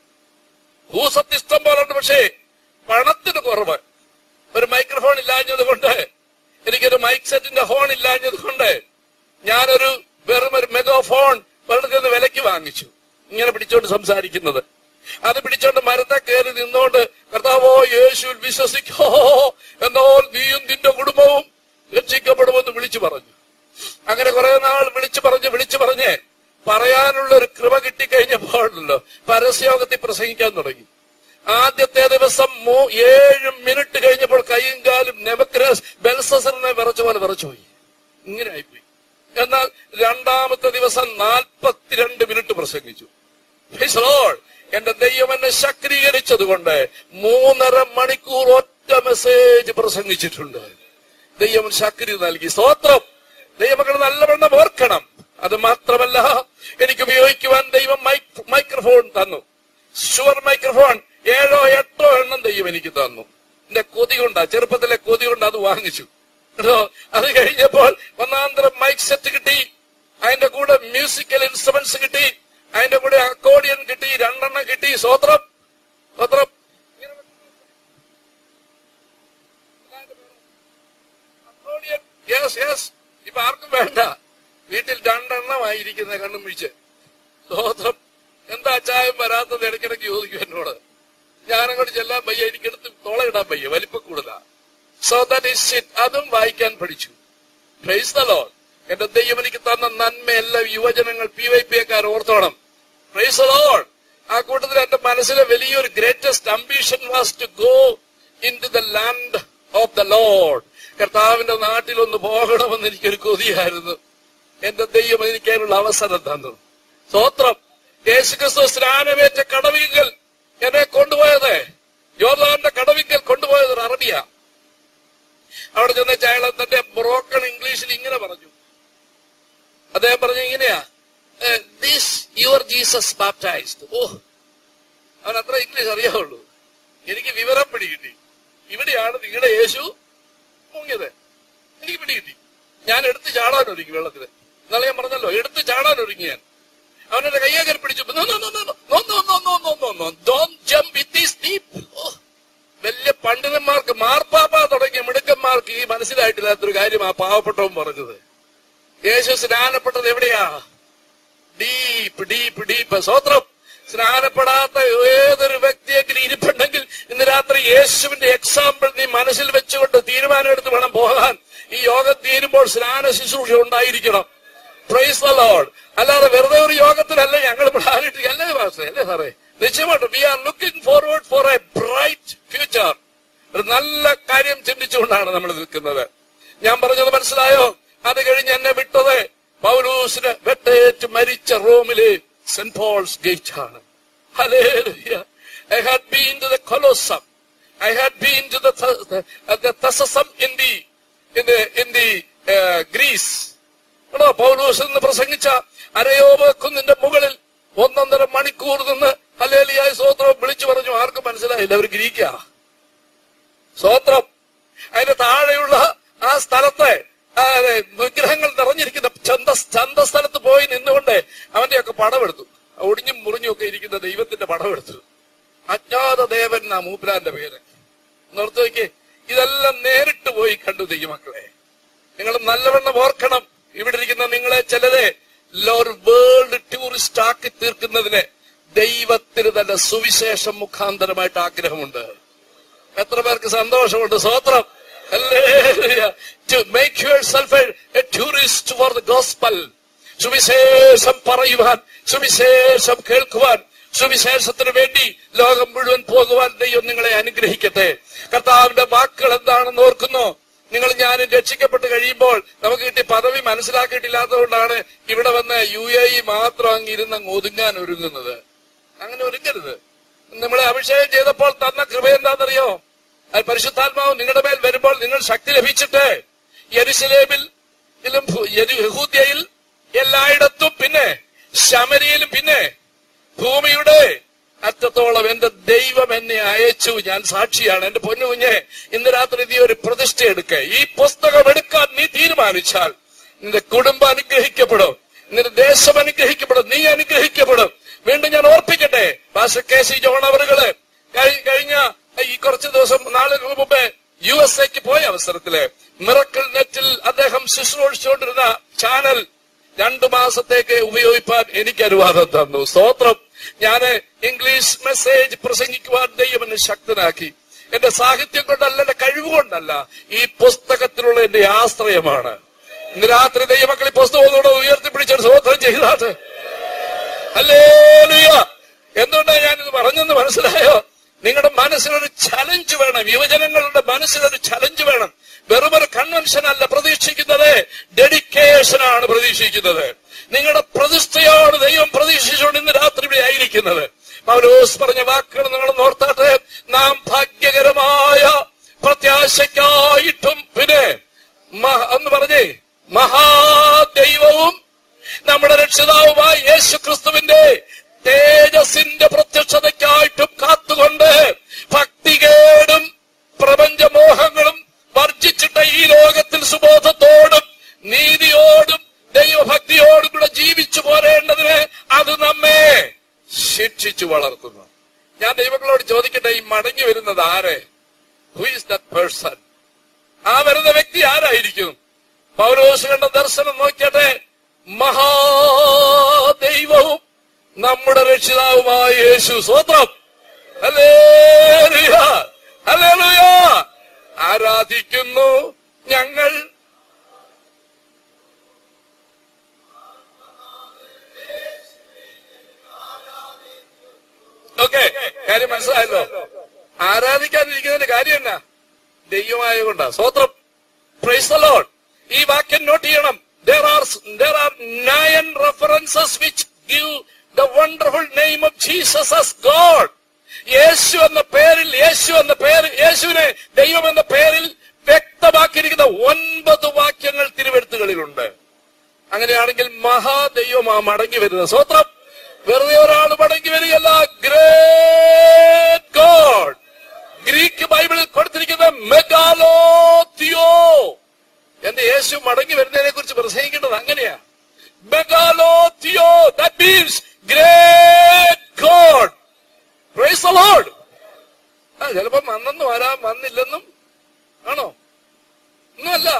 [SPEAKER 1] ഭൂസത്യസ്ഥം പോലുണ്ട് പക്ഷേ പണത്തിന് കുറവ് ഒരു മൈക്രോഫോൺ ഇല്ലാഞ്ഞത് കൊണ്ട് എനിക്കൊരു മൈക്ക് സെറ്റിന്റെ ഹോൺ ഇല്ലാഞ്ഞത് കൊണ്ട് ഞാനൊരു വെറും ഒരു മെഗാഫോൺ വെറുതെ ഒന്ന് വിലക്ക് വാങ്ങിച്ചു ഇങ്ങനെ പിടിച്ചോണ്ട് സംസാരിക്കുന്നത് അത് പിടിച്ചോണ്ട് മരത്തെ കയറി നിന്നോണ്ട് കർത്താവോ യേശുവിൽ വിശ്വസിക്കോ എന്നാൽ നീയും നിന്റെ കുടുംബവും രക്ഷിക്കപ്പെടുമെന്ന് വിളിച്ചു പറഞ്ഞു അങ്ങനെ കുറെ നാൾ വിളിച്ചു പറഞ്ഞ് വിളിച്ചു പറഞ്ഞ് പറയാനുള്ള ഒരു കൃപ കിട്ടിക്കഴിഞ്ഞപ്പോഴല്ലോ പരസ്യോഗത്തിൽ പ്രസംഗിക്കാൻ തുടങ്ങി ആദ്യത്തെ ദിവസം മൂ- ഏഴ് മിനിറ്റ് കഴിഞ്ഞപ്പോൾ കൈയും കാലും നെബക്രസ് ബെൽസസറിനെ വിറച്ച പോലെ വിറച്ചുപോയി ഇങ്ങനെ ആയിപ്പോയി എന്നാൽ രണ്ടാമത്തെ ദിവസം നാൽപ്പത്തിരണ്ട് മിനിറ്റ് പ്രസംഗിച്ചു Praise the Lord. എന്റെ ദൈവം എന്നെ ശക്തീകരിച്ചതുകൊണ്ട് മൂന്നര മണിക്കൂർ ഒറ്റ മെസ്സേജ് പ്രസംഗിച്ചിട്ടുണ്ട് ദൈവം ശക്തി നൽകി സ്തോത്രം ദൈവമക്കൾ നല്ലവണ്ണം ഓർക്കണം അത് മാത്രമല്ല എനിക്ക് ഉപയോഗിക്കുവാൻ ദൈവം മൈക്ക് മൈക്രോഫോൺ തന്നു ഷുവർ മൈക്രോഫോൺ ഏഴോ എട്ടോ എണ്ണം ദൈവം എനിക്ക് തന്നു എന്റെ കൊതി കൊണ്ടാ ചെറുപ്പത്തിലെ കൊതി കൊണ്ട് അത് വാങ്ങിച്ചു കേട്ടോ അത് കഴിഞ്ഞപ്പോൾ ഒന്നാന്തരം മൈക്ക് സെറ്റ് കിട്ടി അതിന്റെ കൂടെ മ്യൂസിക്കൽ ഇൻസ്ട്രുമെന്റ്സ് കിട്ടി അതിന്റെ കൂടെ അക്കോഡിയൻ കിട്ടി രണ്ടെണ്ണം കിട്ടി സ്വത്രം സ്വത്രം അക്കോഡിയൻ യെസ് യെസ് ഇപ്പൊ ആർക്കും വേണ്ട വീട്ടിൽ രണ്ടെണ്ണമായിരിക്കുന്ന കണ്ണും വീഴ്ച സ്വത്രം എന്താ ചായം വരാത്തത് ഇടയ്ക്കിടയ്ക്ക് ചോദിക്കും എന്നോട് ഞാനങ്ങോട്ട് ചെല്ലാൻ വയ്യ എനിക്കെടുത്ത് തോളയിടാൻ വയ്യ വലിപ്പം കൂടുതലാ സോ ദാറ്റ് ഇസ് ഇറ്റ് അതും വായിക്കാൻ പഠിച്ചു പ്രൈസ് ദ ലോർഡ് എന്റെ ദൈവം എനിക്ക് തന്ന നന്മയെല്ലാം യുവജനങ്ങൾ പി വൈ പി എക്കാർ ഓർത്തോണം പ്രൈസ് ദ ലോർഡ് ആ കൂട്ടത്തിൽ എന്റെ മനസ്സിലെ വലിയൊരു greatest ambition was to go into the land of the Lord കർത്താവിന്റെ നാട്ടിൽ ഒന്ന് പോകണമെന്ന് എനിക്കൊരു കൊതിയായിരുന്നു എന്റെ ദൈവം എനിക്ക് അതിനുള്ള അവസരം തന്നു സ്തോത്രം യേശുക്രിസ്തു സ്നാനമേറ്റ കടവിങ്കൽ എന്നെ കൊണ്ടുപോയത് യോർദാന്റെ കടവിങ്കൽ കൊണ്ടുപോയത് ഒരു അറബിയ അവിടെ ചെന്ന അയാൾ തന്റെ ബ്രോക്കൺ ഇംഗ്ലീഷിൽ ഇങ്ങനെ പറഞ്ഞു അദ്ദേഹം പറഞ്ഞു ഇങ്ങനെയാ ദിസ് യുവർ ജീസസ് ബാപ്റ്റൈസ്ഡ് ഓ അവൻ അത്ര ഇംഗ്ലീഷ് അറിയാവുള്ളൂ എനിക്ക് വിവരം പിടികിട്ടി ഇവിടെയാണ് നിങ്ങളുടെ യേശു മുങ്ങിയത് എനിക്ക് പിടികിട്ടി ഞാൻ എടുത്ത് ചാടാൻ ഒരുങ്ങി വെള്ളത്തിൽ എന്നാലും ഞാൻ പറഞ്ഞല്ലോ എടുത്ത് ചാടാൻ ഒരുങ്ങി ഞാൻ അവനെ കയ്യെ കയറി പിടിച്ചു "No, no, no, no, no, no, no, no, no, no, no, no. Don't jump with this deep." ഓ, വലിയ പണ്ഡിതന്മാർക്ക് മാർപ്പാപ്പ തുടങ്ങിയ മിടുക്കന്മാർക്ക് ഈ മനസ്സിലായിട്ടില്ലാത്തൊരു കാര്യം ആ പാവപ്പെട്ടവൻ പറഞ്ഞത് യേശു സ്നാനപ്പെട്ടത് എവിടെയാ ഡീപ്പ് ഡീപ്പ് ഡീപ്പ് സ്വത്രം സ്നാനപ്പെടാത്ത ഏതൊരു വ്യക്തിയെങ്കിലും ഇരിപ്പുണ്ടെങ്കിൽ ഇന്ന് രാത്രി യേശുവിന്റെ എക്സാമ്പിൾ നീ മനസ്സിൽ വെച്ചുകൊണ്ട് തീരുമാനമെടുത്ത് വേണം പോകാൻ ഈ യോഗം തീരുമ്പോൾ സ്നാന ശുശ്രൂഷ ഉണ്ടായിരിക്കണം പ്രൈസ് ദ ലോർഡ് അല്ലാതെ വെറുതെ ഒരു യോഗത്തിലല്ല ഞങ്ങൾ പ്ലാനിട്ട് അല്ലേ പാസ്റ്റേ അല്ലേ സാറേ നിശ്ചയമായിട്ടും we are looking forward for a bright future ഒരു നല്ല കാര്യം ചിന്തിച്ചുകൊണ്ടാണ് നമ്മൾ നിൽക്കുന്നത് ഞാൻ പറഞ്ഞത് മനസ്സിലായോ അത് കഴിഞ്ഞ് എന്നെ വിട്ടത് പൗലൂസിന് വെട്ടേറ്റ് മരിച്ച റോമിലെ സെന്റ് പോൾസ് ഗേറ്റ് ആണ് I had been to the Colosseum I had been to the തസസം in the in the in the Greece എടോ പൗലൂസ് എന്ന് പ്രസംഗിച്ച അരയോപ കുന്നിന്റെ മുകളിൽ ഒന്നൊന്നര മണിക്കൂർ നിന്ന് ഹലേലിയായ സ്വോത്രം വിളിച്ചു പറഞ്ഞു ആർക്കും മനസ്സിലായില്ല അവർ ഗ്രീക്കാ സ്വോത്രം അതിന്റെ താഴെയുള്ള ആ സ്ഥലത്തെ ആ, അതെ, വിഗ്രഹങ്ങൾ നിറഞ്ഞിരിക്കുന്ന ചന്ത ചന്തസ്ഥലത്ത് പോയി നിന്നുകൊണ്ട് അവന്റെയൊക്കെ പടമെടുത്തു ഒടിഞ്ഞും മുറിഞ്ഞും ഒക്കെ ഇരിക്കുന്ന ദൈവത്തിന്റെ പടമെടുത്തു അജ്ഞാത ദേവൻ എന്നാ മൂപ്പരാന്റെ പേര് നിർത്തി നോക്കി ഇതെല്ലാം നേരിട്ട് പോയി കണ്ടു ദൈവമക്കളെ നിങ്ങൾ നല്ലവണ്ണം ഓർക്കണം ഇവിടെ ഇരിക്കുന്ന നിങ്ങളെ ചിലരെ ഒരു വേൾഡ് ടൂറിസ്റ്റ് ആക്കി തീർക്കുന്നതിന് ദൈവത്തിന് തന്നെ സുവിശേഷം മുഖാന്തരമായിട്ട് ആഗ്രഹമുണ്ട് എത്ര പേർക്ക് സന്തോഷമുണ്ട് സ്വോത്രം to make yourself a tourist for the gospel സുവിശേഷം പറയുവാൻ സുവിശേഷം കേൾക്കുവാൻ സുവിശേഷത്തിന് വേണ്ടി ലോകം മുഴുവൻ പോകുവാൻ ദൈവം നിങ്ങളെ അനുഗ്രഹിക്കട്ടെ കർത്താവിന്റെ വാക്കുകൾ എന്താണെന്ന് ഓർക്കുന്നു നിങ്ങൾ ഞാൻ രക്ഷിക്കപ്പെട്ട് കഴിയുമ്പോൾ നമുക്ക് കിട്ടിയ പദവി മനസ്സിലാക്കിയിട്ടില്ലാത്തതുകൊണ്ടാണ് ഇവിടെ വന്ന് യു എ ഇ മാത്രം അങ്ങ് ഇരുന്ന് അങ്ങ് ഒതുങ്ങാൻ ഒരുങ്ങുന്നത് അങ്ങനെ ഒരുങ്ങരുത് നമ്മളെ അഭിഷേകം ചെയ്തപ്പോൾ തന്ന കൃപ എന്താണെന്നറിയോ അത് പരിശുദ്ധാത്മാവ് നിങ്ങളുടെ മേൽ വരുമ്പോൾ നിങ്ങൾ ശക്തി ലഭിച്ചിട്ട് യെരുസലേമിൽ ഇതിലും ഭൂ- യെരു- യഹൂദ്യയിൽ എല്ലായിടത്തും പിന്നെ ശമരിയിലും പിന്നെ ഭൂമിയുടെ അറ്റത്തോളം എന്റെ ദൈവം എന്നെ അയച്ചു ഞാൻ സാക്ഷിയാണ് എന്റെ പൊന്നു കുഞ്ഞെ ഇന്ന് രാത്രി നീ ഒരു പ്രതിഷ്ഠ എടുക്ക ഈ പുസ്തകം എടുക്കാൻ നീ തീരുമാനിച്ചാൽ നിന്റെ കുടുംബം അനുഗ്രഹിക്കപ്പെടും നിന്റെ ദേശം അനുഗ്രഹിക്കപ്പെടും നീ അനുഗ്രഹിക്കപ്പെടും വീണ്ടും ഞാൻ ഓർപ്പിക്കട്ടെ പാസ്റ്റർ കെ സി ജോൺ അവറുകള് കഴി- കഴിഞ്ഞ ഈ കുറച്ച് ദിവസം നാളുകൾക്ക് മുമ്പ് യു എസ് എക്ക് പോയ അവസരത്തില് മിറക്കിൾ നെറ്റിൽ അദ്ദേഹം ശുശ്രൂഷിച്ചുകൊണ്ടിരുന്ന ചാനൽ രണ്ടു മാസത്തേക്ക് ഉപയോഗിപ്പാൻ എനിക്ക് അനുവാദം തന്നു സ്തോത്രം ഞാൻ ഇംഗ്ലീഷ് മെസ്സേജ് പ്രസംഗിക്കുവാൻ ദൈവം എന്നെ ശക്തനാക്കി എന്റെ സാഹിത്യം കൊണ്ടല്ല എന്റെ കഴിവ് കൊണ്ടല്ല ഈ പുസ്തകത്തിലുള്ള എന്റെ ആശ്രയമാണ് ഇന്ന് രാത്രി ദൈവമക്കൾ ഈ പുസ്തകം ഒന്നുകൂടെ ഉയർത്തിപ്പിടിച്ചൊരു സ്വോത്രം ചെയ്താട്ട് അല്ലേ എന്തുകൊണ്ടാണ് ഞാനിത് പറഞ്ഞെന്ന് മനസ്സിലായോ നിങ്ങളുടെ മനസ്സിലൊരു ചലഞ്ച് വേണം യുവജനങ്ങളുടെ മനസ്സിലൊരു ചലഞ്ച് വേണം വെറും ഒരു കൺവെൻഷൻ അല്ല പ്രതീക്ഷിക്കുന്നത് ഡെഡിക്കേഷൻ ആണ് പ്രതീക്ഷിക്കുന്നത് നിങ്ങളുടെ പ്രതിഷ്ഠയാണ് ദൈവം പ്രതീക്ഷിച്ചുകൊണ്ട് ഇന്ന് രാത്രി ഇവിടെ ആയിരിക്കുന്നത് പൗലോസ് പറഞ്ഞ വാക്കുകൾ നിങ്ങൾ നോർത്താട്ടെ നാം ഭാഗ്യകരമായ പ്രത്യാശയ്ക്കായിട്ടും പിന്നെ മ- എന്ന് പറഞ്ഞേ മഹാദൈവവും നമ്മുടെ രക്ഷിതാവുമായ യേശു ക്രിസ്തുവിന്റെ തേജസിന്റെ പ്രത്യക്ഷതയ്ക്കായിട്ടും കാത്തുകൊണ്ട് ഭക്തികേടും പ്രപഞ്ചമോഹങ്ങളും വർജിച്ചിട്ട ഈ ലോകത്തിൽ സുബോധത്തോടും നീതിയോടും ദൈവഭക്തിയോടും കൂടെ ജീവിച്ചു പോരേണ്ടതിന് അത് നമ്മെ ശിക്ഷിച്ചു വളർത്തുന്നു ഞാൻ ദൈവങ്ങളോട് ചോദിക്കട്ടെ ഈ മടങ്ങി വരുന്നത് ആരെ ഹു ഈസ് ദറ്റ് പേഴ്സൺ ആ വരുന്ന വ്യക്തി ആരായിരിക്കും പൗരോസ് കണ്ട ദർശനം നോക്കിയട്ടെ മഹാദൈവവും നമ്മുടെ രക്ഷിതാവുമായ യേശു സ്വത്രം ഹല്ലേലൂയ ഹല്ലേലൂയ ആരാധിക്കുന്നു ഞങ്ങൾ ഓക്കെ കാര്യം മനസ്സിലായല്ലോ ആരാധിക്കാതിരിക്കുന്നതിന്റെ കാര്യം എന്നാ ദൈവമായ കൊണ്ടാ സ്വത്രം പ്രൈസ് the Lord. ഈ വാക്യം നോട്ട് ചെയ്യണം there are there are nine references which give the wonderful name of Jesus as God. യേശു എന്ന പേരിൽ യേശു എന്ന പേര് യേശുവിനെ ദൈവം എന്ന പേരിൽ വ്യക്തമാക്കിയിരിക്കുന്ന ഒൻപത് വാക്യങ്ങൾ തിരുവെഴുത്തുകളിലുണ്ട് അങ്ങനെയാണെങ്കിൽ മഹാദൈവമാ മടങ്ങി വരുന്നത് സ്വത്രം വെറുതെ ഒരാൾ മടങ്ങി വരികയല്ല ഗ്രേറ്റ് ഗോഡ് ഗ്രീക്ക് ബൈബിളിൽ കൊടുത്തിരിക്കുന്ന മെഗാലോത്തിയോ എന്റെ യേശു മടങ്ങി വരുന്നതിനെ കുറിച്ച് പ്രസംഗിക്കേണ്ടത് അങ്ങനെയാ മെഗാലോത്തിയോ that means great God praise the Lord ആ ചിലപ്പോ വന്നെന്ന് വരാം വന്നില്ലെന്നും ആണോ ഒന്നുമല്ല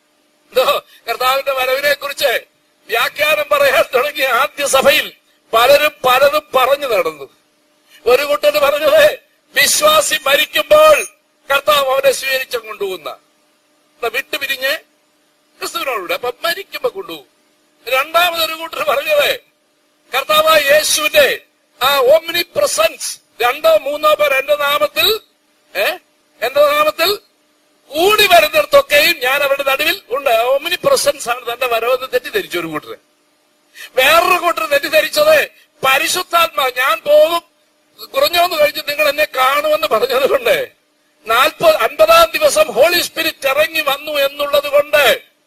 [SPEAKER 1] ഇതോ കർത്താവിന്റെ വരവിനെ കുറിച്ച് വ്യാഖ്യാനം പറയാൻ തുടങ്ങിയ ആദ്യ സഭയിൽ പലരും പലതും പറഞ്ഞു നടന്നു ഒരു കൂട്ടര് പറഞ്ഞത് വിശ്വാസി മരിക്കുമ്പോൾ കർത്താവ് അവനെ സ്വീകരിച്ച കൊണ്ടുപോകുന്ന എന്നാ വിട്ടുപിരിഞ്ഞ് ക്രിസ്തുവിനോടുകൂടെ അപ്പൊ മരിക്കുമ്പോ കൊണ്ടുപോകും രണ്ടാമതൊരു കൂട്ടർ പറഞ്ഞത് കർത്താവായ യേശുവിന്റെ ആ ഓംനി പ്രസൻസ് രണ്ടോ മൂന്നോ പേർ എന്റെ നാമത്തിൽ ഏ എന്റെ നാമത്തിൽ കൂടി വരുന്നിടത്തൊക്കെയും ഞാൻ അവരുടെ നടുവിൽ ഉണ്ട് ഓമിനി പ്രസൻസ് ആണ് തന്റെ വരവെന്ന് തെറ്റിദ്ധരിച്ചു ഒരു കൂട്ടര് വേറൊരു കൂട്ടർ തെറ്റിദ്ധരിച്ചത് പരിശുദ്ധാത്മാ ഞാൻ പോകും കുറഞ്ഞോന്ന് കഴിച്ച് നിങ്ങൾ എന്നെ കാണുമെന്ന് പറഞ്ഞത് കൊണ്ട് നാൽപ്പത് അൻപതാം ദിവസം ഹോളി സ്പിരിറ്റ് ഇറങ്ങി വന്നു എന്നുള്ളത് കൊണ്ട്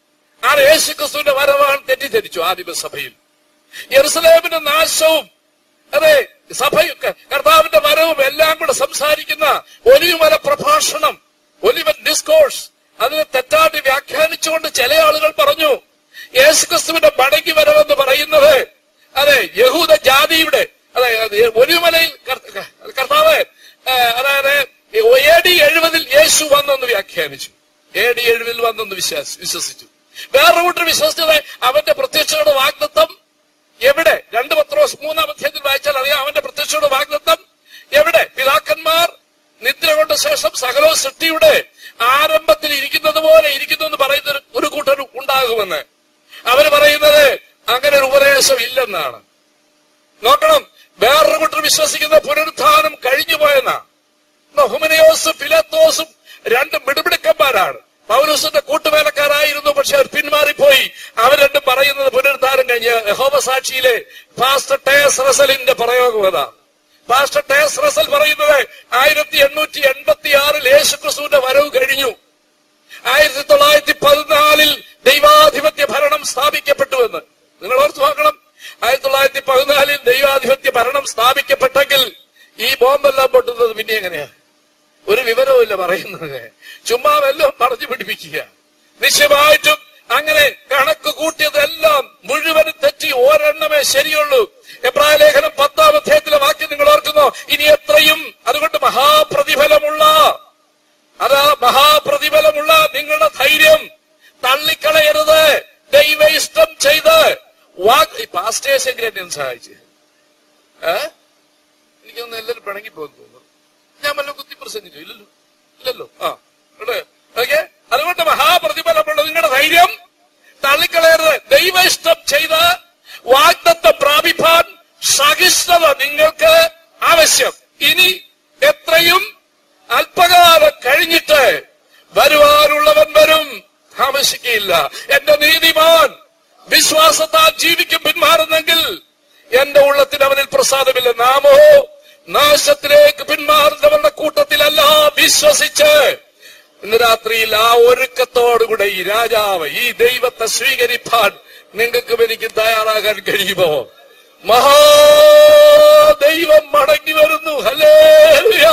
[SPEAKER 1] ആ യേശു ക്രിസ്തുവിന്റെ വരവാണ് തെറ്റിദ്ധരിച്ചു ആദിമ സഭയിൽ യെറുസലേമിന്റെ നാശവും അതെ സഭയും ക- കർത്താവിന്റെ വരവും എല്ലാം കൂടെ സംസാരിക്കുന്ന ഒലിവുമല പ്രഭാഷണം ഒലിവൻ ഡിസ്കോഴ്സ് അതിനെ തെറ്റായിട്ട് വ്യാഖ്യാനിച്ചുകൊണ്ട് ചില ആളുകൾ പറഞ്ഞു യേശുക്രിസ്തുവിന്റെ മടങ്ങി വരവെന്ന് പറയുന്നത് അതെ യഹൂദ ജാതിയുടെ അതെ അത് ഒലിവുമലയിൽ കർത്ത- കർത്താവ് ആ, അതായത് എ ഡി എഴുപതിൽ യേശു വന്നെന്ന് വ്യാഖ്യാനിച്ചു എ ഡി എഴുപതിൽ വന്നെന്ന് വിശ്വാസ- വിശ്വസിച്ചു വേറെ കൂട്ടർ വിശ്വസിച്ചത് അവന്റെ പ്രത്യക്ഷയുടെ വാഗ്ദത്വം എവിടെ രണ്ട് പത്രോസ് മൂന്നാം അധ്യായത്തിൽ വായിച്ചാൽ അറിയാം അവന്റെ പ്രത്യക്ഷയുടെ വാഗ്ദത്തം എവിടെ പിതാക്കന്മാർ നിദ്ര കൊണ്ട ശേഷം സകലോ സൃഷ്ടിയുടെ ആരംഭത്തിൽ ഇരിക്കുന്നത് പോലെ ഇരിക്കുന്നു എന്ന് പറയുന്ന ഒരു- ഒരു കൂട്ടർ ഉണ്ടാകുമെന്ന് അവര് പറയുന്നത് അങ്ങനെ ഒരു ഉപദേശം ഇല്ലെന്നാണ് നോക്കണം വേറൊരു കൂട്ടർ വിശ്വസിക്കുന്ന പുനരുത്ഥാനം കഴിഞ്ഞു പോയെന്നാ ഹുമനയോസും ഫിലത്തോസും രണ്ട് മിടുമിടുക്കന്മാരാണ് പൗരൂസിന്റെ കൂട്ടുവേലക്കാരായിരുന്നു പക്ഷെ അവർ പിന്മാറിപ്പോയി അവർ രണ്ടും പറയുന്നത് പുനരുദ്ധാരം കഴിഞ്ഞ് യഹോവ സാക്ഷിയിലെ പാസ്റ്റർ ടേസ് റസലിന്റെ പ്രയോഗം പാസ്റ്റർ ടേസ് റസൽ പറയുന്നത് ആയിരത്തി എണ്ണൂറ്റി എൺപത്തി ആറിൽ യേശുക്രിസ്തുവിന്റെ വരവ് കഴിഞ്ഞു ആയിരത്തി തൊള്ളായിരത്തി പതിനാലിൽ ദൈവാധിപത്യ ഭരണം സ്ഥാപിക്കപ്പെട്ടുവെന്ന് നിങ്ങൾ ഓർത്ത് നോക്കണം ആയിരത്തി തൊള്ളായിരത്തി പതിനാലിൽ ദൈവാധിപത്യ ഭരണം സ്ഥാപിക്കപ്പെട്ടെങ്കിൽ ഈ ബോംബെല്ലാം പൊട്ടുന്നത് പിന്നെ എങ്ങനെയാ ഒരു വിവരവുമില്ല പറയുന്നത് ചുമ്മാ വല്ലതും പറഞ്ഞു പിടിപ്പിക്കുക നിശ്ചയമായിട്ടും അങ്ങനെ കണക്ക് കൂട്ടിയതെല്ലാം മുഴുവനും തെറ്റി ഒരെണ്ണമേ ശരിയുള്ളൂ എബ്രായ ലേഖനം പത്താം അധ്യായത്തിലെ വാക്യം നിങ്ങൾ ഓർക്കുന്നോ ഇനി എത്രയും അതുകൊണ്ട് മഹാപ്രതിഫലമുള്ള അതാ മഹാപ്രതിഫലമുള്ള നിങ്ങളുടെ ധൈര്യം തള്ളിക്കളയരുത് ദൈവ ഇഷ്ടം ചെയ്ത് വാ- ഈ പാസ്റ്റേഴ്സ് എങ്ങനെ എന്നെ ഒന്ന് സഹായിച്ച് ഏ? എനിക്കൊന്ന് എല്ലാവരും പിണങ്ങി പോകുന്നു തോന്നുന്നു ഞാൻ വല്ല കുത്തി പ്രസംഗിച്ചു ഇല്ലല്ലോ ഇല്ലല്ലോ ആ ഇവിടെ ഓക്കെ അതുകൊണ്ട് മഹാപ്രതിഫലമുള്ള നിങ്ങളുടെ ധൈര്യം തള്ളിക്കളയരുത് ദൈവ ഇഷ്ടം ചെയ്ത് വാഗ്ദത്തം പ്രാപിപ്പാൻ സഹിഷ്ണുത നിങ്ങൾക്ക് ആവശ്യം ഇനി എത്രയും അല്പകാലം കഴിഞ്ഞിട്ട് വരുവാനുള്ളവൻ വരും താമസിക്കയില്ല എന്റെ നീതിമാൻ വിശ്വാസത്താൽ ജീവിക്കും പിന്മാറുന്നെങ്കിൽ എന്റെ ഉള്ളത്തിന് അവനിൽ പ്രസാദമില്ല നാമോ നാശത്തിലേക്ക് പിന്മാറുന്നവരുടെ കൂട്ടത്തിലല്ല വിശ്വസിച്ച് ഇന്ന് രാത്രിയിൽ ആ ഒരുക്കത്തോടുകൂടെ ഈ രാജാവ് ഈ ദൈവത്തെ സ്വീകരിപ്പാൻ നിങ്ങൾക്കും എനിക്ക് തയ്യാറാകാൻ കഴിയുമോ മഹാദൈവം മടങ്ങി വരുന്നു ഹല്ലേലൂയ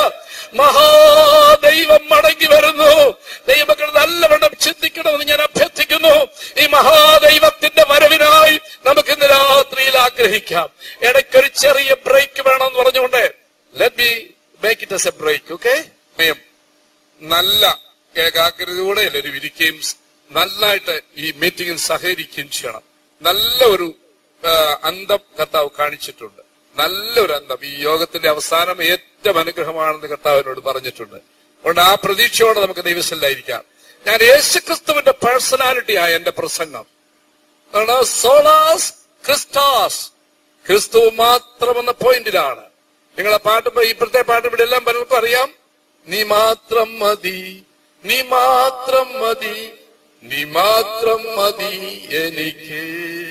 [SPEAKER 1] മഹാദൈവം മടങ്ങി വരുന്നു ദൈവമക്കൾ നല്ലവണ്ണം ചിന്തിക്കണമെന്ന് ഞാൻ അഭ്യർത്ഥിക്കുന്നു ഈ മഹാദൈവത്തിന്റെ വരവിനായി നമുക്ക് ഇന്ന് രാത്രിയിൽ ആഗ്രഹിക്കാം ഇടയ്ക്കൊരു ചെറിയ ബ്രേക്ക് വേണമെന്ന് പറഞ്ഞുകൊണ്ട് let be make it as a break okay നല്ല ഏകാഗ്രതയോടെ എല്ലാവരും ഇരിക്കുകയും നന്നായിട്ട് ഈ മീറ്റിംഗിൽ സഹകരിക്കുകയും ചെയ്യണം നല്ല ഒരു ആ, അന്തം കർത്താവ് കാണിച്ചിട്ടുണ്ട് നല്ലൊരു അന്തം ഈ യോഗത്തിന്റെ അവസാനം ഏറ്റവും അനുഗ്രഹമാണെന്ന് കർത്താവിനോട് പറഞ്ഞിട്ടുണ്ട് അതുകൊണ്ട് ആ പ്രതീക്ഷയോടെ നമുക്ക് ദൈവസ്ഥലായിരിക്കാം ഞാൻ യേശുക്രിസ്തുവിന്റെ പേഴ്സണാലിറ്റി ആയ എന്റെ പ്രസംഗം അതാണ് സോളാസ് ക്രിസ്റ്റാസ് ക്രിസ്തു മാത്രമെന്ന പോയിന്റിലാണ് നിങ്ങളെ പാട്ട് ഇപ്പൊ ഇപ്പോഴത്തെ പാട്ട് ഇവിടെ എല്ലാം പലർക്കും അറിയാം നീ മാത്രം മതി നീ മാത്രം മതി നീ മാത്രം മതി എനിക്ക്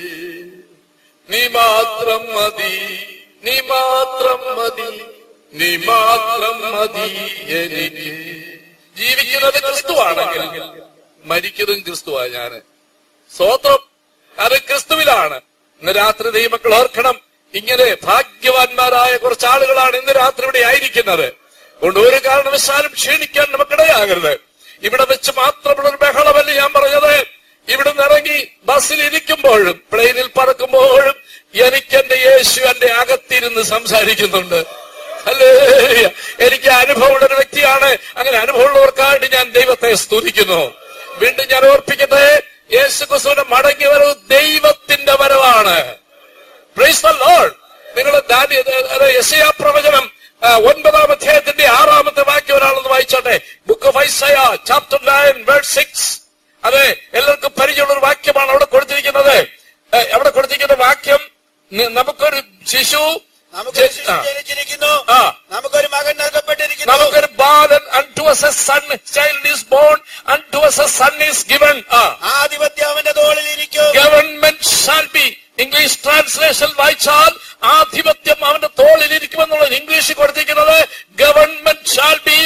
[SPEAKER 1] നീ മാത്രം മതി നീ മാത്രം മതി നീ മാത്രം മതി എനിക്ക് ജീവിക്കുന്നത് ക്രിസ്തുവാണെങ്കിൽ മരിക്കുന്നതും ക്രിസ്തുവാ ഞാന് സ്വോത്രം അത് ക്രിസ്തുവിലാണ് ഇന്ന് രാത്രി ദൈവമക്കൾ ഓർക്കണം ഇങ്ങനെ ഭാഗ്യവാന്മാരായ കുറച്ച് ആളുകളാണ് ഇന്ന് രാത്രി ഇവിടെ ആയിരിക്കുന്നത് അതുകൊണ്ട് ഒരു കാരണവശാലും ക്ഷീണിക്കാൻ നമുക്കിടയാകരുത് ഇവിടെ വെച്ച് മാത്രമുള്ള ഒരു ബഹളമല്ല ഞാൻ പറഞ്ഞത് ഇവിടുന്ന് ഇറങ്ങി ബസ്സിൽ ഇരിക്കുമ്പോഴും പ്ലെയിനിൽ പറക്കുമ്പോഴും എനിക്ക് എന്റെ യേശു എന്റെ അകത്തിരുന്ന് സംസാരിക്കുന്നുണ്ട് അല്ലേ എനിക്ക് അനുഭവമുള്ള ഒരു വ്യക്തിയാണ് അങ്ങനെ അനുഭവമുള്ളവർക്കായിട്ട് ഞാൻ ദൈവത്തെ സ്തുതിക്കുന്നു വീണ്ടും ഞാൻ ഓർപ്പിക്കട്ടെ യേശു ക്രിസ്തുവിന്റെ മടങ്ങി വരവ് ദൈവത്തിന്റെ വരവാണ് പ്രൈസ് ദ ലോർഡ് നിങ്ങൾ യശയാ പ്രവചനം ആ, ഒൻപതാം അധ്യായത്തിന്റെ ആറാമത്തെ വാക്യം ഒരാളൊന്ന് വായിച്ചോട്ടെ book of Isaiah chapter nine word six അതെ എല്ലാവർക്കും പരിചയമുള്ള ഒരു വാക്യമാണ് അവിടെ കൊടുത്തിരിക്കുന്നത് ഏ, അവിടെ കൊടുത്തിരിക്കുന്ന വാക്യം നി- നമുക്കൊരു ശിശു
[SPEAKER 2] നമുക്കൊരു
[SPEAKER 1] ജ-
[SPEAKER 2] ശിശു
[SPEAKER 1] ആ,
[SPEAKER 2] ജനിച്ചിരിക്കുന്നു
[SPEAKER 1] ആ.
[SPEAKER 2] നമുക്കൊരു മകൻ നൽകപ്പെട്ടിരിക്കുന്നു
[SPEAKER 1] നമുക്കൊരു ബാലൻ unto us a son child is born unto us a son is given ആ
[SPEAKER 2] ആധിപത്യം അവന്റെ തോളിൽ ഇരിക്കും
[SPEAKER 1] government shall be English translation വായിച്ചാൽ ആധിപത്യം അവന്റെ തോളിൽ ഇരിക്കുമെന്നുള്ളത് ഇംഗ്ലീഷിൽ കൊടുത്തിരിക്കുന്നത് government shall be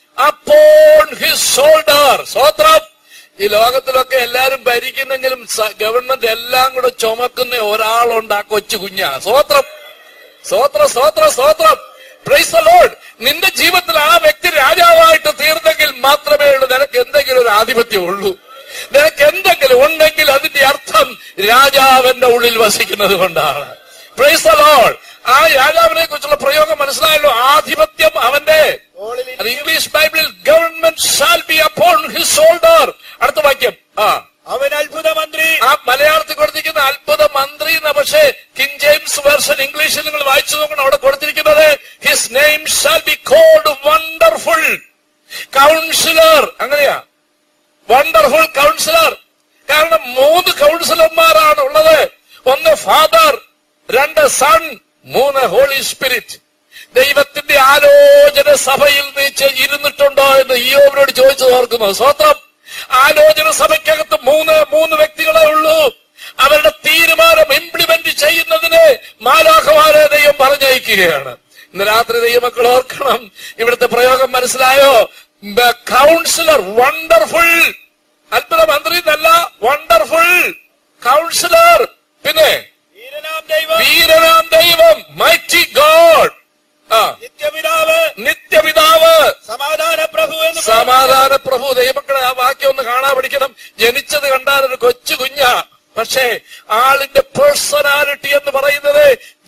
[SPEAKER 1] upon his shoulder സ്വോത്രം ഈ ലോകത്തിലൊക്കെ എല്ലാരും ഭരിക്കുന്നെങ്കിലും ഗവൺമെന്റ് എല്ലാം കൂടെ ചുമക്കുന്ന ഒരാളുണ്ട് ആ കൊച്ചു കുഞ്ഞ സ്വോത്രം സ്വോത്രം സ്വോത്രം സ്വോത്രം പ്രൈസ് ദ ലോർഡ് നിന്റെ ജീവിതത്തിൽ ആ വ്യക്തി രാജാവായിട്ട് തീർന്നെങ്കിൽ മാത്രമേ ഉള്ളൂ നിനക്ക് എന്തെങ്കിലും ഒരു ആധിപത്യം ഉള്ളൂ നിനക്ക് എന്തെങ്കിലും ഉണ്ടെങ്കിൽ അതിന്റെ അർത്ഥം രാജാവിന്റെ ഉള്ളിൽ വസിക്കുന്നത് കൊണ്ടാണ് പ്രൈസ് ദ ലോർഡ് ആ രാജാവിനെ കുറിച്ചുള്ള പ്രയോഗം മനസ്സിലായല്ലോ ആധിപത്യം അവന്റെ
[SPEAKER 2] തോളിൽ
[SPEAKER 1] അത് ഇംഗ്ലീഷ് ബൈബിളിൽ government shall be upon his shoulder അടുത്ത വാക്യം ആ
[SPEAKER 2] അവൻ അത്ഭുത മന്ത്രി
[SPEAKER 1] ആ മലയാളത്തിൽ കൊടുത്തിരിക്കുന്ന അത്ഭുത മന്ത്രി എന്ന പക്ഷേ കിങ് ജെയിംസ് വേർഷൻ ഇംഗ്ലീഷിൽ നിങ്ങൾ വായിച്ചു നോക്കണം അവിടെ കൊടുത്തിരിക്കുന്നത് his name shall be called wonderful counsellor അങ്ങനെയാ വണ്ടർഫുൾ കൗൺസിലർ കാരണം മൂന്ന് കൗൺസിലർമാരാണ് ഉള്ളത് ഒന്ന് ഫാദർ രണ്ട് സൺ മൂന്ന് ഹോളി സ്പിരിറ്റ് ദൈവത്തിന്റെ ആലോചന സഭയിൽ നീ ചെ- ഇരുന്നിട്ടുണ്ടോ എന്ന് ഈയോവരോട് ചോദിച്ചു ഓർക്കുന്നു സ്വത്രം ആലോചന സഭയ്ക്കകത്ത് മൂന്ന് മൂന്ന് വ്യക്തികളെ ഉള്ളൂ അവരുടെ തീരുമാനം ഇംപ്ലിമെന്റ് ചെയ്യുന്നതിന് മാലാഖമാരെ ദൈവം പറഞ്ഞയക്കുകയാണ് ഇന്ന് രാത്രി ദൈവമക്കൾ ഓർക്കണം ഇവിടുത്തെ പ്രയോഗം മനസ്സിലായോ കൗൺസിലർ വണ്ടർഫുൾ അത്ഭുത മന്ത്രി എന്നല്ല വണ്ടർഫുൾ കൗൺസിലർ പിന്നെ
[SPEAKER 2] വീരനാം ദൈവം
[SPEAKER 1] വീരനാം ദൈവം മൈറ്റി ഗോഡ് ആ
[SPEAKER 2] നിത്യപിതാവ്
[SPEAKER 1] നിത്യപിതാവ്
[SPEAKER 2] സമാധാന പ്രഭു എന്ന്
[SPEAKER 1] സമാധാന പ്രഭു ദൈവമക്കളെ ആ വാക്യം ഒന്ന് കാണാൻ പഠിക്കണം ജനിച്ചത് കണ്ടാൽ ഒരു കൊച്ചു കുഞ്ഞാ പക്ഷേ ആളിന്റെ പേഴ്സണാലിറ്റി എന്ന് പറയുന്നത്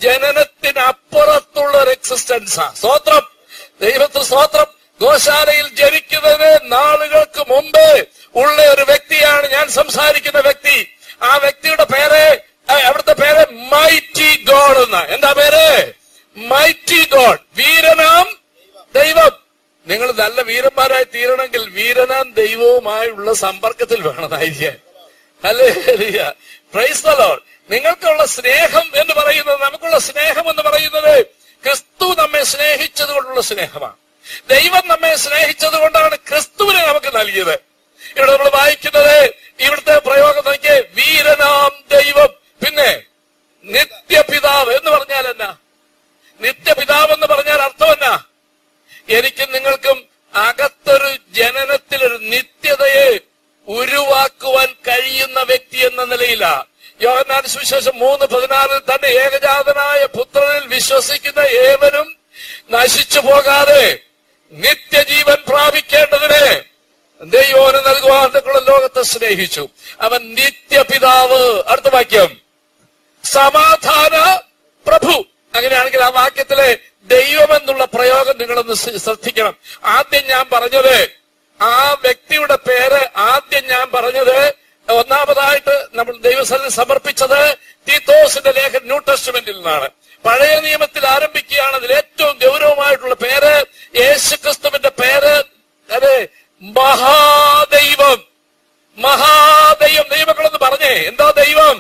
[SPEAKER 1] ജനനത്തിനപ്പുറത്തുള്ള ഒരു എക്സിസ്റ്റൻസാ സ്വത്രം ദൈവത്തിന് സ്വത്രം ഗോശാലയിൽ ജനിക്കുന്നതിന് നാളുകൾക്ക് മുമ്പ് ഉള്ള ഒരു വ്യക്തിയാണ് ഞാൻ സംസാരിക്കുന്ന വ്യക്തി ആ വ്യക്തിയുടെ പേര് ആ, അവിടുത്തെ പേര് മൈറ്റി ഗോഡ് എന്ന എന്താ പേര് മൈറ്റി ഗോഡ് വീരനാം ദൈവം നിങ്ങൾ നല്ല വീരന്മാരായി തീരണമെങ്കിൽ വീരനാം ദൈവവുമായുള്ള സമ്പർക്കത്തിൽ വേണമായിരിക്കാൻ അല്ലേ പ്രൈസ് ദ ലോർഡ് നിങ്ങൾക്കുള്ള സ്നേഹം എന്ന് പറയുന്നത് നമുക്കുള്ള സ്നേഹം എന്ന് പറയുന്നത് ക്രിസ്തു നമ്മെ സ്നേഹിച്ചത് കൊണ്ടുള്ള സ്നേഹമാണ് ദൈവം നമ്മെ സ്നേഹിച്ചത് കൊണ്ടാണ് ക്രിസ്തുവിനെ നമുക്ക് നൽകിയത് ഇവിടെ നമ്മൾ വായിക്കുന്നത് ഇവിടുത്തെ പ്രയോഗം നോക്കിയേ വീരനാം ദൈവം പിന്നെ നിത്യപിതാവ് എന്ന് പറഞ്ഞാൽ എന്നാ നിത്യപിതാവ് എന്ന് പറഞ്ഞാൽ അർത്ഥം എന്നാ എനിക്കും നിങ്ങൾക്കും അകത്തൊരു ജനനത്തിലൊരു നിത്യതയെ ഉരുവാക്കുവാൻ കഴിയുന്ന വ്യക്തി എന്ന നിലയില യോഹന്നാൻ സുവിശേഷം മൂന്ന് പതിനാറിൽ തന്റെ ഏകജാതനായ പുത്രനിൽ വിശ്വസിക്കുന്ന ഏവനും നശിച്ചു പോകാതെ നിത്യജീവൻ പ്രാപിക്കേണ്ടതിന് ദൈവോന് നൽകുവാനുള്ള ലോകത്തെ സ്നേഹിച്ചു അവൻ നിത്യപിതാവ് അടുത്ത വാക്യം സമാധാന പ്രഭു അങ്ങനെയാണെങ്കിൽ ആ വാക്യത്തിലെ ദൈവം എന്നുള്ള പ്രയോഗം നിങ്ങളൊന്ന് ശ്ര- ശ്രദ്ധിക്കണം ആദ്യം ഞാൻ പറഞ്ഞത് ആ വ്യക്തിയുടെ പേര് ആദ്യം ഞാൻ പറഞ്ഞത് ഒന്നാമതായിട്ട് നമ്മൾ ദൈവസ്ഥലിൽ സമർപ്പിച്ചത് തീത്തോസിന്റെ ലേഖൻ ന്യൂ ടെസ്റ്റ്മെന്റിൽ നിന്നാണ് പഴയ നിയമത്തിൽ ആരംഭിക്കുകയാണ് അതിൽ ഏറ്റവും ഗൗരവമായിട്ടുള്ള പേര് യേശുക്രിസ്തുവിന്റെ പേര് അതെ മഹാദൈവം മഹാദൈവം ദൈവങ്ങളെന്ന് പറഞ്ഞേ എന്താ ദൈവം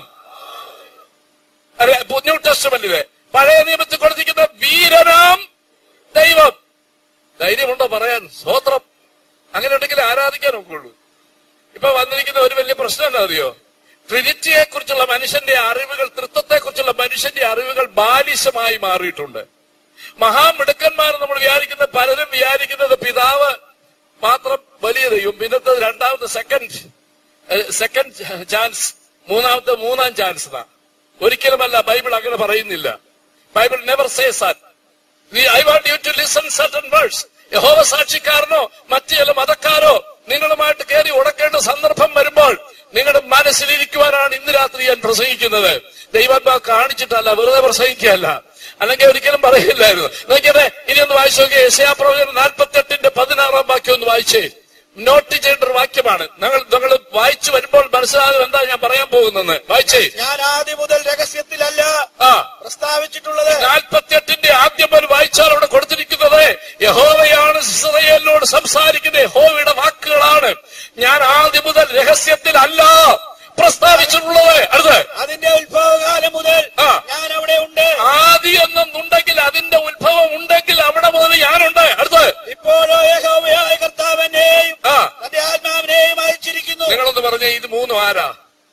[SPEAKER 1] അതെ ന്യൂ ടെസ്റ്റ്മെന്റില് പഴയ നിയമത്തിൽ കൊടുത്തിരിക്കുന്ന വീരനാം ദൈവം ധൈര്യമുണ്ടോ പറയാൻ സ്വോത്രം അങ്ങനെ ഉണ്ടെങ്കിൽ ആരാധിക്കാൻ ഒക്കുള്ളൂ ഇപ്പൊ വന്നിരിക്കുന്ന ഒരു വലിയ പ്രശ്നം എന്താ അറിയോ ട്രിനിറ്റിയെ കുറിച്ചുള്ള മനുഷ്യന്റെ അറിവുകൾ തൃത്വത്തെ കുറിച്ചുള്ള മനുഷ്യന്റെ അറിവുകൾ ബാലിശമായി മാറിയിട്ടുണ്ട് മഹാമിടുക്കന്മാർ നമ്മൾ വിചാരിക്കുന്ന പലരും വിചാരിക്കുന്നത് പിതാവ് മാത്രം വലിയ ദൈവം പിന്നത്തെ രണ്ടാമത്തെ സെക്കൻഡ് സെക്കൻഡ് ചാൻസ് മൂന്നാമത്തെ മൂന്നാം ചാൻസ് എന്നാ ഒരിക്കലുമല്ല ബൈബിൾ അങ്ങനെ പറയുന്നില്ല Bible never says I want you to listen certain words യഹോവ സാക്ഷിക്കാരനോ മറ്റു ചില മതക്കാരോ നിങ്ങളുമായിട്ട് കയറി ഉടക്കേണ്ട സന്ദർഭം വരുമ്പോൾ നിങ്ങളുടെ മനസ്സിലിരിക്കുവാനാണ് ഇന്ന് രാത്രി ഞാൻ പ്രസംഗിക്കുന്നത് ദൈവാത്മാ കാണിച്ചിട്ടല്ല വെറുതെ പ്രസംഗിക്കുകയല്ല അല്ലെങ്കിൽ ഒരിക്കലും പറയില്ലായിരുന്നു നോക്കിയതെ ഇനി ഒന്ന് വായിച്ചു നോക്കിയേ യശയാപ്രവചനം നാൽപ്പത്തി എട്ടിന്റെ പതിനാറാം വാക്യം ഒന്ന് വായിച്ചേ നോട്ട് ചെയ്യേണ്ട ഒരു വാക്യമാണ് ഞങ്ങൾ നിങ്ങൾ വായിച്ചു വരുമ്പോൾ മനസ്സിലാകും എന്താ ഞാൻ പറയാൻ പോകുന്നത് വായിച്ചേ
[SPEAKER 2] ഞാൻ ആദ്യം മുതൽ രഹസ്യത്തിലല്ല
[SPEAKER 1] ആ
[SPEAKER 2] പ്രസ്താവിച്ചിട്ടുള്ളത്
[SPEAKER 1] നാൽപ്പത്തിയെട്ടിന്റെ ആദ്യം ഒരു വായിച്ചാൽ അവിടെ കൊടുത്തിരിക്കുന്നത് യഹോവയാണ് ഇസ്രയേലിനോട് സംസാരിക്കുന്ന യഹോവയുടെ വാക്കുകളാണ് ഞാൻ ആദ്യം മുതൽ രഹസ്യത്തിലല്ല പ്രസ്താവിച്ചിട്ടുള്ളത് അടുത്ത്
[SPEAKER 2] അതിന്റെ ഉത്ഭവകാലം മുതൽ
[SPEAKER 1] ആ.
[SPEAKER 2] ഞാൻ അവിടെ ഉണ്ട്
[SPEAKER 1] ആദ്യമൊന്നുണ്ടെങ്കിൽ അതിന്റെ ഉത്ഭവം ഉണ്ടെങ്കിൽ അവിടെ മുതൽ ഞാനുണ്ട് അടുത്ത്
[SPEAKER 2] ഇപ്പോഴോ യഹോവയായ കർത്താവിനെയും
[SPEAKER 1] ആ
[SPEAKER 2] തന്റെ ആത്മാവിനെയും അയച്ചിരിക്കുന്നു
[SPEAKER 1] നിങ്ങളൊന്ന് പറഞ്ഞ ഇത് മൂന്നും ആരാ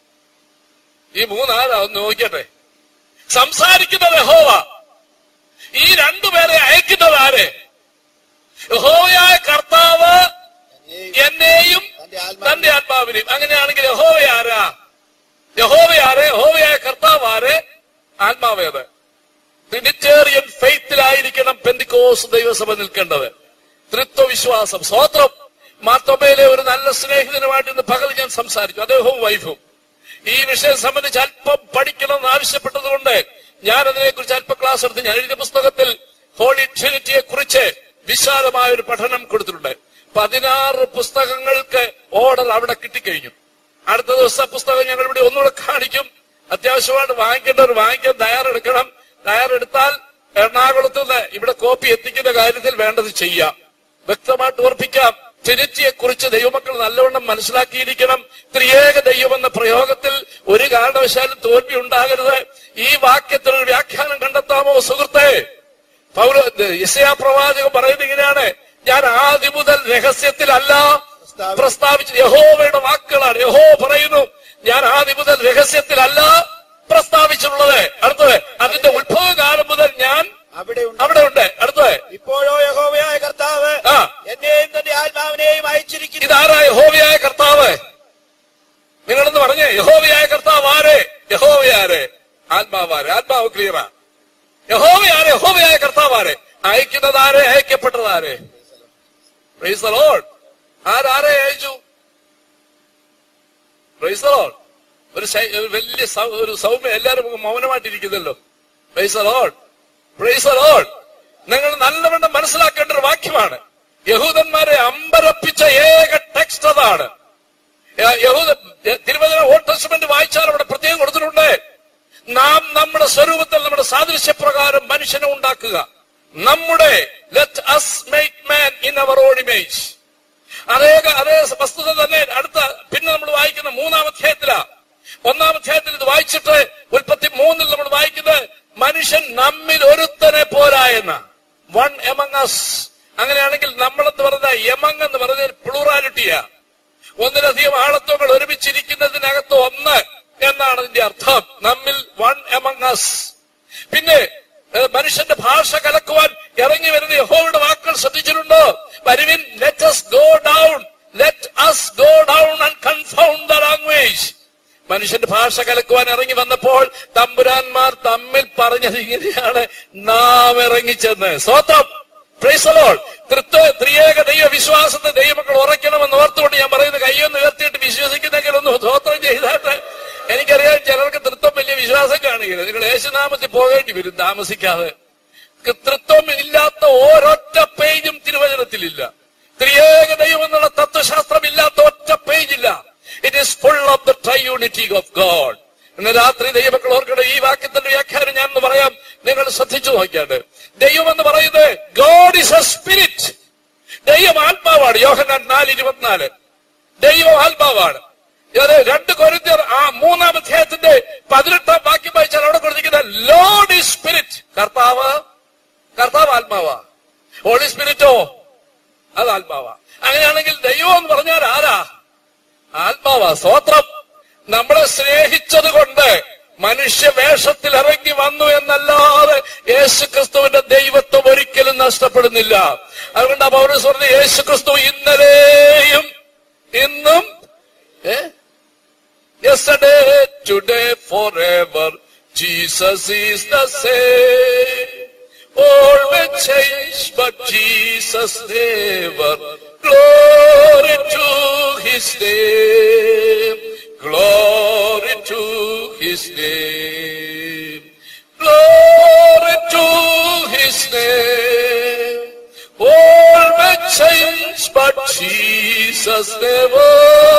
[SPEAKER 1] ഈ മൂന്നാരാ ഒന്ന് നോക്കിയട്ടെ സംസാരിക്കുന്നത് യഹോവ ഈ രണ്ടുപേരെ അയക്കുന്നത് ആര് യഹോവയായ കർത്താവ് എന്നെയും
[SPEAKER 2] തന്റെ ആത്മാ
[SPEAKER 1] തന്റെ ആത്മാവിനെയും അങ്ങനെയാണെങ്കിൽ യഹോവ ആരാ യഹോവ ആര് യഹോവയായ കർത്താവ് ആര് ആത്മാവേത് ട്രിനിറ്റേറിയൻ ഫെയ്ത്തിലായിരിക്കണം പെന്തിക്കോസ് ദൈവസഭ നിൽക്കേണ്ടത് തൃത്വവിശ്വാസം സ്വോത്രം മാത്തമ്മയിലെ ഒരു നല്ല സ്നേഹിതനുമായിട്ട് ഇന്ന് പകൽ ഞാൻ സംസാരിച്ചു അദ്ദേഹവും വൈഫും ഈ വിഷയം സംബന്ധിച്ച് അല്പം പഠിക്കണമെന്ന് ആവശ്യപ്പെട്ടതുകൊണ്ട് ഞാൻ അതിനെക്കുറിച്ച് അല്പ ക്ലാസ് എടുത്ത് ഞാൻ എഴുതിയ പുസ്തകത്തിൽ ഹോളി ട്രിനിറ്റിയെ കുറിച്ച് വിശാലമായ ഒരു പഠനം കൊടുത്തിട്ടുണ്ട് പതിനാറ് പുസ്തകങ്ങൾക്ക് ഓർഡർ അവിടെ കിട്ടിക്കഴിഞ്ഞു അടുത്ത ദിവസം പുസ്തകം ഞങ്ങൾ ഇവിടെ ഒന്നുകൂടെ കാണിക്കും അത്യാവശ്യമായിട്ട് വാങ്ങിക്കേണ്ടവർ വാങ്ങിക്കാൻ തയ്യാറെടുക്കണം തയ്യാറെടുത്താൽ എറണാകുളത്ത് നിന്ന് ഇവിടെ കോപ്പി എത്തിക്കുന്ന കാര്യത്തിൽ വേണ്ടത് ചെയ്യാം വ്യക്തമായിട്ട് ഓർപ്പിക്കാം ട്രിനിറ്റിയെ കുറിച്ച് ദൈവമക്കൾ നല്ലവണ്ണം മനസ്സിലാക്കിയിരിക്കണം ത്രിയേക ദൈവം എന്ന പ്രയോഗത്തിൽ ഒരു കാരണവശാലും തോൽവി ഉണ്ടാകരുത് ഈ വാക്യത്തിൽ ഒരു വ്യാഖ്യാനം കണ്ടെത്താമോ സുഹൃത്തെ പൗര യശയാ പ്രവാചകൻ പറയുന്നത് ഇങ്ങനെയാണ് ഞാൻ ആദ്യം മുതൽ രഹസ്യത്തിലല്ല പ്രസ്താവിച്ചു യഹോവയുടെ വാക്കുകളാണ് യഹോ പറയുന്നു ഞാൻ ആദ്യം മുതൽ രഹസ്യത്തിലല്ല പ്രസ്താവിച്ചിട്ടുള്ളത് അടുത്തത് അതിന്റെ ഉത്ഭവകാലം മുതൽ ഞാൻ
[SPEAKER 2] അവിടെ ഉണ്ട്
[SPEAKER 1] അവിടെ ഉണ്ട് അടുത്തത്
[SPEAKER 2] ഇപ്പോഴോ യഹോവയായ കർത്താവ്
[SPEAKER 1] ആ.
[SPEAKER 2] എന്നെയും തന്റെ ആത്മാവിനെയും അയച്ചിരിക്കുന്നു
[SPEAKER 1] ഇതാരാ യഹോവയായ കർത്താവ് നിങ്ങളെന്ന് പറഞ്ഞേ യഹോവയായ കർത്താവ് ആരെ യഹോവയാരെ ആത്മാവാരെ ആത്മാവ് ക്ലിയറാ യഹോവയാരെ യഹോവയായ കർത്താവ് ആരെ അയക്കുന്നതാരെ അയക്കപ്പെട്ടതാരെ Praise the Lord. ആരാരെ അയച്ചു Praise the Lord. ഒരു ശൈ- ഒരു വലിയ സൗ- ഒരു സൗമ്യ എല്ലാവരും മൗനമായിട്ടിരിക്കുന്നല്ലോ Praise the Lord. Praise the Lord. നിങ്ങൾ നല്ലവണ്ണം മനസ്സിലാക്കേണ്ട ഒരു വാക്യമാണ് യഹൂദന്മാരെ അമ്പരപ്പിച്ച ഏക ടെക്സ്റ്റ് അതാണ് യ- യഹൂദ തിരുവനന്തപുരം ഓൾഡ് ടെസ്റ്റ്മെന്റ് വായിച്ചാൽ അവിടെ പ്രത്യേകം കൊടുത്തിട്ടുണ്ട് നാം നമ്മുടെ സ്വരൂപത്തിൽ നമ്മുടെ സാദൃശ്യം സാദൃശ്യപ്രകാരം മനുഷ്യനെ ഉണ്ടാക്കുക നമ്മുടെ let us make man in our own image അതേ അതേ വസ്തുത തന്നെ അടുത്ത പിന്നെ നമ്മൾ വായിക്കുന്ന മൂന്നാം അധ്യായത്തിലാ ഒന്നാം അധ്യായത്തിൽ ഇത് വായിച്ചിട്ട് ഉൽപ്പത്തി മൂന്നിൽ നമ്മൾ വായിക്കുന്നത് മനുഷ്യൻ നമ്മിൽ ഒരുത്തനെ പോരായെന്ന വൺ എമംഗ് അസ് അങ്ങനെയാണെങ്കിൽ നമ്മളെന്ന് പറഞ്ഞ യമങ് എന്ന് പറഞ്ഞ പ്ലൂറാലിറ്റിയാ ഒന്നിലധികം ആളത്വങ്ങൾ ഒരുമിച്ചിരിക്കുന്നതിനകത്ത് ഒന്ന് എന്നാണ് അതിന്റെ അർത്ഥം നമ്മിൽ വൺ എമംഗ് അസ് പിന്നെ ഏഹ്, മനുഷ്യന്റെ ഭാഷ കലക്കുവാൻ ഇറങ്ങി വരുന്ന യഹോവയുടെ വാക്കുകൾ ശ്രദ്ധിച്ചിട്ടുണ്ടോ വരുവിൻ let us go down let us go down and confound the language മനുഷ്യന്റെ ഭാഷ കലക്കുവാൻ ഇറങ്ങി വന്നപ്പോൾ തമ്പുരാന്മാർ തമ്മിൽ പറഞ്ഞത് ഇങ്ങനെയാണ് നാം ഇറങ്ങിച്ചെന്ന് സ്വന്തം പ്രൈസലോൾ തൃത്വ ത്രിയേക ദൈവ വിശ്വാസത്തെ ദൈവമക്കൾ ഉറയ്ക്കണമെന്ന് ഓർത്തുകൊണ്ട് ഞാൻ പറയുന്നത് കൈയൊന്ന് ഉയർത്തിയിട്ട് വിശ്വസിക്കുന്നെങ്കിൽ ഒന്ന് സ്വോത്രം ചെയ്താട്ട് എനിക്കറിയാം ചിലർക്ക് തൃത്വം വലിയ വിശ്വാസം കാണുകയില്ല നിങ്ങൾ യേശുനാമത്തിൽ പോകേണ്ടി വരും താമസിക്കാതെ തൃത്വം ഇല്ലാത്ത ഒരൊറ്റ പേജും തിരുവചനത്തിലില്ല ത്രിയേക ദൈവം എന്നുള്ള തത്വശാസ്ത്രം ഇല്ലാത്ത ഒറ്റ പേജില്ല it is full of the triunity of God ഇന്ന് രാത്രി ദൈവമക്കൾ ഓർക്കട്ടെ ഈ വാക്യത്തിന്റെ വ്യാഖ്യാനം ഞാൻ ഒന്ന് പറയാം നിങ്ങൾ ശ്രദ്ധിച്ചു നോക്കിയാണ്ട് ദൈവം എന്ന് പറയുന്നത് ഗോഡ് ഇസ് എ സ്പിരിറ്റ് ദൈവം ആത്മാവാണ് യോഹനാൻ നാല് ഇരുപത്തിനാല് ദൈവം ആത്മാവാണ് ഇത് രണ്ട് കൊരിന്ത്യർ ആ മൂന്നാം അധ്യായത്തിന്റെ പതിനെട്ടാം വാക്യം വായിച്ചാൽ അവിടെ കൊടുത്തിരിക്കുന്ന ലോഡ് ഇസ് സ്പിരിറ്റ് കർത്താവ് കർത്താവ് ആത്മാവാ ഹോളി സ്പിരിറ്റോ അത് ആത്മാവാ അങ്ങനെയാണെങ്കിൽ ദൈവം എന്ന് പറഞ്ഞാൽ ആരാ ആത്മാവാ സ്തോത്രം നമ്മളെ സ്നേഹിച്ചത് കൊണ്ട് മനുഷ്യ വേഷത്തിൽ ഇറങ്ങി വന്നു എന്നല്ലാതെ യേശു ക്രിസ്തുവിന്റെ ദൈവത്വം ഒരിക്കലും നഷ്ടപ്പെടുന്നില്ല അതുകൊണ്ട് ആ പൗരസ് പറഞ്ഞ യേശു ക്രിസ്തു ഇന്നലെയും ഇന്നും ഏ yesterday today forever Jesus is the same All may change, but Jesus never. Glory to His name. Glory to His name. Glory to His name. All may change, but Jesus never.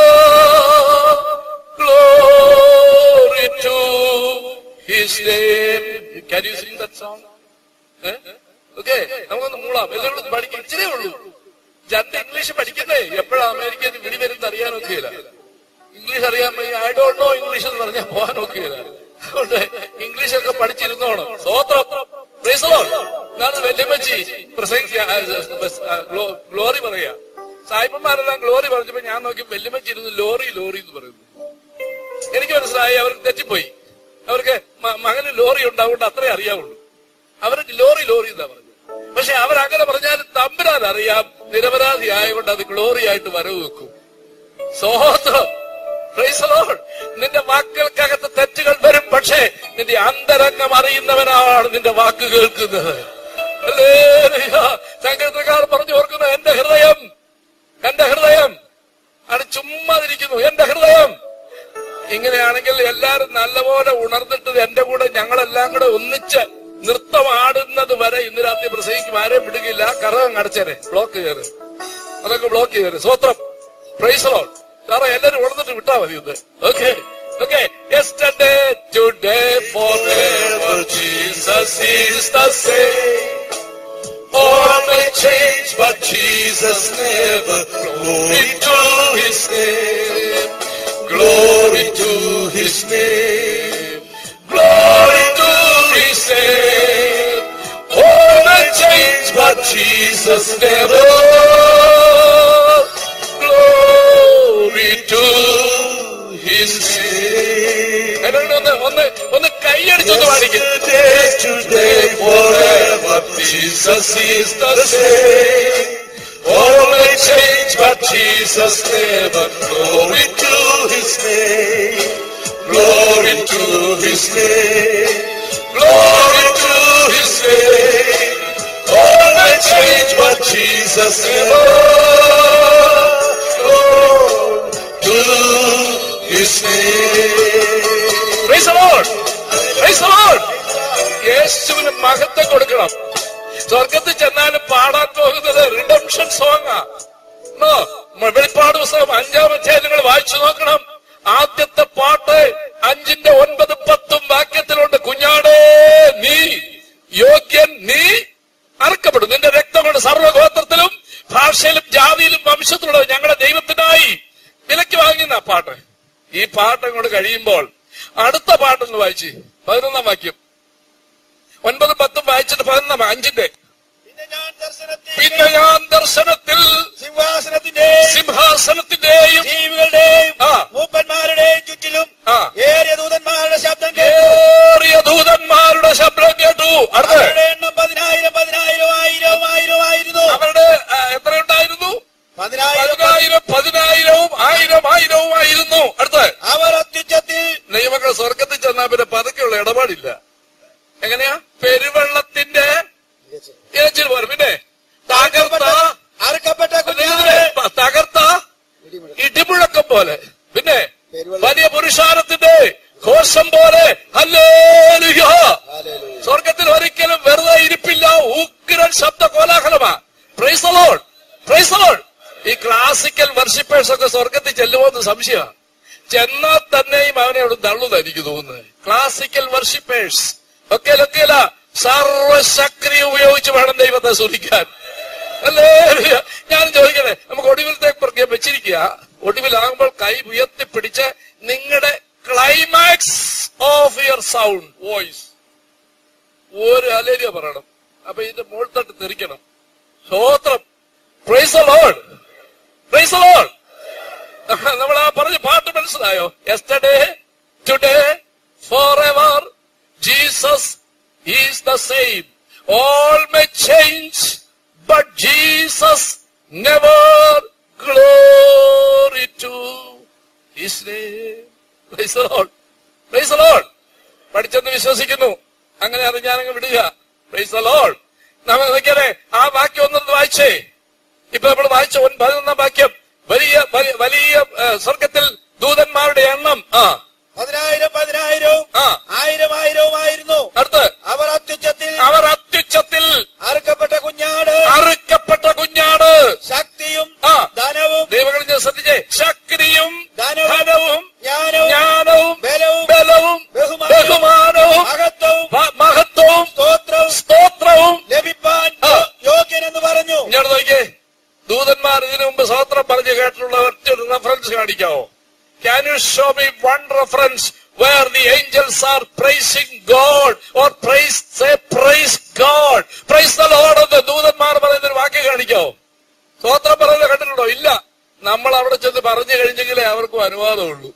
[SPEAKER 1] Glory to His name. Can you sing that song? Okay നമുക്കൊന്ന് മൂളാം എല്ലാവരും പഠിക്കും ഇച്ചിരേ ഉള്ളൂ രണ്ട് English പഠിക്കുന്നേ എപ്പോഴാ അമേരിക്കയിൽ വിളി വരുന്നത് അറിയാൻ നോക്കിയില്ല ഇംഗ്ലീഷ് അറിയാൻ ഐ ഡോണ്ട് നോ ഇംഗ്ലീഷ് എന്ന് പറഞ്ഞാൽ പോകാൻ നോക്കിയില്ല അതുകൊണ്ട് ഇംഗ്ലീഷ് ഒക്കെ പഠിച്ചിരുന്നോണം സ്വോത്രം Praise the Lord. എന്നാണ് വല്യമ്മച്ചി പ്രസംഗിക്കുക ഗ്ലോറി പറയാ സായിപ്പന്മാരെല്ലാം ഗ്ലോറി പറഞ്ഞപ്പോ ഞാൻ നോക്കി വല്യമ്മച്ചി ഇരുന്ന് ലോറി ലോറി എന്ന് പറയുന്നു എനിക്ക് മനസ്സിലായി അവർക്ക് തെറ്റിപ്പോയി അവർക്ക് മ- മകന് ലോറി ഉണ്ടാവുകൊണ്ട് അത്രേ അറിയാവുള്ളൂ അവർക്ക് ലോറി ലോറി എന്നാ പറഞ്ഞത് പക്ഷെ അവരങ്ങനെ പറഞ്ഞാൽ തമ്പുരാൻ അറിയാം നിരപരാധി ആയതുകൊണ്ട് അത് ഗ്ലോറി ആയിട്ട് വരവ് വെക്കും സ്വോത്രം Praise the Lord. നിന്റെ വാക്കുകൾക്കകത്ത് തെറ്റുകൾ വരും പക്ഷേ നിന്റെ അന്തരംഗം അറിയുന്നവനാണ് നിന്റെ വാക്ക് കേൾക്കുന്നത് ഹല്ലേലൂയ. സങ്കീർത്തനക്കാർ പറഞ്ഞു ഓർക്കുന്നു എന്റെ ഹൃദയം എന്റെ ഹൃദയം അത് ചുമ്മാതിരിക്കുന്നു എന്റെ ഹൃദയം ഇങ്ങനെയാണെങ്കിൽ എല്ലാരും നല്ലപോലെ ഉണർന്നിട്ട് എന്റെ കൂടെ ഞങ്ങളെല്ലാം കൂടെ ഒന്നിച്ച് നൃത്തമാടുന്നത് വരെ ഇന്ന് രാത്രി പ്രസംഗിക്കും ആരെയും വിടുകയില്ല കറകം അടച്ചേരെ ബ്ലോക്ക് കയറ് അതൊക്കെ ബ്ലോക്ക് ചെയ്തേരെ സ്വത്രം പ്രൈസലോ സാറേ എല്ലാരും ഉണർന്നിട്ട് വിട്ടാ മതി ഇത് okay okay yesterday today for Jesus is the same All may change, but Jesus never. Glory to His name. Glory to His name. Glory to His name. All may change, but Jesus never. Glory to His name. എന്നോട് ഒന്ന് ഒന്ന് ഒന്ന് കൈയടിച്ചൊന്ന് പാടിക്കും
[SPEAKER 2] Today, forever,
[SPEAKER 1] Jesus is the same. All may change, but Jesus never. Glory to His name. Glory to His name. Glory to His name. All may change, but Jesus never. Glory to His name. Praise the Lord. Praise the Lord. യേശുവിന് മഹത്വം കൊടുക്കണം സ്വർഗത്തിൽ ചെന്നാലും പാടാൻ പോകുന്നത് redemption സോങ്ങാ no, വെളിപ്പാട് പുസ്തകം അഞ്ചാം അധ്യായം നിങ്ങൾ വായിച്ചു നോക്കണം ആദ്യത്തെ പാട്ട് അഞ്ചിന്റെ ഒൻപത് പത്തും വാക്യത്തിലുണ്ട് കുഞ്ഞാടേ നീ പാട്ടങ്ങോട്ട് കഴിയുമ്പോൾ അടുത്ത പാട്ടൊന്ന് വായിച്ച് പതിനൊന്നാം വാക്യം ഒൻപതും പത്തും വായിച്ചിട്ട് പതിനൊന്നാം അഞ്ചിന്റെ
[SPEAKER 2] പിന്നെ ഞാൻ ദർശനത്തിൽ
[SPEAKER 1] പിന്നെ ഞാൻ ദർശനത്തിൽ
[SPEAKER 2] സിംഹാസനത്തിന്റെയും
[SPEAKER 1] സിംഹാസനത്തിന്റെയും
[SPEAKER 2] ജീവികളുടെയും
[SPEAKER 1] ആ.
[SPEAKER 2] മൂപ്പന്മാരുടെയും ചുറ്റിലും
[SPEAKER 1] ആ.
[SPEAKER 2] ഏറിയ ദൂതന്മാരുടെ ശബ്ദം കേട്ടു
[SPEAKER 1] ഏറിയ ദൂതന്മാരുടെ ശബ്ദം കേട്ടു അടുത്ത്
[SPEAKER 2] അവരുടെ എണ്ണം പതിനായിരം പതിനായിരം ആയിരം ആയിരം ആയിരുന്നു
[SPEAKER 1] അവരുടെ ആ, എത്രയുണ്ടായിരുന്നു
[SPEAKER 2] പതിനായിരം
[SPEAKER 1] പതിനായിരം പതിനായിരവും ആയിരം ആയിരവും ആയിരുന്നു അടുത്ത്
[SPEAKER 2] അവർ അത്യുച്ചത്തിൽ
[SPEAKER 1] ദൈവങ്ങൾ സ്വർഗത്തിൽ ചെന്നാൽ പിന്നെ പതുക്കെയുള്ള ഇടപാടില്ല എങ്ങനെയാ പെരുവെള്ളത്തിന്റെ ഇരച്ചിൽ പോലെ പിന്നെ തകർത്ത
[SPEAKER 2] അറുക്കപ്പെട്ട കുഞ്ഞുങ്ങളെ
[SPEAKER 1] തകർത്ത ഇടിമുഴക്കം പോലെ പിന്നെ വലിയ പുരുഷാരത്തിന്റെ ഘോഷം പോലെ ഹല്ലേലൂയ സ്വർഗത്തിൽ ഒരിക്കലും വെറുതെ ഇരിപ്പില്ല ഉഗ്രൻ ശബ്ദ കോലാഹലമാ പ്രൈസലോൾ പ്രൈസലോൾ ഈ ക്ലാസിക്കൽ വർഷിപ്പേഴ്സ് ഒക്കെ സ്വർഗത്തിൽ ചെല്ലുമോ എന്ന് സംശയമാണ് ചെന്നാൽ തന്നെയും അവനെ അവിടെ തള്ളുന്ന എനിക്ക് തോന്നുന്നത് ക്ലാസിക്കൽ വർഷിപ്പേഴ്സ് ഒക്കെ ലൊക്കെയല്ല സർവശക്തി ഉപയോഗിച്ച് വേണം ദൈവത്തെ സ്തുതിക്കാൻ അല്ലേ ഞാൻ ചോദിക്കണേ നമുക്ക് ഒടുവിലത്തെ പ്രത്യേകം വെച്ചിരിക്കുക ഒടുവിലാകുമ്പോൾ കൈ ഉയർത്തിപ്പിടിച്ച് നിങ്ങളുടെ climax of your sound voice ഒരു അലേരിയ പറയണം അപ്പൊ ഇതിന്റെ മുകളിൽ തെറിക്കണം സ്തോത്രം പ്രൈസ് ലോഡ് പ്രൈസ് ലോഡ് നമ്മൾ ആ പറഞ്ഞ പാട്ട് മനസ്സിലായോ yesterday today forever Jesus is the same all may change but Jesus never glory to his name praise Lord praise Lord പഠിച്ചെന്ന് വിശ്വസിക്കുന്നു അങ്ങനെ അത് ഞാനങ്ങ് വിടുക പ്രൈസ് ലോഡ് നമ്മൾ നോക്കിയാലേ ആ വാക്യം ഒന്നും വായിച്ചേ ഇപ്പൊ നമ്മൾ വായിച്ച ഒൻ- പതിനൊന്നാം വാക്യം വലിയ വലിയ- വലിയ ഏ, സ്വർഗത്തിൽ ദൂതന്മാരുടെ എണ്ണം ആ
[SPEAKER 2] പതിനായിരം പതിനായിരവും
[SPEAKER 1] ആ
[SPEAKER 2] ആയിരം ആയിരവും ആയിരുന്നു
[SPEAKER 1] അടുത്ത്
[SPEAKER 2] അവർ അത്യുച്ചത്തിൽ
[SPEAKER 1] അവർ അത്യുച്ചത്തിൽ
[SPEAKER 2] അറുക്കപ്പെട്ട കുഞ്ഞാട്
[SPEAKER 1] അറുക്കപ്പെട്ട കുഞ്ഞാട്
[SPEAKER 2] ശക്തിയും
[SPEAKER 1] ആ
[SPEAKER 2] ധനവും
[SPEAKER 1] ദൈവങ്ങൾ ഞാൻ ശ്രദ്ധിച്ചേ ശക്തിയും
[SPEAKER 2] ധനവും
[SPEAKER 1] ധനവും
[SPEAKER 2] ജ്ഞാനവും
[SPEAKER 1] ജ്ഞാനവും
[SPEAKER 2] ബലവും
[SPEAKER 1] ബലവും
[SPEAKER 2] ബഹുമാനവും
[SPEAKER 1] ബഹുമാനവും
[SPEAKER 2] മഹത്വവും
[SPEAKER 1] മ- മഹത്വവും
[SPEAKER 2] സ്തോത്രവും
[SPEAKER 1] സ്തോത്രവും
[SPEAKER 2] ലഭിപ്പാൻ
[SPEAKER 1] ആ.
[SPEAKER 2] യോഗ്യനെന്ന് പറഞ്ഞു
[SPEAKER 1] ഇങ്ങോട്ട് നോക്കിയേ ദൂതന്മാർ ഇതിനു മുമ്പ് സ്വോത്രം പറഞ്ഞ് കേട്ടിട്ടുള്ള ഒറ്റ റെഫറൻസ് കാണിക്കാവോ can you show me one reference where the angels are praising God or praise say praise God praise the Lord എന്ന് ദൂതന്മാർ പറയുന്ന ഒരു വാക്യം കാണിക്കാവോ സ്വോത്രം പറയുന്നത് കണ്ടിട്ടുണ്ടോ ഇല്ല നമ്മൾ അവിടെ ചെന്ന് പറഞ്ഞു കഴിഞ്ഞെങ്കിലേ അവർക്കും അനുവാദമുള്ളൂ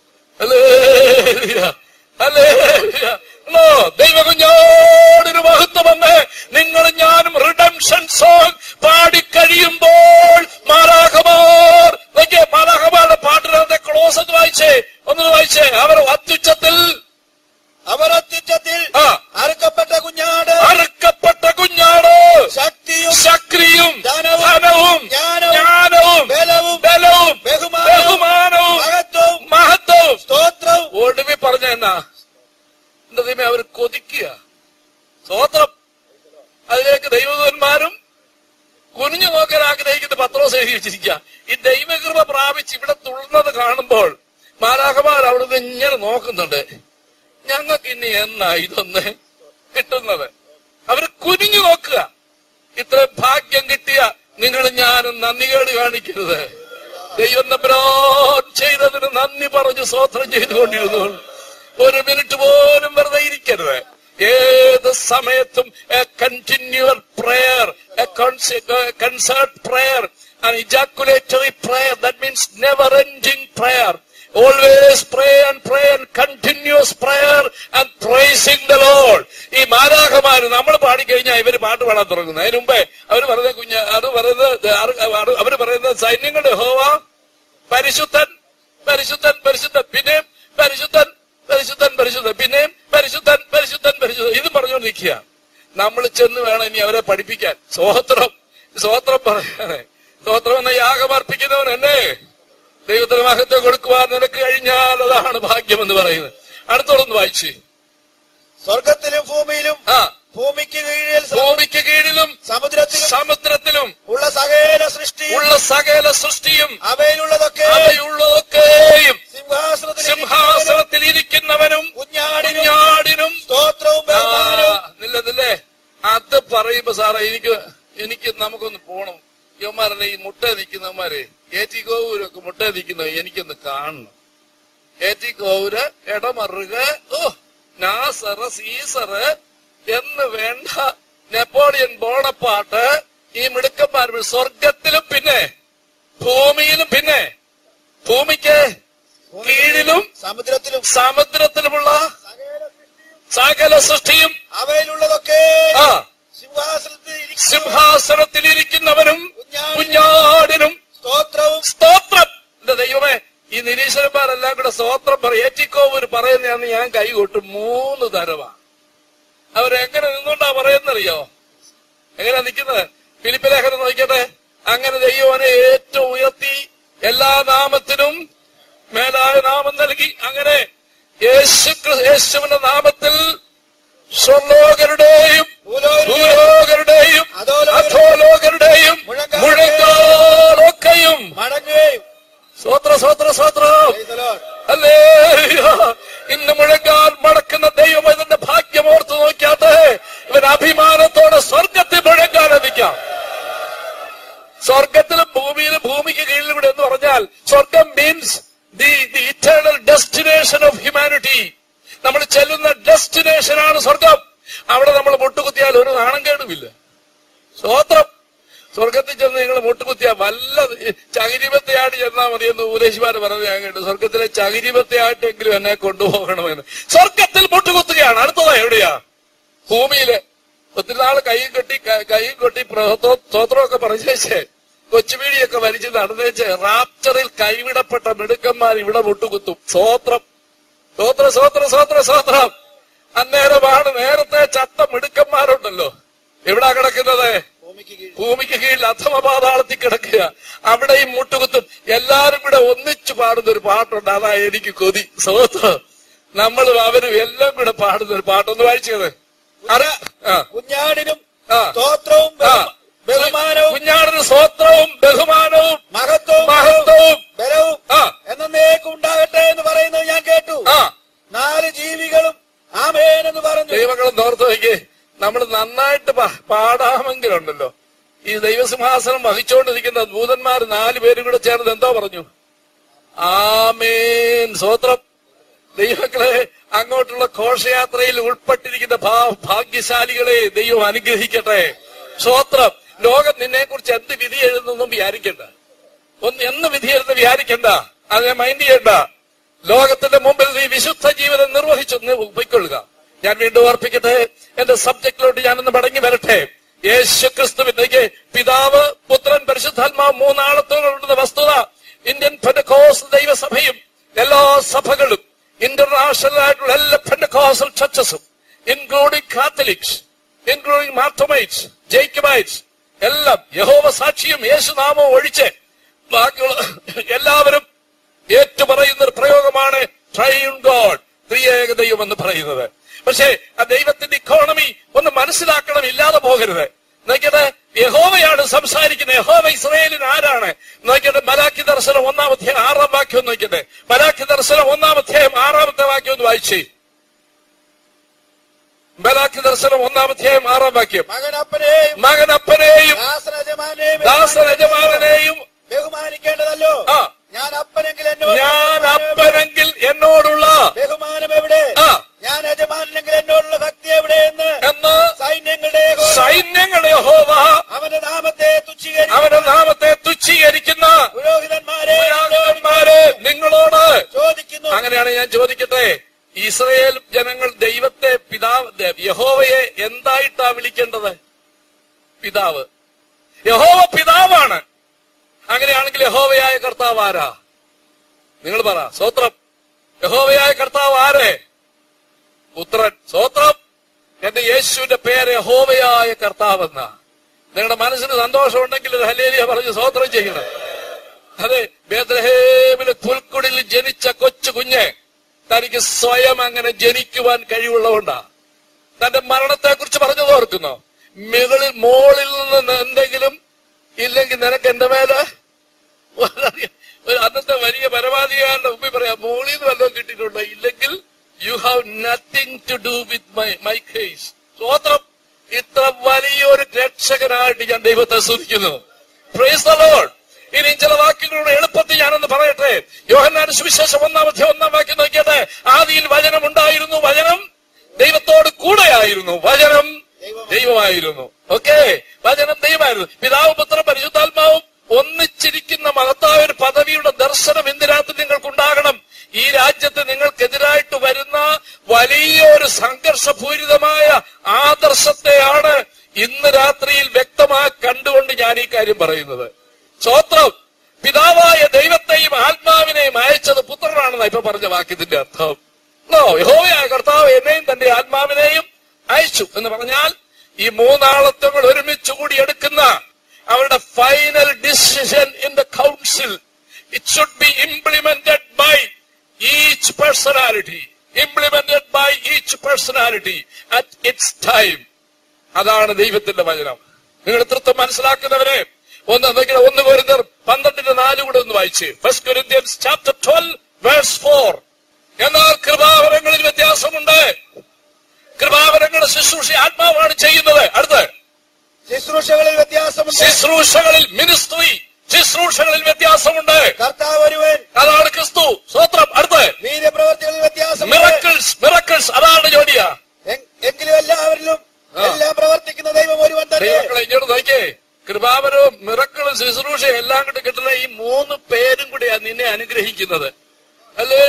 [SPEAKER 1] ഹല്ലേലൂയ. ഹല്ലേലൂയ. ഹലോ ദൈവകുഞ്ഞോടിന് മഹത്വം വന്ന് നിങ്ങൾ ഞാനും റിഡംഷൻ സോങ് പാടിക്കഴിയുമ്പോൾ മാലാഹമാർ നോക്കിയേ മാലാഹമാരുടെ പാട്ടിനകത്തെ ക്ലോസ് ഒന്ന് വായിച്ചേ ഒന്ന് വായിച്ചേ അവർ അത്യുച്ചത്തിൽ
[SPEAKER 2] അവർ അത്യുച്ചത്തിൽ
[SPEAKER 1] ആ
[SPEAKER 2] അറുക്കപ്പെട്ട കുഞ്ഞാട്
[SPEAKER 1] അറുക്കപ്പെട്ട കുഞ്ഞാട്
[SPEAKER 2] ശക്തിയും
[SPEAKER 1] ശക്തിയും
[SPEAKER 2] ധനവും,
[SPEAKER 1] ധനവും
[SPEAKER 2] ജ്ഞാനവും,
[SPEAKER 1] ജ്ഞാനവും
[SPEAKER 2] ബലവും
[SPEAKER 1] ബലവും
[SPEAKER 2] ബഹുമാനവും
[SPEAKER 1] ബഹുമാനവും
[SPEAKER 2] മഹത്വവും
[SPEAKER 1] മഹത്വവും
[SPEAKER 2] സ്തോത്രവും
[SPEAKER 1] ഒടുവിൽ പറഞ്ഞ എന്നാ എന്റെ ദൈവമേ അവർ കൊതിക്കുക സ്വോത്രം അതിലേക്ക് ദൈവദൂതന്മാരും കുനിഞ്ഞു നോക്കാൻ ആഗ്രഹിക്കുന്ന പത്രോസ് എഴുതി വെച്ചിരിക്കുക ഈ ദൈവകൃപ പ്രാപിച്ച് ഇവിടെ തുള്ളുന്നത് കാണുമ്പോൾ മാലാഹമാർ അവിടുന്ന് ഇങ്ങനെ നോക്കുന്നുണ്ട് ഞങ്ങൾക്ക് ഇനി എന്നാ ഇതൊന്ന് കിട്ടുന്നത് അവർ കുനിഞ്ഞു നോക്കുക ഇത്ര ഭാഗ്യം കിട്ടിയ നിങ്ങൾ ഞാനും നന്ദികേട് കാണിക്കരുത് ദൈവം തമ്പുരാൻ ചെയ്തതിന് നന്ദി പറഞ്ഞ് സ്വോത്രം ചെയ്തുകൊണ്ടിരുന്നു ഒരു മിനിറ്റ് പോലും വെറുതെ ഇരിക്കരുത് ഏത് സമയത്തും a continual prayer a concert prayer an ejaculatory prayer that means never ending prayer always pray and pray and continuous prayer and praising the lord ഈ മാരാഹമാര് നമ്മൾ പാടിക്കഴിഞ്ഞാൽ ഇവര് പാട്ട് പാടാൻ തുടങ്ങുന്നത് അതിന് മുമ്പേ അവര് പറയുന്നത് കുഞ്ഞ അത് പറയുന്നത് അത് അവര് പറയുന്നത് സൈന്യങ്ങളുടെ ഹോവ പരിശുദ്ധൻ പരിശുദ്ധൻ പരിശുദ്ധൻ പിന്നെയും പരിശുദ്ധൻ പരിശുദ്ധൻ പരിശുദ്ധൻ പിന്നെയും പരിശുദ്ധൻ പരിശുദ്ധൻ പരിശുദ്ധൻ ഇത് പറഞ്ഞുകൊണ്ട് നിൽക്കുക നമ്മൾ ചെന്ന് വേണം ഇനി അവരെ പഠിപ്പിക്കാൻ സ്വോത്രം സ്വോത്രം പറയാനേ സ്വോത്രം എന്ന യാഗം അർപ്പിക്കുന്നവൻ എന്നെ ദൈവത്തിന് മഹത്വം കൊടുക്കുവാൻ നിനക്ക് കഴിഞ്ഞാൽ അതാണ് ഭാഗ്യം എന്ന് പറയുന്നത് അടുത്തോടൊന്ന് വായിച്ച്
[SPEAKER 2] സ്വർഗത്തിലും ഭൂമിയിലും
[SPEAKER 1] ആ
[SPEAKER 2] ഭൂമിക്ക് കീഴിൽ സ-
[SPEAKER 1] ഭൂമിക്ക് കീഴിലും
[SPEAKER 2] സമുദ്രത്തിലും
[SPEAKER 1] സമുദ്രത്തിലും
[SPEAKER 2] ഉള്ള സകല സൃഷ്ടിയും
[SPEAKER 1] ഉള്ള സകല സൃഷ്ടിയും
[SPEAKER 2] അവയിലുള്ളതൊക്കെ
[SPEAKER 1] അവയുള്ളതൊക്കെയും
[SPEAKER 2] സിംഹാസനത്തിൽ
[SPEAKER 1] സിംഹാസനത്തിൽ ഇരിക്കുന്നവനും
[SPEAKER 2] കുഞ്ഞാടിനും
[SPEAKER 1] കുഞ്ഞാടിനും
[SPEAKER 2] സ്തോത്രവും
[SPEAKER 1] ആ,
[SPEAKER 2] ബഹുമാനവും
[SPEAKER 1] നില്ല നില്ലേ അത് പറയുമ്പോ സാറേ എനിക്ക് എനിക്ക് നമുക്കൊന്ന് പോണം യവന്മാരല്ലേ ഈ മുട്ട നിൽക്കുന്നവന്മാരെ ഏറ്റിക്കോവൂരൊക്കെ മുട്ട നിൽക്കുന്ന എനിക്കൊന്ന് കാണണം ഏറ്റിക്കോവര് എടമറുക ഓ നാസറ് സീസറ് എന്ന് വേണ്ട നെപ്പോളിയൻ ബോണപ്പാട്ട് ഈ മിടുക്കന്മാർ സ്വർഗത്തിലും പിന്നെ ഭൂമിയിലും പിന്നെ ഭൂമിക്ക് കീഴിലും
[SPEAKER 2] സമുദ്രത്തിലും
[SPEAKER 1] സമുദ്രത്തിലുമുള്ള
[SPEAKER 2] സകല സൃഷ്ടിയും
[SPEAKER 1] സകല സൃഷ്ടിയും
[SPEAKER 2] അവയിലുള്ളതൊക്കെ
[SPEAKER 1] ആ
[SPEAKER 2] സിംഹാസനത്തിൽ ഇരിക്കുന്ന
[SPEAKER 1] സിംഹാസനത്തിലിരിക്കുന്നവനും കുഞ്ഞാടിനും
[SPEAKER 2] സ്തോത്രവും
[SPEAKER 1] സ്തോത്രം എന്റെ ദൈവമേ ഈ നിരീശ്വരന്മാരെല്ലാം കൂടെ സ്തോത്രം പറയും ഏറ്റിക്കോവൂർ പറയുന്നതാന്ന് ഞാൻ കൈകൊട്ടും മൂന്ന് തരവാ അവരെങ്ങനെ നിന്നുകൊണ്ടാ പറയുന്നറിയോ എങ്ങനെയാ നിൽക്കുന്നത് ഫിലിപ്പിലേഖനം നോക്കിയട്ടെ അങ്ങനെ ദൈവനെ ഏറ്റവും ഉയർത്തി എല്ലാ നാമത്തിനും മേലായ നാമം നൽകി അങ്ങനെ യേശു ക്രി- യേശുവിന്റെ നാമത്തിൽ സ്വർലോകരുടെയും ഭൂലോകരുടെയും അധോലോകരുടെയും മുഴങ്കാലൊക്കെയും
[SPEAKER 2] മടങ്ങുകയും
[SPEAKER 1] സ്വോത്ര സ്വോത്ര സ്വോത്രം
[SPEAKER 2] Praise the Lord.
[SPEAKER 1] അല്ലേ ഇന്ന് മുഴങ്കാൽ മടക്കുന്ന ദൈവം ഇതിന്റെ ഭാഗ്യം ഓർത്ത് നോക്കിയാട്ടെ ഇവൻ അഭിമാനത്തോടെ സ്വർഗത്തിൽ മുഴങ്കാൽ എത്തിക്കാം സ്വർഗത്തിലും ഭൂമിയിലും ഭൂമിക്ക് കീഴിലും ഇവിടെ എന്ന് പറഞ്ഞാൽ സ്വർഗം means the the eternal destination of humanity നമ്മൾ ചെല്ലുന്ന ഡെസ്റ്റിനേഷൻ ആണ് സ്വർഗം അവിടെ നമ്മൾ മുട്ടുകുത്തിയാൽ ഒരു നാണം കേടുമില്ല സ്വോത്രം സ്വർഗത്തിൽ ചെന്ന് നിങ്ങൾ മുട്ടുകുത്തിയാൽ വല്ല ചകിരിപത്തയായിട്ട് ചെന്നാൽ മതി എന്ന് ഉപദേശിമാര് പറഞ്ഞത് ഞാൻ കേട്ടു സ്വർഗത്തിലെ ചകിരിപത്തയായിട്ടെങ്കിലും എന്നെ കൊണ്ടുപോകണമെന്ന് സ്വർഗത്തിൽ മുട്ടുകുത്തുകയാണ് അടുത്തതാ എവിടെയാ ഭൂമിയില് ഒത്തിരി നാള് കൈയും കെട്ടി ക- കൈയും കൊട്ടി സ്തോത്രമൊക്കെ പറഞ്ഞേച്ച് കൊച്ചുപീടിയൊക്കെ വലിച്ച് നടന്നേച്ച് റാപ്ചറിൽ കൈവിടപ്പെട്ട മിടുക്കന്മാർ ഇവിടെ മുട്ടുകുത്തും സ്തോത്രം സ്വോത്ര സ്വോത്ര സ്വോത്ര സ്വോത്രം അന്നേരമാണ് നേരത്തെ ചത്ത മിടുക്കന്മാരുണ്ടല്ലോ എവിടാ കിടക്കുന്നത്
[SPEAKER 2] ഭൂമിക്ക് കീഴിൽ
[SPEAKER 1] ഭൂമിക്ക് കീഴിൽ അധമ പാതാളത്തിൽ കിടക്കുക അവിടെയും മുട്ടുകുത്തും എല്ലാരും കൂടെ ഒന്നിച്ചു പാടുന്ന ഒരു പാട്ടുണ്ട് അതാ എനിക്ക് കൊതി സ്വോത്രം നമ്മളും അവരും എല്ലാം കൂടെ പാടുന്ന ഒരു പാട്ടൊന്ന് വായിച്ചത് അറ ആ
[SPEAKER 2] കുഞ്ഞാടിനും
[SPEAKER 1] ആ.
[SPEAKER 2] സ്തോത്രവും
[SPEAKER 1] ആ.
[SPEAKER 2] ബഹു- ബഹുമാനവും
[SPEAKER 1] കുഞ്ഞാടിന് സ്വോത്രവും ബഹുമാനവും
[SPEAKER 2] മഹത്വവും
[SPEAKER 1] മഹത്വവും
[SPEAKER 2] ബലവും
[SPEAKER 1] ആ
[SPEAKER 2] എന്നേക്കും ഉണ്ടാകട്ടെ എന്ന് പറയുന്നത് ഞാൻ കേട്ടു
[SPEAKER 1] ആ
[SPEAKER 2] നാല് ജീവികളും ആമേൻ എന്ന് പറഞ്ഞു
[SPEAKER 1] ദൈവങ്ങളും നോർത്ത് നോക്കി നമ്മൾ നന്നായിട്ട് പ- പാടാമെങ്കിലുണ്ടല്ലോ ഈ ദൈവസിംഹാസനം വഹിച്ചുകൊണ്ടിരിക്കുന്ന ദൂതന്മാർ നാല് പേരും കൂടെ ചേർന്ന് എന്തോ പറഞ്ഞു ആമേൻ സ്വോത്രം ദൈവങ്ങളെ അങ്ങോട്ടുള്ള ഘോഷയാത്രയിൽ ഉൾപ്പെട്ടിരിക്കുന്ന ഭാ- ഭാഗ്യശാലികളെ ദൈവം അനുഗ്രഹിക്കട്ടെ സ്വോത്രം ലോകം നിന്നെ കുറിച്ച് എന്ത് വിധി എഴുതുന്നൊന്നും വിചാരിക്കണ്ട ഒന്ന് എന്ന് വിധി എഴുതുന്ന വിചാരിക്കണ്ട അതിനെ മൈൻഡ് ചെയ്യണ്ട ലോകത്തിന്റെ മുമ്പിൽ നീ വിശുദ്ധ ജീവിതം നിർവഹിച്ചു നീ പൊയ്ക്കൊള്ളുക ഞാൻ വീണ്ടും ഓർപ്പിക്കട്ടെ എന്റെ സബ്ജക്റ്റിലോട്ട് ഞാനൊന്ന് മടങ്ങി വരട്ടെ യേശു ക്രിസ്തുവിന്റെ പിതാവ് പുത്രൻ പരിശുദ്ധാത്മാവ് മൂന്നാളത്തോടുള്ള വസ്തുത ഇന്ത്യൻ പെൻഡക്കോസ് ദൈവസഭയും എല്ലാ സഭകളും ഇന്റർനാഷണൽ ആയിട്ടുള്ള എല്ലാ പെൻഡക്കോസൽ ചർച്ചസും including Catholics including Marthomites Jacobites എല്ലാം യഹോവ സാക്ഷിയും യേശുനാമവും ഒഴിച്ച് ബാക്കിയുള്ള എല്ലാവരും ഏറ്റുപറയുന്ന ഒരു പ്രയോഗമാണ് ട്രൈൻ ഗോഡ് ത്രിയേക ദൈവം എന്ന് പറയുന്നത് പക്ഷേ ആ ദൈവത്തിന്റെ ഇക്കോണമി ഒന്ന് മനസ്സിലാക്കണം ഇല്ലാതെ പോകരുത് നോക്കിയത് യഹോവയാണ് സംസാരിക്കുന്നത് യഹോവ ഇസ്രയേലിന് ആരാണ് നോക്കിയത് മലാഖി ദർശനം ഒന്നാം അധ്യായം ആറാം വാക്യം ഒന്ന് നോക്കിയത് മലാഖി ദർശനം ഒന്നാം അധ്യായം ആറാമത്തെ വാക്യം ഒന്ന് വായിച്ചേ മലാഖി ദർശനം ഒന്നാം അധ്യായം ആറാം വാക്യം
[SPEAKER 2] മകനപ്പനെയും
[SPEAKER 1] മകനപ്പനെയും
[SPEAKER 2] ദാസനജമാനെയും
[SPEAKER 1] ദാസനജമാനെയും
[SPEAKER 2] ബഹുമാനിക്കേണ്ടതല്ലോ
[SPEAKER 1] ആ.
[SPEAKER 2] ഞാൻ അപ്പനെങ്കിൽ എന്നോട്
[SPEAKER 1] ഞാൻ അപ്പനെങ്കിൽ എന്നോടുള്ള
[SPEAKER 2] ബഹുമാനം എവിടെ
[SPEAKER 1] ആ.
[SPEAKER 2] ഞാൻ യജമാനെങ്കിൽ എന്നോടുള്ള ഭക്തി എവിടെ എന്ന്
[SPEAKER 1] എന്ന്
[SPEAKER 2] സൈന്യങ്ങളുടെ യഹോവ
[SPEAKER 1] സൈന്യങ്ങളുടെ ഹോവ
[SPEAKER 2] അവന്റെ നാമത്തെ തുച്ഛീകരിക്കും
[SPEAKER 1] അവന്റെ നാമത്തെ തുച്ഛീകരിക്കുന്ന
[SPEAKER 2] പുരോഹിതന്മാരെ
[SPEAKER 1] പുരോഹിതന്മാരെ നിങ്ങളോട്
[SPEAKER 2] ചോദിക്കുന്നു
[SPEAKER 1] അങ്ങനെയാണ് ഞാൻ ചോദിക്കട്ടെ ഇസ്രയേൽ ജനങ്ങൾ ദൈവത്തെ പിതാവ് ദ- യഹോവയെ എന്തായിട്ടാ വിളിക്കേണ്ടത് പിതാവ് യഹോവ പിതാവാണ് അങ്ങനെയാണെങ്കിൽ യഹോവയായ കർത്താവ് ആരാ നിങ്ങൾ പറ സ്വത്രം യഹോവയായ കർത്താവ് ആരെ പുത്രൻ സ്വത്രം എന്റെ യേശുവിന്റെ പേര് യഹോവയായ കർത്താവ് എന്നാ നിങ്ങളുടെ മനസ്സിന് സന്തോഷമുണ്ടെങ്കിൽ ഒരു ഹലേലിയ പറഞ്ഞ് സ്വത്രം ചെയ്യണം അതെ ബേദ്രഹേമിലെ പുൽക്കുടിൽ ജനിച്ച കൊച്ചു കുഞ്ഞ് തനിക്ക് സ്വയം അങ്ങനെ ജനിക്കുവാൻ കഴിവുള്ളതുകൊണ്ടാ തന്റെ മരണത്തെ കുറിച്ച് പറഞ്ഞത് ഓർക്കുന്നോ മുകളിൽ മോളിൽ നിന്ന് എന്തെങ്കിലും ഇല്ലെങ്കിൽ നിനക്ക് എന്റെ മേലെ ഒരു അന്നത്തെ വലിയ പരമാധികാരന്റെ മുമ്പിൽ പറയാം മോളിൽ നിന്ന് വല്ലതും കിട്ടിയിട്ടുണ്ടോ ഇല്ലെങ്കിൽ you have nothing to do with my my case സ്വോത്രം ഇത്ര വലിയൊരു രക്ഷകനായിട്ട് ഞാൻ ദൈവത്തെ സ്തുതിക്കുന്നു പ്രൈസ് ദ ലോർഡ് ഇനി ചില വാക്കുകളുടെ എളുപ്പത്തിൽ ഞാനൊന്ന് പറയട്ടെ യോഹന്നാൻ സുവിശേഷം ഒന്നാമത്തെ ഒന്നാം വാക്യം നോക്കിയട്ടെ ആദിയിൽ വചനം ഉണ്ടായിരുന്നു വചനം ദൈവത്തോട് കൂടെയായിരുന്നു വചനം ദൈവമായിരുന്നു ഓക്കെ വചനം ദൈവമായിരുന്നു പിതാവ് പുത്രൻ പരിശുദ്ധാത്മാവും ഒന്നിച്ചിരിക്കുന്ന മഹത്തായ ഒരു പദവിയുടെ ദർശനം ഇന്ന് രാത്രി നിങ്ങൾക്കുണ്ടാകണം ഈ രാജ്യത്ത് നിങ്ങൾക്കെതിരായിട്ട് വരുന്ന വലിയ ഒരു സംഘർഷപൂരിതമായ ആദർശത്തെയാണ് ഇന്ന് രാത്രിയിൽ വ്യക്തമായി കണ്ടുകൊണ്ട് ഞാൻ ഈ കാര്യം പറയുന്നത് സ്വോത്രം പിതാവായ ദൈവത്തെയും ആത്മാവിനെയും അയച്ചത് പുത്രനാണെന്ന ഇപ്പൊ പറഞ്ഞ വാക്യത്തിന്റെ അർത്ഥം നോ യഹോവയായ കർത്താവ് എന്നെയും തന്റെ ആത്മാവിനെയും അയച്ചു എന്ന് പറഞ്ഞാൽ ഈ മൂന്നാളത്വങ്ങൾ ഒരുമിച്ച് കൂടി എടുക്കുന്ന അവരുടെ final decision in the council it should be implemented by each personality implemented by each personality at its time അതാണ് ദൈവത്തിന്റെ വചനം നിങ്ങൾ തൃത്വം മനസ്സിലാക്കുന്നവരെ ഒന്ന് നോക്കിയാൽ ഒന്ന് വരുന്നർ പന്ത്രണ്ടിന്റെ നാല് കൂടെ ഒന്ന് വായിച്ച് first Corinthians chapter twelve verse four എന്നാൽ കൃപാവരങ്ങളിൽ വ്യത്യാസമുണ്ട് കൃപാവരങ്ങളുടെ ശുശ്രൂഷ ആത്മാവാണ് ചെയ്യുന്നത് അടുത്ത്
[SPEAKER 2] ശുശ്രൂഷകളിൽ വ്യത്യാസമുണ്ട്
[SPEAKER 1] ശുശ്രൂഷകളിൽ മിനിസ്ട്രി ശുശ്രൂഷകളിൽ വ്യത്യാസമുണ്ട്
[SPEAKER 2] കർത്താവ് ഒരുവൻ
[SPEAKER 1] അതാണ് ക്രിസ്തു സ്വത്രം അടുത്ത്
[SPEAKER 2] വീര്യപ്രവർത്തികളിൽ വ്യത്യാസമുണ്ട്
[SPEAKER 1] മിറക്കിൾസ് മിറക്കിൾസ് അതാണ് ജോലിയ
[SPEAKER 2] എ- എങ്കിലും എല്ലാവരിലും
[SPEAKER 1] ആ.
[SPEAKER 2] എല്ലാം പ്രവർത്തിക്കുന്ന ദൈവം ഒരുവൻ തന്നെ
[SPEAKER 1] ദൈവങ്ങളെ ഇങ്ങോട്ട് നോക്കിയേ കൃപാവരവും മിറക്കളും ശുശ്രൂഷയും എല്ലാം കൂടി കിട്ടുന്ന ഈ മൂന്ന് പേരും കൂടിയാ നിന്നെ അനുഗ്രഹിക്കുന്നത് അല്ലേ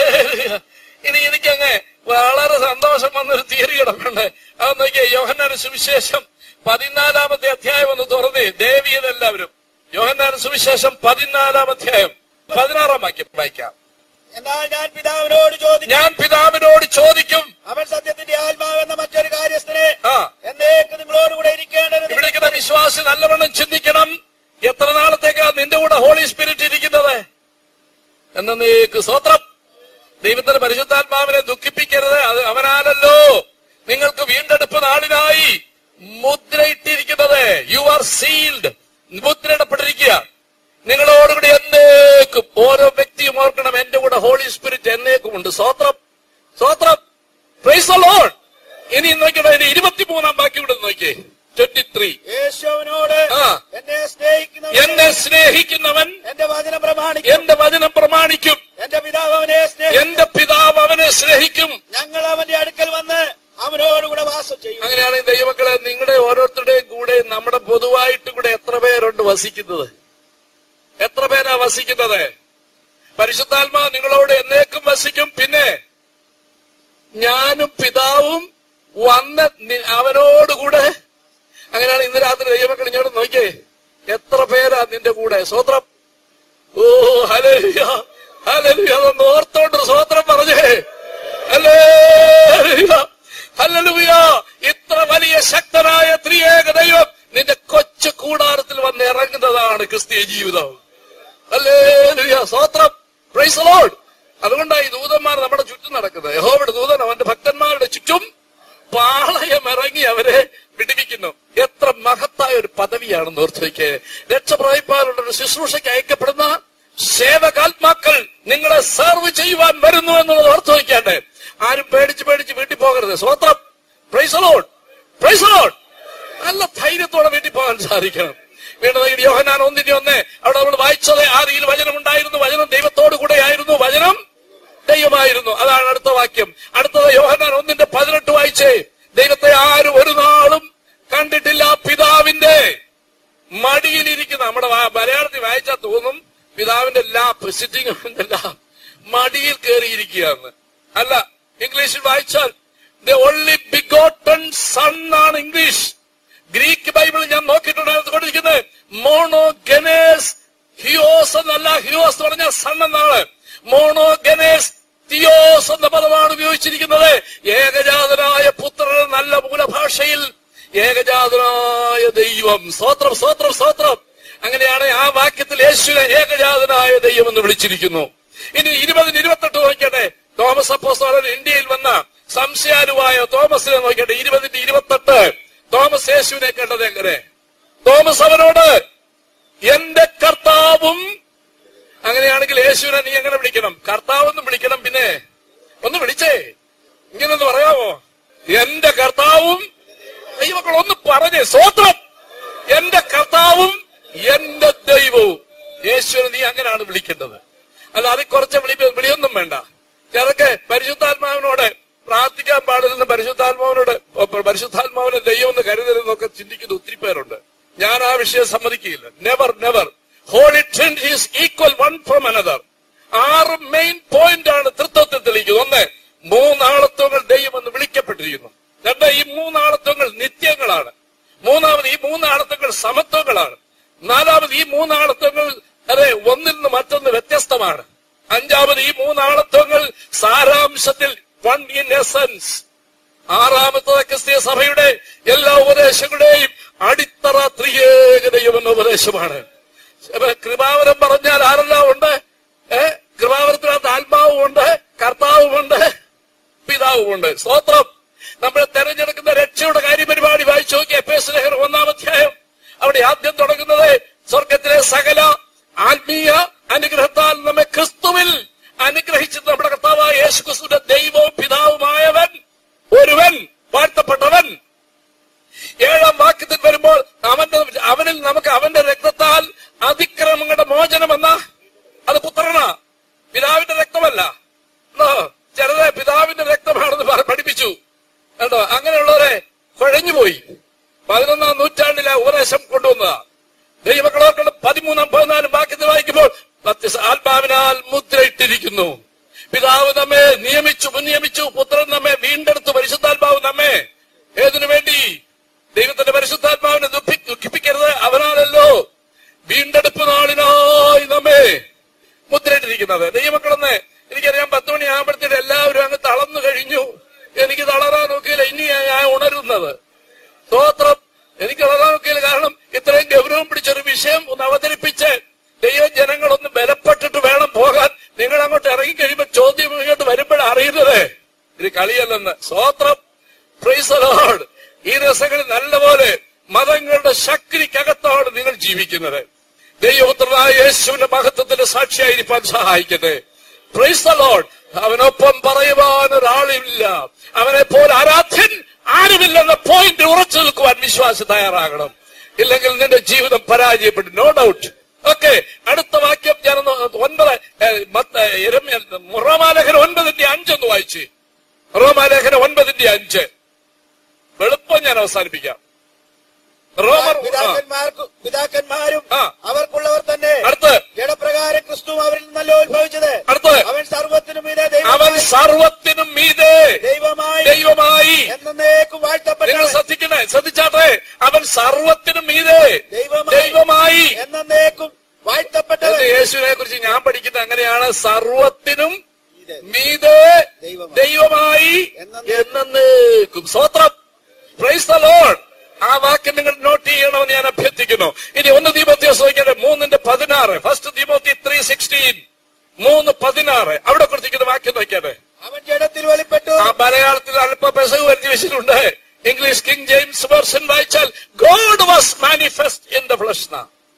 [SPEAKER 1] ഇനി എനിക്കങ്ങ് വളരെ സന്തോഷം വന്നൊരു തിയറി കിടപ്പുണ്ട് അത് നോക്കിയേ യോഹന്നാന് സുവിശേഷം പതിനാലാമത്തെ അധ്യായം ഒന്ന് തുറന്നേ ദേവിയത് എല്ലാവരും യോഹന്നാന് സുവിശേഷം പതിനാലാം അധ്യായം പതിനാറാം വാക്യം വായിക്കാം
[SPEAKER 2] എന്നാൽ ഞാൻ പിതാവിനോട് ചോദിച്ചു
[SPEAKER 1] ഞാൻ പിതാവിനോട് ചോദിക്കും
[SPEAKER 2] അവൻ സത്യത്തിന്റെ ആത്മാവെന്ന മറ്റൊരു കാര്യസ്ഥനെ
[SPEAKER 1] ആ
[SPEAKER 2] എന്നേക്ക് നിങ്ങളോടുകൂടെ ഇരിക്കേണ്ടത്
[SPEAKER 1] ഇവിടേക്കുന്ന വിശ്വാസി നല്ലവണ്ണം ചിന്തിക്കണം എത്ര നാളത്തേക്കാ നിന്റെ കൂടെ ഹോളി സ്പിരിറ്റ് ഇരിക്കുന്നത് എന്നേക്ക് സ്വത്രം ദൈവത്തിന്റെ പരിശുദ്ധാത്മാവിനെ ദുഃഖിപ്പിക്കരുത് അത് അവനാലല്ലോ നിങ്ങൾക്ക് വീണ്ടെടുപ്പ് നാളിനായി മുദ്രയിട്ടിരിക്കുന്നത് യു ആർ സീൽഡ് മുദ്രയിടപ്പെട്ടിരിക്കുക നിങ്ങളോടുകൂടി എന്നേക്കും ഓരോ വ്യക്തിയും ഓർക്കണം എന്റെ കൂടെ ഹോളി സ്പിരിറ്റ് എന്നേക്കും ഉണ്ട് സ്വത്രം സ്വത്രം പ്രൈസ് ലോൺ ഇനി നോക്കിയോ ഇനി ഇരുപത്തിമൂന്നാം ബാക്കി കൂടെ നോക്കിയേ ട്വന്റി ത്രീ
[SPEAKER 2] യേശുവിനോട്
[SPEAKER 1] ആ.
[SPEAKER 2] എന്നെ സ്നേഹിക്കുന്നവൻ
[SPEAKER 1] എന്നെ സ്നേഹിക്കുന്നവൻ
[SPEAKER 2] എന്റെ വചനം പ്രമാണിക്കും
[SPEAKER 1] എന്റെ വചനം പ്രമാണിക്കും
[SPEAKER 2] എന്റെ പിതാവ് അവനെ സ്നേഹിക്കും
[SPEAKER 1] എന്റെ പിതാവ് അവനെ സ്നേഹിക്കും
[SPEAKER 2] ഞങ്ങൾ അവന്റെ അടുക്കൽ വന്ന് അവനോടുകൂടെ വാസം ചെയ്യും
[SPEAKER 1] അങ്ങനെയാണെങ്കിൽ ദൈവമക്കളെ നിങ്ങളുടെ ഓരോരുത്തരുടെയും കൂടെ നമ്മുടെ പൊതുവായിട്ട് കൂടെ എത്ര പേരുണ്ട് വസിക്കുന്നത് എത്ര പേരാ വസിക്കുന്നത് പരിശുദ്ധാത്മാ നിങ്ങളോട് എന്നേക്കും വസിക്കും പിന്നെ ഞാനും പിതാവും വന്ന് നി- അവനോടുകൂടെ അങ്ങനെയാണ് ഇന്ന് രാത്രി ദൈവമക്കൾ ഇങ്ങോട്ട് നോക്കിയേ എത്ര പേരാ നിന്റെ കൂടെ സ്വത്രം ഓ ഹലലുയ ഹലലുയ അതൊന്ന് ഓർത്തോണ്ട് സ്വത്രം പറഞ്ഞേ ഹല്ലേലൂയ ഹല്ലേലൂയ ഇത്ര വലിയ ശക്തനായ ത്രിയേക ദൈവം നിന്റെ കൊച്ചു കൂടാരത്തിൽ വന്ന് ഇറങ്ങുന്നതാണ് ക്രിസ്തീയ ജീവിതം ഹല്ലേലൂയ സ്തോത്രം പ്രൈസ് ലോർഡ് അതുകൊണ്ടാണ് ഈ ദൂതന്മാർ നമ്മുടെ ചുറ്റും നടക്കുന്നത് യഹോവയുടെ ദൂതൻ അവന്റെ ഭക്തന്മാരുടെ ചുറ്റും പാളയം ഇറങ്ങി അവരെ വിടിവിക്കുന്നു എത്ര മഹത്തായ ഒരു പദവിയാണെന്ന് ഓർത്ത് വയ്ക്ക് രക്ഷപ്രായപ്പാലുള്ള ഒരു ശുശ്രൂഷയ്ക്ക് അയക്കപ്പെടുന്ന സേവകാത്മാക്കൾ നിങ്ങളെ സെർവ് ചെയ്യുവാൻ വരുന്നു എന്നുള്ളത് ഓർത്ത് വയ്ക്കാണ്ട് ആരും പേടിച്ച് പേടിച്ച് വീട്ടിൽ പോകരുത് സ്വത്രം പ്രൈസ് ലോഡ് പ്രൈസ് ലോഡ് നല്ല ധൈര്യത്തോടെ വീട്ടിൽ പോകാൻ സാധിക്കണം വീണ്ടും യോഹനാൻ ഒന്നിന്റെ ഒന്ന് അവിടെ നമ്മൾ വായിച്ചത് ആദിയിൽ വചനം ഉണ്ടായിരുന്നു വചനം ദൈവത്തോടു കൂടെ ആയിരുന്നു വചനം ദൈവമായിരുന്നു അതാണ് അടുത്ത വാക്യം അടുത്തത് യോഹനാൻ ഒന്നിന്റെ പതിനെട്ട് വായിച്ചേ ദൈവത്തെ ആരും ഒരു നാളും കണ്ടിട്ടില്ല പിതാവിന്റെ മടിയിലിരിക്കുന്ന നമ്മുടെ വാ- മലയാളത്തിൽ വായിച്ചാൽ തോന്നും പിതാവിന്റെ ലാപ്പ് സിറ്റിംഗ് ലാപ്പ് മടിയിൽ കയറിയിരിക്കുകയാണ് അല്ല ഇംഗ്ലീഷിൽ വായിച്ചാൽ ദ ഓൺലി ബിഗോട്ടൺ സൺ ആണ് ഇംഗ്ലീഷ് ഗ്രീക്ക് ബൈബിൾ ഞാൻ നോക്കിയിട്ടുണ്ട് കൊണ്ടിരിക്കുന്നത് മോണോഗനേസ് ഹിയോസ് എന്നല്ല ഹിയോസ് എന്ന് പറഞ്ഞ സൺ എന്നാണ് മോണോഗനേസ് തിയോസ് എന്ന പദമാണ് ഉപയോഗിച്ചിരിക്കുന്നത് ഏകജാതനായ പുത്രൻ നല്ല മൂലഭാഷയിൽ ഏകജാതനായ ദൈവം സ്തോത്രം സ്തോത്രം സ്തോത്രം അങ്ങനെയാണ് ആ വാക്യത്തിൽ യേശുവിനെ ഏകജാതനായ ദൈവം എന്ന് വിളിച്ചിരിക്കുന്നു ഇനി ഇരുപതിന് ഇരുപത്തെട്ട് നോക്കട്ടെ തോമസ് അപ്പോസ്തലൻ ഇന്ത്യയിൽ വന്ന സംശയാലുവായ തോമസിനെ നോക്കട്ടെ ഇരുപതിന്റെ ഇരുപത്തെട്ട് തോമസ് യേശുവിനെ കണ്ടത് എങ്ങനെ തോമസ് അവനോട് എന്റെ കർത്താവും അങ്ങനെയാണെങ്കിൽ യേശുവിനെ നീ എങ്ങനെ വിളിക്കണം കർത്താവെന്ന് വിളിക്കണം പിന്നെ ഒന്ന് വിളിച്ചേ ഇങ്ങനൊന്ന് പറയാമോ എന്റെ കർത്താവും ദൈവങ്ങൾ ഒന്ന് പറഞ്ഞേ സ്വോത്രം എന്റെ കർത്താവും എന്റെ ദൈവവും എന്നാണ് വിളിക്കേണ്ടത് അല്ല അതിൽ കുറച്ച് വിളി വിളിയൊന്നും വേണ്ട ചിലക്ക് പരിശുദ്ധാത്മാവിനോട് പ്രാർത്ഥിക്കാൻ പാടില്ലെന്ന് പരിശുദ്ധാത്മാവിനോട് പരിശുദ്ധാത്മാവിനെ ദൈവം എന്ന് കരുതരുന്നൊക്കെ ചിന്തിക്കുന്ന ഒത്തിരി പേരുണ്ട് ഞാൻ ആ വിഷയം സമ്മതിക്കുകയില്ല never never holy trend is equal one from another ആറ് മെയിൻ പോയിന്റ് ആണ് തൃത്വത്തിൽ തെളിയിക്കുന്നത് ഒന്ന് മൂന്നാളത്വങ്ങൾ ദൈവം എന്ന് വിളിക്കപ്പെട്ടിരിക്കുന്നു രണ്ട് ഈ മൂന്നാളത്വങ്ങൾ നിത്യങ്ങളാണ് മൂന്നാമത് ഈ മൂന്നാളത്വങ്ങൾ സമത്വങ്ങളാണ് നാലാമത് ഈ മൂന്നാളത്വങ്ങൾ അതെ ഒന്നിൽ നിന്ന് മറ്റൊന്ന് വ്യത്യസ്തമാണ് അഞ്ചാമത് ഈ മൂന്നാളത്വങ്ങൾ സാരാംശത്തിൽ വൺ ഇൻ എസൻസ് ആറാമത്തെ ക്രിസ്തീയ സഭയുടെ എല്ലാ ഉപദേശങ്ങളുടെയും അടിത്തറ ത്രിയേകതയും എന്ന ഉപദേശമാണ് അപ്പൊ കൃപാവരം പറഞ്ഞാൽ ആരെല്ലാം ഉണ്ട് ഏ കൃപാവരത്തിനകത്ത് ആത്മാവും ഉണ്ട് കർത്താവുമുണ്ട് പിതാവുമുണ്ട് സ്തോത്രം നമ്മൾ തെരഞ്ഞെടുക്കുന്ന രക്ഷയുടെ കാര്യപരിപാടി വായിച്ചു നോക്കി എപ്പേസ് ലേഖനം ഒന്നാം അധ്യായം അവിടെ ആദ്യം തുടങ്ങുന്നത് സ്വർഗത്തിലെ സകല ആത്മീയ അനുഗ്രഹത്താൽ നമ്മെ ക്രിസ്തുവിൽ അനുഗ്രഹിച്ചത് നമ്മുടെ കർത്താവായ യേശു ക്രിസ്തുവിന്റെ ദൈവവും പിതാവുമായവൻ ഒരുവൻ വാഴ്ത്തപ്പെട്ടവൻ ഏഴാം വാക്യത്തിൽ വരുമ്പോൾ അവന്റെ അവനിൽ നമുക്ക് അവന്റെ രക്തത്താൽ അതിക്രമങ്ങളുടെ മോചനം എന്ന അത് പുത്രനാ പിതാവിന്റെ രക്തമല്ല എന്നോ ചിലരെ പിതാവിന്റെ രക്തമാണെന്ന് പറ- പഠിപ്പിച്ചു കേട്ടോ അങ്ങനെയുള്ളവരെ കുഴഞ്ഞുപോയി പതിനൊന്നാം നൂറ്റാണ്ടിലെ ഉപദേശം കൊണ്ടുവന്നതാ ദൈവക്കളോർക്കൊണ്ട് പതിമൂന്നാം പതിനാലും വാക്യത്തിൽ വായിക്കുമ്പോൾ മധ്യസ്ഥ ആത്മാവിനാൽ മുദ്രയിട്ടിരിക്കുന്നു പിതാവ് നമ്മെ നിയമിച്ചു മുൻനിയമിച്ചു പുത്രൻ നമ്മെ വീണ്ടെടുത്തു പരിശുദ്ധാത്മാവ് നമ്മെ ഏതിനു വേണ്ടി ദൈവത്തിന്റെ പരിശുദ്ധാത്മാവിനെ ദുഃഖി ദുഃഖിപ്പിക്കരുത് അവനാണല്ലോ വീണ്ടെടുപ്പ് നാളിനായി നമ്മെ മുദ്രയിട്ടിരിക്കുന്നത് ദൈവമക്കളെന്ന് എനിക്കറിയാം പത്ത് മണി ആകുമ്പോഴത്തേക്ക് എല്ലാവരും അങ്ങ് തളർന്നു കഴിഞ്ഞു എനിക്ക് തളരാൻ നോക്കിയില്ല ഇനിയാ ഞാൻ ഉണരുന്നത് സ്തോത്രം എനിക്ക് തളരാൻ നോക്കിയില്ല കാരണം ഇത്രയും ഗൗരവം പിടിച്ചൊരു വിഷയം ഒന്ന് അവതരിപ്പിച്ച് ദൈവം ജനങ്ങളൊന്ന് ബലപ്പെട്ടിട്ട് വേണം പോകാൻ നിങ്ങൾ അങ്ങോട്ട് ഇറങ്ങിക്കഴിയുമ്പോ ചോദ്യം ഇങ്ങോട്ട് വരുമ്പോഴാണ് അറിയുന്നത് ഇത് കളിയല്ലെന്ന് സ്തോത്രം പ്രൈസ് ലോഡ് ഈ ദിവസങ്ങളിൽ നല്ലപോലെ മതങ്ങളുടെ ശക്തിക്കകത്താണ് നിങ്ങൾ ജീവിക്കുന്നത് ദൈവപുത്രനായ യേശുവിന്റെ മഹത്വത്തിന്റെ സാക്ഷിയായിരിക്കാൻ സഹായിക്കട്ടെ പ്രൈസ് ലോഡ് അവനൊപ്പം പറയുവാൻ ഒരാളില്ല അവനെ പോലെ ആരാധ്യൻ ആരുമില്ലെന്ന പോയിന്റ് ഉറച്ചു നിൽക്കുവാൻ വിശ്വാസം തയ്യാറാകണം ഇല്ലെങ്കിൽ നിന്റെ ജീവിതം പരാജയപ്പെടും നോ ഡൗട്ട് ഓക്കെ അടുത്ത വാക്യം ഞാനൊന്ന് ഒൻപത് ഏ, മത്ത- യെരമ്യ റോമാലേഖനം ഒൻപതിന്റെ അഞ്ചൊന്ന് വായിച്ച് റോമാലേഖനം ഒൻപതിന്റെ അഞ്ച് വെളുപ്പം ഞാൻ അവസാനിപ്പിക്കാം റോമർ ആ,
[SPEAKER 2] പിതാക്കന്മാർക്ക് പിതാക്കന്മാരും
[SPEAKER 1] ആ.
[SPEAKER 2] അവർക്കുള്ളവർ തന്നെ
[SPEAKER 1] അടുത്ത്
[SPEAKER 2] ജഡപ്രകാരം ക്രിസ്തു അവരിൽ നിന്നല്ല ഉത്ഭവിച്ചത്
[SPEAKER 1] അടുത്ത്
[SPEAKER 2] അവൻ സർവത്തിനും മീതെ
[SPEAKER 1] അവൻ
[SPEAKER 2] ദൈവമായി
[SPEAKER 1] സർവത്തിനും മീതെ
[SPEAKER 2] ദൈവമായി
[SPEAKER 1] ദൈവമായി
[SPEAKER 2] എന്നേക്കും
[SPEAKER 1] നിങ്ങൾ
[SPEAKER 2] വാഴ്ത്തപ്പെട്ടവൻ
[SPEAKER 1] ശ്രദ്ധിക്കണേ ശ്രദ്ധിച്ചാട്ടെ അവൻ സർവത്തിനും മീതെ
[SPEAKER 2] ദൈവമായി
[SPEAKER 1] ദൈവമായി
[SPEAKER 2] എന്നേക്കും വാഴ്ത്തപ്പെട്ടവൻ
[SPEAKER 1] എന്റെ യേശുവിനെ കുറിച്ച് ഞാൻ പഠിക്കുന്നത് അങ്ങനെയാണ് സർവത്തിനും
[SPEAKER 2] മീതെ
[SPEAKER 1] മീതെ
[SPEAKER 2] ദൈവമായി.
[SPEAKER 1] ദൈവമായി
[SPEAKER 2] എന്നേക്കും.
[SPEAKER 1] എന്നേക്കും സ്വത്രം പ്രൈസ് ദ ലോർഡ് ആ വാക്യം നിങ്ങൾ നോട്ട് ചെയ്യണമെന്ന് ഞാൻ അഭ്യർത്ഥിക്കുന്നു ഇനി ഒന്ന് ദീപത്തി ചോദിക്കട്ടെ മൂന്നിന്റെ പതിനാറ് ഫസ്റ്റ് ദീപത്തി ത്രീ സിക്സ്റ്റീൻ മൂന്ന് പതിനാറ് അവിടെ കൊടുത്തിരിക്കുന്ന വാക്യം നോക്കിയാട്ടെ
[SPEAKER 2] അവൻ ജഡത്തിൽ വെളിപ്പെട്ടു
[SPEAKER 1] ആ മലയാളത്തിൽ അല്പ പെസക് വരുത്തി വെച്ചിട്ടുണ്ട് ഇംഗ്ലീഷ് കിങ് ജെയിംസ് വേർഷൻ വായിച്ചാൽ God was manifest in the flesh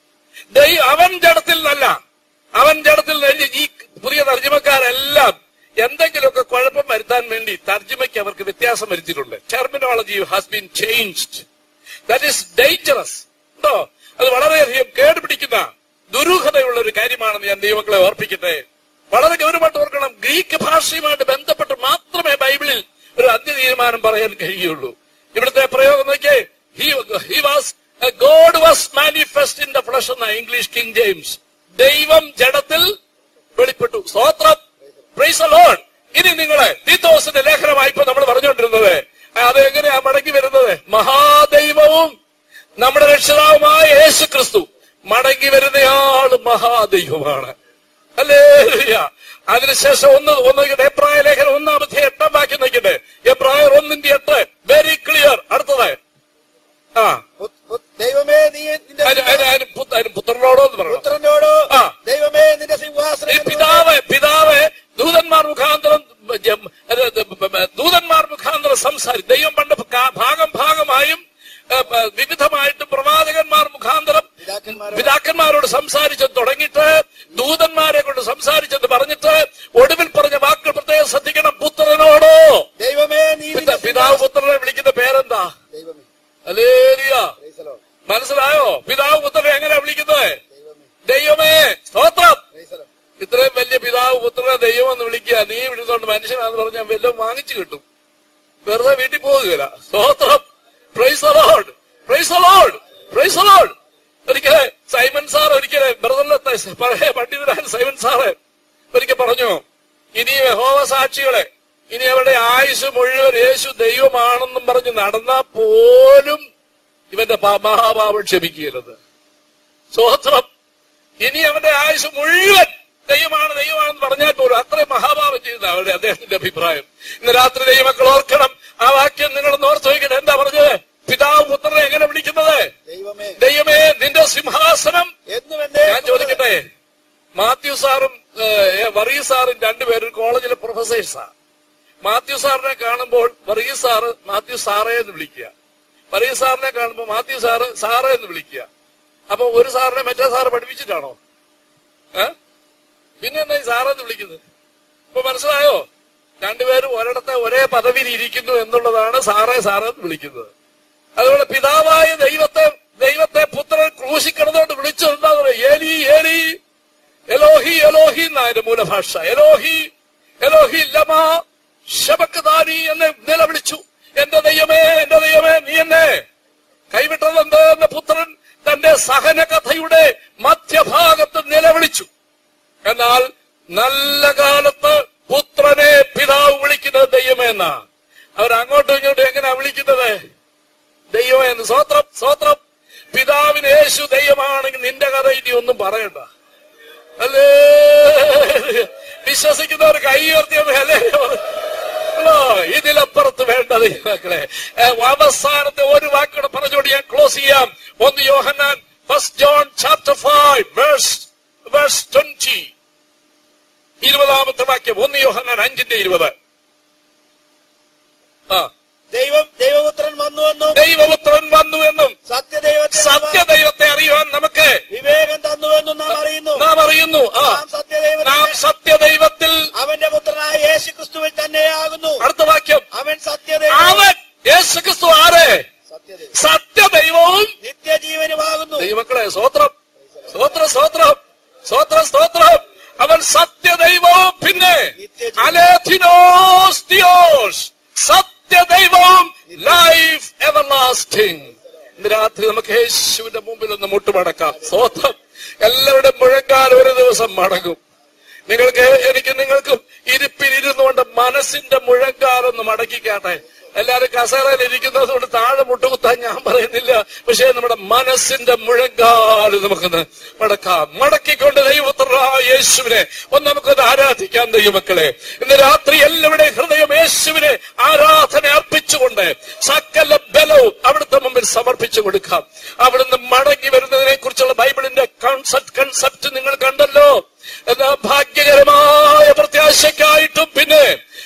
[SPEAKER 1] ദൈവം അവൻ ജഡത്തിൽ നിന്നല്ല അവൻ ജഡത്തിൽ നിന്ന് എഴുതി ഈ പുതിയ തർജ്ജമക്കാരെല്ലാം എന്തെങ്കിലുമൊക്കെ കുഴപ്പം വരുത്താൻ വേണ്ടി തർജ്ജമയ്ക്ക് അവർക്ക് വ്യത്യാസം വരുത്തിയിട്ടുണ്ട് terminology has been changed that is dangerous ഉണ്ടോ അത് വളരെയധികം കേടുപിടിക്കുന്ന ദുരൂഹതയുള്ള ഒരു കാര്യമാണെന്ന് ഞാൻ ദൈവങ്ങളെ ഓർപ്പിക്കട്ടെ വളരെ ഗൗരവമായിട്ട് ഓർക്കണം ഗ്രീക്ക് ഭാഷയുമായിട്ട് ബന്ധപ്പെട്ട് മാത്രമേ ബൈബിളിൽ ഒരു അന്ത്യ തീരുമാനം പറയാൻ കഴിയുള്ളൂ ഇവിടുത്തെ പ്രയോഗം നോക്കിയേ he was God was manifest in the flesh എന്ന ഇംഗ്ലീഷ് കിങ് ജെയിംസ് ദൈവം ജഡത്തിൽ വെളിപ്പെട്ടു സ്തോത്രം പ്രൈസ് ലോഡ് ഇനി നിങ്ങള് തീത്തോസിന്റെ ലേഖനമായിപ്പോ നമ്മൾ പറഞ്ഞുകൊണ്ടിരുന്നത് അത് എങ്ങനെയാ മടങ്ങി വരുന്നത് മഹാദൈവവും നമ്മുടെ രക്ഷിതാവുമായ യേശു ക്രിസ്തു മടങ്ങി വരുന്നയാള് മഹാദൈവമാണ് അല്ലേ അതിനുശേഷം ഒന്ന് ഒന്ന് നോക്കട്ടെ എബ്രായ ലേഖനം ഒന്നാമത്തെ എട്ടാം വാക്യം നോക്കട്ടെ എബ്രായർ ഒന്നിന്റെ എട്ട് വെരി ക്ലിയർ അടുത്തത് ആ
[SPEAKER 2] പു- പു- ദൈവമേ നീ നിന്റെ
[SPEAKER 1] അതിന് അതിന് അതിന് പു- അതിന് പുത്രനോടോ എന്ന് പറയണം
[SPEAKER 2] പുത്രനോട്
[SPEAKER 1] ആ.
[SPEAKER 2] ദൈവമേ നിന്റെ
[SPEAKER 1] ഈ
[SPEAKER 2] സിംഹാസനം
[SPEAKER 1] പിതാവ് പിതാവ് ദൂതന്മാർ മുഖാന്തരം ജം- അത് അത് ദൂതന്മാർ മുഖാന്തരം സംസാരി ദൈവം പണ്ട് കാ- ഭാഗം ഭാഗമായും ഏ, പ- വിവിധമായിട്ടും പ്രവാചകന്മാർ മുഖാന്തരം
[SPEAKER 2] പിതാക്കന്മാരോട്
[SPEAKER 1] പിതാക്കന്മാരോട് സംസാരിച്ച് തുടങ്ങിയിട്ട് ദൂതന്മാരെ കൊണ്ട് സംസാരിച്ചെന്ന് പറഞ്ഞിട്ട് ഒടുവിൽ പറഞ്ഞ വാക്കുകൾ പ്രത്യേകം ശ്രദ്ധിക്കണം പുത്രനോടോ
[SPEAKER 2] ദൈവമേ നീ
[SPEAKER 1] പിത-
[SPEAKER 2] നിന്റെ
[SPEAKER 1] പിതാവ് പുത്രനെ വിളിക്കുന്ന പേരെന്താ
[SPEAKER 2] ദൈവമേ
[SPEAKER 1] അലേരിയ
[SPEAKER 2] Praise the Lord.
[SPEAKER 1] മനസ്സിലായോ പിതാവ് പുത്രനെ എങ്ങനെയാ വിളിക്കുന്നത്
[SPEAKER 2] ദൈവമേ
[SPEAKER 1] ദൈവമേ സ്തോത്രം
[SPEAKER 2] Praise the
[SPEAKER 1] വാങ്ങാന്ന് പറഞ്ഞാൽ വല്ലതും വാങ്ങിച്ചു കിട്ടും വെറുതെ വീട്ടിൽ പോകുകയില്ല സ്തോത്രം praise a Lord praise a Lord praise a Lord ഒരിക്കലെ സൈമൻ സാർ ഒരിക്കലെ ബ്രദറിലത്തെ പഴയ പണ്ഡിതരായ സൈമൻ സാറ് ഒരിക്കൽ പറഞ്ഞു ഇനി യഹോവ സാക്ഷികളെ ഇനി അവരുടെ ആയുസ് മുഴുവൻ യേശു ദൈവമാണെന്നും പറഞ്ഞ് നടന്നാൽ പോലും ഇവന്റെ പാ- മഹാപാപം ക്ഷമിക്കരുത് സ്വോത്രം ഇനി അവന്റെ ആയുസ് മുഴുവൻ ദൈവമാണ് ദൈവമാണെന്ന് പറഞ്ഞാൽ പോലും അത്രയും മഹാഭാവം ചെയ്ത അവരുടെ അദ്ദേഹത്തിന്റെ അഭിപ്രായം ഇന്ന് രാത്രി ദൈവമക്കൾ ഓർക്കണം ആ വാക്യം നിങ്ങളൊന്ന് ഓർത്ത് വയ്ക്കണം എന്താ പറഞ്ഞത് പിതാവ് പുത്രനെ എങ്ങനെ വിളിക്കുന്നത്
[SPEAKER 2] ദൈവമേ
[SPEAKER 1] ദൈവമേ നിന്റെ സിംഹാസനം
[SPEAKER 2] എന്നും എന്നെ
[SPEAKER 1] ഞാൻ ചോദിക്കട്ടെ മാത്യു സാറും ഏഹ്, വർഗീസ് സാറും രണ്ടുപേരും കോളേജിലെ പ്രൊഫസേഴ്സാ മാത്യു സാറിനെ കാണുമ്പോൾ വർഗീസ് സാറ് മാത്യു സാറേ എന്ന് വിളിക്കുക വർഗീസ് സാറിനെ കാണുമ്പോൾ മാത്യു സാറ് സാറേ എന്ന് വിളിക്കുക അപ്പൊ ഒരു സാറിനെ മറ്റേ സാറ് പഠിപ്പിച്ചിട്ടാണോ ഏ പിന്നെ എന്താ ഈ സാറെന്ന് വിളിക്കുന്നത് ഇപ്പൊ മനസ്സിലായോ രണ്ടുപേരും ഒരിടത്തെ ഒരേ പദവിയിൽ ഇരിക്കുന്നു എന്നുള്ളതാണ് സാറേ സാറേ എന്ന് വിളിക്കുന്നത് അതുപോലെ പിതാവായ ദൈവത്തെ ദൈവത്തെ പുത്രൻ ക്രൂശിക്കണതോട് വിളിച്ചത് എന്താ പറയുക ഏലി ഏലി എലോഹി എലോഹി എന്നതിന്റെ മൂലഭാഷ എലോഹി എലോഹി ലമാ ശബക്കദാനി എന്ന് നിലവിളിച്ചു എന്റെ ദൈവമേ എന്റെ ദൈവമേ നീ എന്നെ കൈവിട്ടതെന്ത് എന്ന് പുത്രൻ തന്റെ സഹന കഥയുടെ മധ്യഭാഗത്ത് നിലവിളിച്ചു എന്നാൽ നല്ല കാലത്ത് പുത്രനെ പിതാവ് വിളിക്കുന്നത് ദൈവമേ എന്നാ അവർ അങ്ങോട്ടും ഇങ്ങോട്ടും എങ്ങനെയാ വിളിക്കുന്നത് ദൈവമേ എന്ന് സ്വത്രം സ്വത്രം പിതാവിന് യേശു ദൈവമാണെങ്കിൽ നിന്റെ കഥ ഇനി ഒന്നും പറയണ്ട അല്ലേ വിശ്വസിക്കുന്നവർ കൈ ഉയർത്തിയത് അല്ലേ ഹലോ, ഇതിലപ്പുറത്ത് വേണ്ട ദൈവമക്കളെ ഏ, അവസാനത്തെ ഒരു വാക്കുകൂടെ പറഞ്ഞുകൊണ്ട് ഞാൻ ക്ലോസ് ചെയ്യാം ഒന്ന് Yohannan first John chapter five verse verse twenty ഇരുപതാമത്തെ വാക്യം ഒന്ന് യോഹന്നാൻ അഞ്ചിന്റെ ഇരുപത് ആ
[SPEAKER 2] ദൈവം ദൈവപുത്രൻ വന്നുവെന്നും
[SPEAKER 1] ദൈവപുത്രൻ വന്നു എന്നും
[SPEAKER 2] സത്യദൈവത്തെ
[SPEAKER 1] സത്യദൈവത്തെ അറിയുവാൻ നമുക്ക്
[SPEAKER 2] വിവേകം തന്നുവെന്നും നാം അറിയുന്നു
[SPEAKER 1] നാം അറിയുന്നു ആ
[SPEAKER 2] നാം സത്യദൈവത്തെ
[SPEAKER 1] നാം സത്യദൈവത്തിൽ
[SPEAKER 2] അവന്റെ പുത്രനായ യേശു ക്രിസ്തുവിൽ തന്നെയാകുന്നു
[SPEAKER 1] അടുത്ത വാക്യം
[SPEAKER 2] അവൻ സത്യദൈവം
[SPEAKER 1] അവൻ യേശു ക്രിസ്തു ആരെ
[SPEAKER 2] സത്യദൈവം
[SPEAKER 1] സത്യദൈവവും
[SPEAKER 2] നിത്യജീവനുമാകുന്നു
[SPEAKER 1] ദൈവമക്കളെ സ്തോത്രം സ്തോത്രം സ്തോത്രം സ്തോത്രം സ്തോത്രം അവൻ സത്യദൈവവും പിന്നെ
[SPEAKER 2] നിത്യജീവൻ.
[SPEAKER 1] അലേഥിനോസ് ദിയോസ് സത്യദൈവവും ലൈഫ് എവർലാസ്റ്റിംഗ് ഇന്ന് രാത്രി നമുക്ക് യേശുവിന്റെ മുമ്പിൽ ഒന്ന് മുട്ടുമടക്കാം സ്തോത്രം എല്ലാവരുടെ മുഴങ്കാൽ ഒരു ദിവസം മടങ്ങും നിങ്ങൾക്ക് എനിക്ക് നിങ്ങൾക്കും ഇരിപ്പിലിരുന്നുകൊണ്ട് മനസ്സിന്റെ മുഴങ്കാലൊന്ന് മടക്കിക്കാട്ടെ എല്ലാവരും കസേരയിൽ ഇരിക്കുന്നത് കൊണ്ട് താഴെ മുട്ടുകുത്താൻ ഞാൻ പറയുന്നില്ല പക്ഷേ നമ്മുടെ മനസ്സിന്റെ മുഴങ്കാല് നമുക്കൊന്ന് മടക്കാം മടക്കിക്കൊണ്ട് ദൈവപുത്രനായ യേശുവിനെ ഒന്ന് നമുക്കൊന്ന് ആരാധിക്കാം ദൈവമക്കളെ ഇന്ന് രാത്രി എല്ലാവരുടെയും ഹൃദയം യേശുവിനെ ആരാധന അർപ്പിച്ചുകൊണ്ട് സകല ബലവും അവിടുത്തെ മുമ്പിൽ സമർപ്പിച്ചു കൊടുക്കാം അവിടുന്ന് മടങ്ങി വരുന്നതിനെ കുറിച്ചുള്ള ബൈബിളിന്റെ കൺസെപ്റ്റ് കൺസെപ്റ്റ് നിങ്ങൾ കണ്ടല്ലോ എന്നാ ഭാഗ്യകരമായ പ്രത്യാശയ്ക്കായിട്ടും പിന്നെ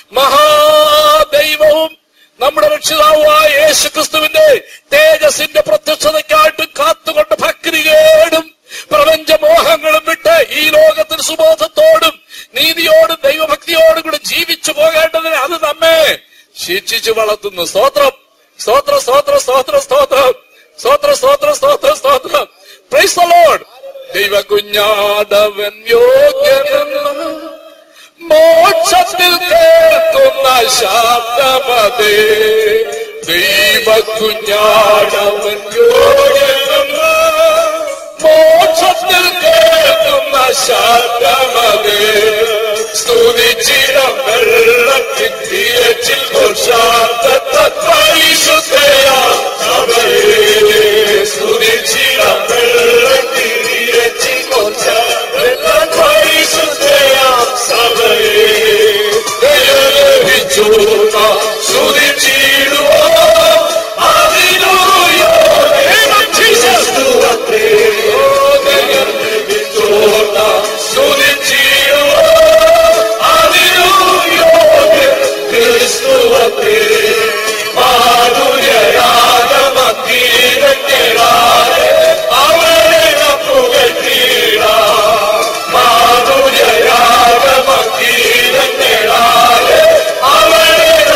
[SPEAKER 1] മഹാദൈവവും നമ്മുടെ രക്ഷിതാവായ യേശു ക്രിസ്തുവിന്റെ തേജസിന്റെ പ്രത്യക്ഷതയ്ക്കായിട്ട് കാത്തുകൊണ്ട് ഭക്തികേടും പ്രപഞ്ചമോഹങ്ങളും വിട്ട് ഈ ലോകത്തിൽ സുബോധത്തോടും നീതിയോടും ദൈവഭക്തിയോടും കൂടെ ജീവിച്ചു പോകേണ്ടതിന് അത് നമ്മെ ശിക്ഷിച്ചു വളർത്തുന്നു സ്തോത്രം സ്തോത്ര സ്തോത്ര സ്തോത്ര സ്തോത്രം സ്തോത്ര സ്തോത്ര സ്തോത്ര സ്തോത്രം പ്രൈസ് ദ ലോർഡ് ദൈവ കുഞ്ഞാടവൻ യോഗ്യനെന്ന് മോക്ഷത്തിൽ കേൾക്കുന്ന ശബ്ദമതേ ദൈവ കുഞ്ഞാടവൻ യോഗ്യനെന്ന് മോക്ഷത്തിൽ കേൾക്കുന്ന ശബ്ദമതേ സ്തുതിച്ചിടം വെള്ളത്തിൻ തീയച്ചിൽ പരിശുദ്ധയാ സഭയെ സ്തുതിച്ചിടം വെള്ളത്തിൻ തീയച്ചിൽ പരിശുദ്ധയാ സഭയെ ദയലഭിച്ചു സ്തുതിച്ചിടുവോ അതിലൂയോ അവരെ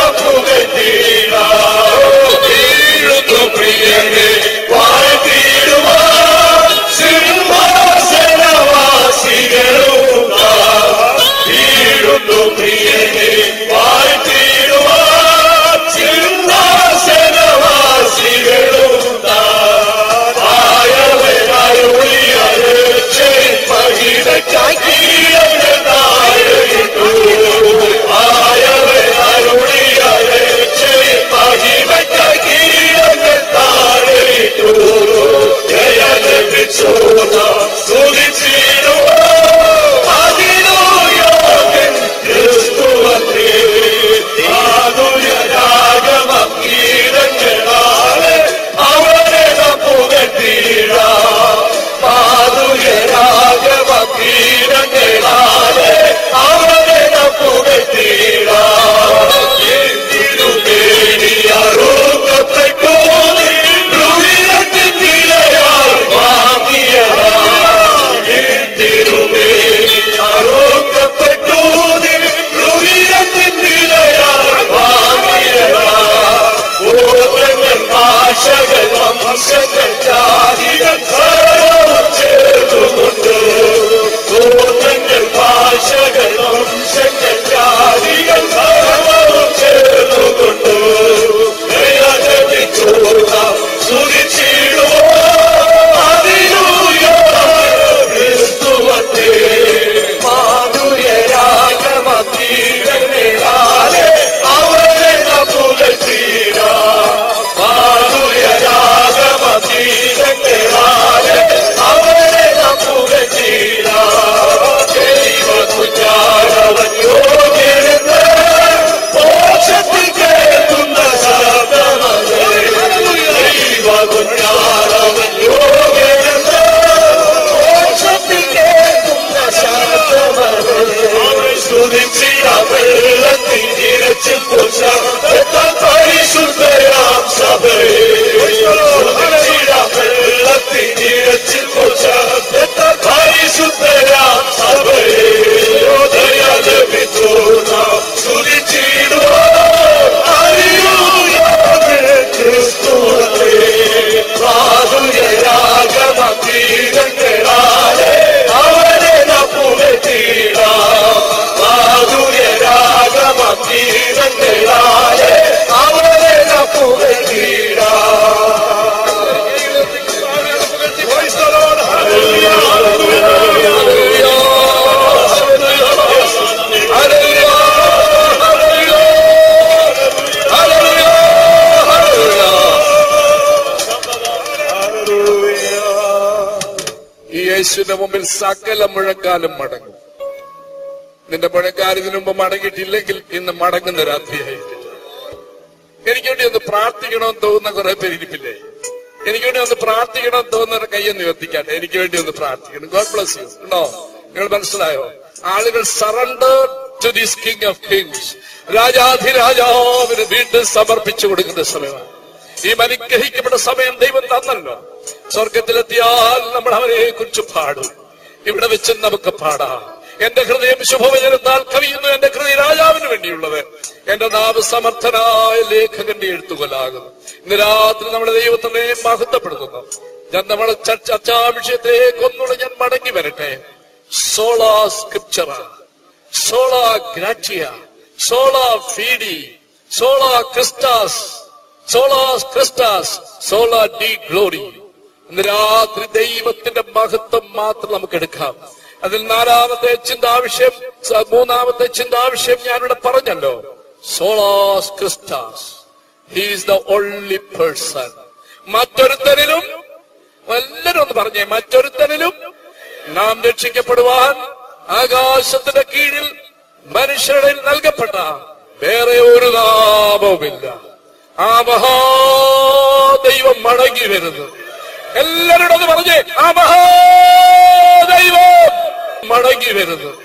[SPEAKER 1] യേശുവിന്റെ മുമ്പിൽ സകല മുഴക്കാലും മടങ്ങും നിന്റെ മുഴക്കാൽ ഇതിനു മുമ്പ് മടങ്ങിയിട്ടില്ലെങ്കിൽ ഇന്ന് മടങ്ങുന്ന രാത്രിയായിരിക്കും എനിക്ക് വേണ്ടി ഒന്ന് പ്രാർത്ഥിക്കണമെന്ന് തോന്നുന്ന കുറെ പേര് ഇരിപ്പില്ലേ എനിക്ക് വേണ്ടി ഒന്ന് പ്രാർത്ഥിക്കണമെന്ന് തോന്നുന്ന കയ്യൊന്ന് ഉയർത്തിക്കാട്ടെ എനിക്ക് വേണ്ടി ഒന്ന് പ്രാർത്ഥിക്കണം ഗോഡ് ബ്ലസ് യു ഉണ്ടോ നിങ്ങൾ മനസ്സിലായോ ആളുകൾ surrender to this King of Kings രാജാധിരാജാവിന് വീണ്ടും സമർപ്പിച്ചു കൊടുക്കുന്ന സമയമാണ് ഈ അനുഗ്രഹിക്കപ്പെട്ട സമയം ദൈവം തന്നല്ലോ സ്വർഗത്തിലെത്തിയാൽ നമ്മൾ അവരെ കുറിച്ച് പാടും ഇവിടെ വെച്ച് നമുക്ക് പാടാം എന്റെ ഹൃദയം ശുഭവചനത്താൽ കവിയുന്നു എന്റെ ഹൃദയ രാജാവിന് വേണ്ടിയുള്ളത് എന്റെ നാവ് സമർത്ഥനായ ലേഖകന്റെ എഴുത്തുകൊലാകുന്നു ഇന്ന് രാത്രി നമ്മുടെ ദൈവത്തിനെ മഹത്വപ്പെടുത്തുന്നു ഞാൻ നമ്മുടെ ചർച്ചാവിഷയത്തിലേക്ക് ഒന്നുകൂടെ ഞാൻ മടങ്ങി വരട്ടെ സോളാ സ്ക്രിപ്ചറ സോളാ ഗ്രാറ്റിയ സോളാ ഫീഡി സോളാ ക്രിസ്റ്റാസ് സോളാ ക്രിസ്റ്റാസ് സോളാ ഡി ഗ്ലോറി ഇന്ന് രാത്രി ദൈവത്തിന്റെ മഹത്വം മാത്രം നമുക്ക് എടുക്കാം അതിൽ നാലാമത്തെ ചിന്താവിഷയം സ- മൂന്നാമത്തെ ചിന്താവിഷയം ഞാനിവിടെ പറഞ്ഞല്ലോ സോളാസ് ക്രിസ്റ്റാസ് ഹീസ് ദ ഓൺലി പേഴ്സൺ മറ്റൊരുത്തരിലും എല്ലാരും ഒന്ന് പറഞ്ഞേ മറ്റൊരുത്തനിലും നാം രക്ഷിക്കപ്പെടുവാൻ ആകാശത്തിന്റെ കീഴിൽ മനുഷ്യരുടെ നൽകപ്പെട്ട വേറെ ഒരു നാമവുമില്ല ആ മഹാദൈവം മടങ്ങി വരുന്നു എല്ലാവരോടും ഒന്ന് പറഞ്ഞേ ആ മഹാദൈവം മടങ്ങി വരുന്നു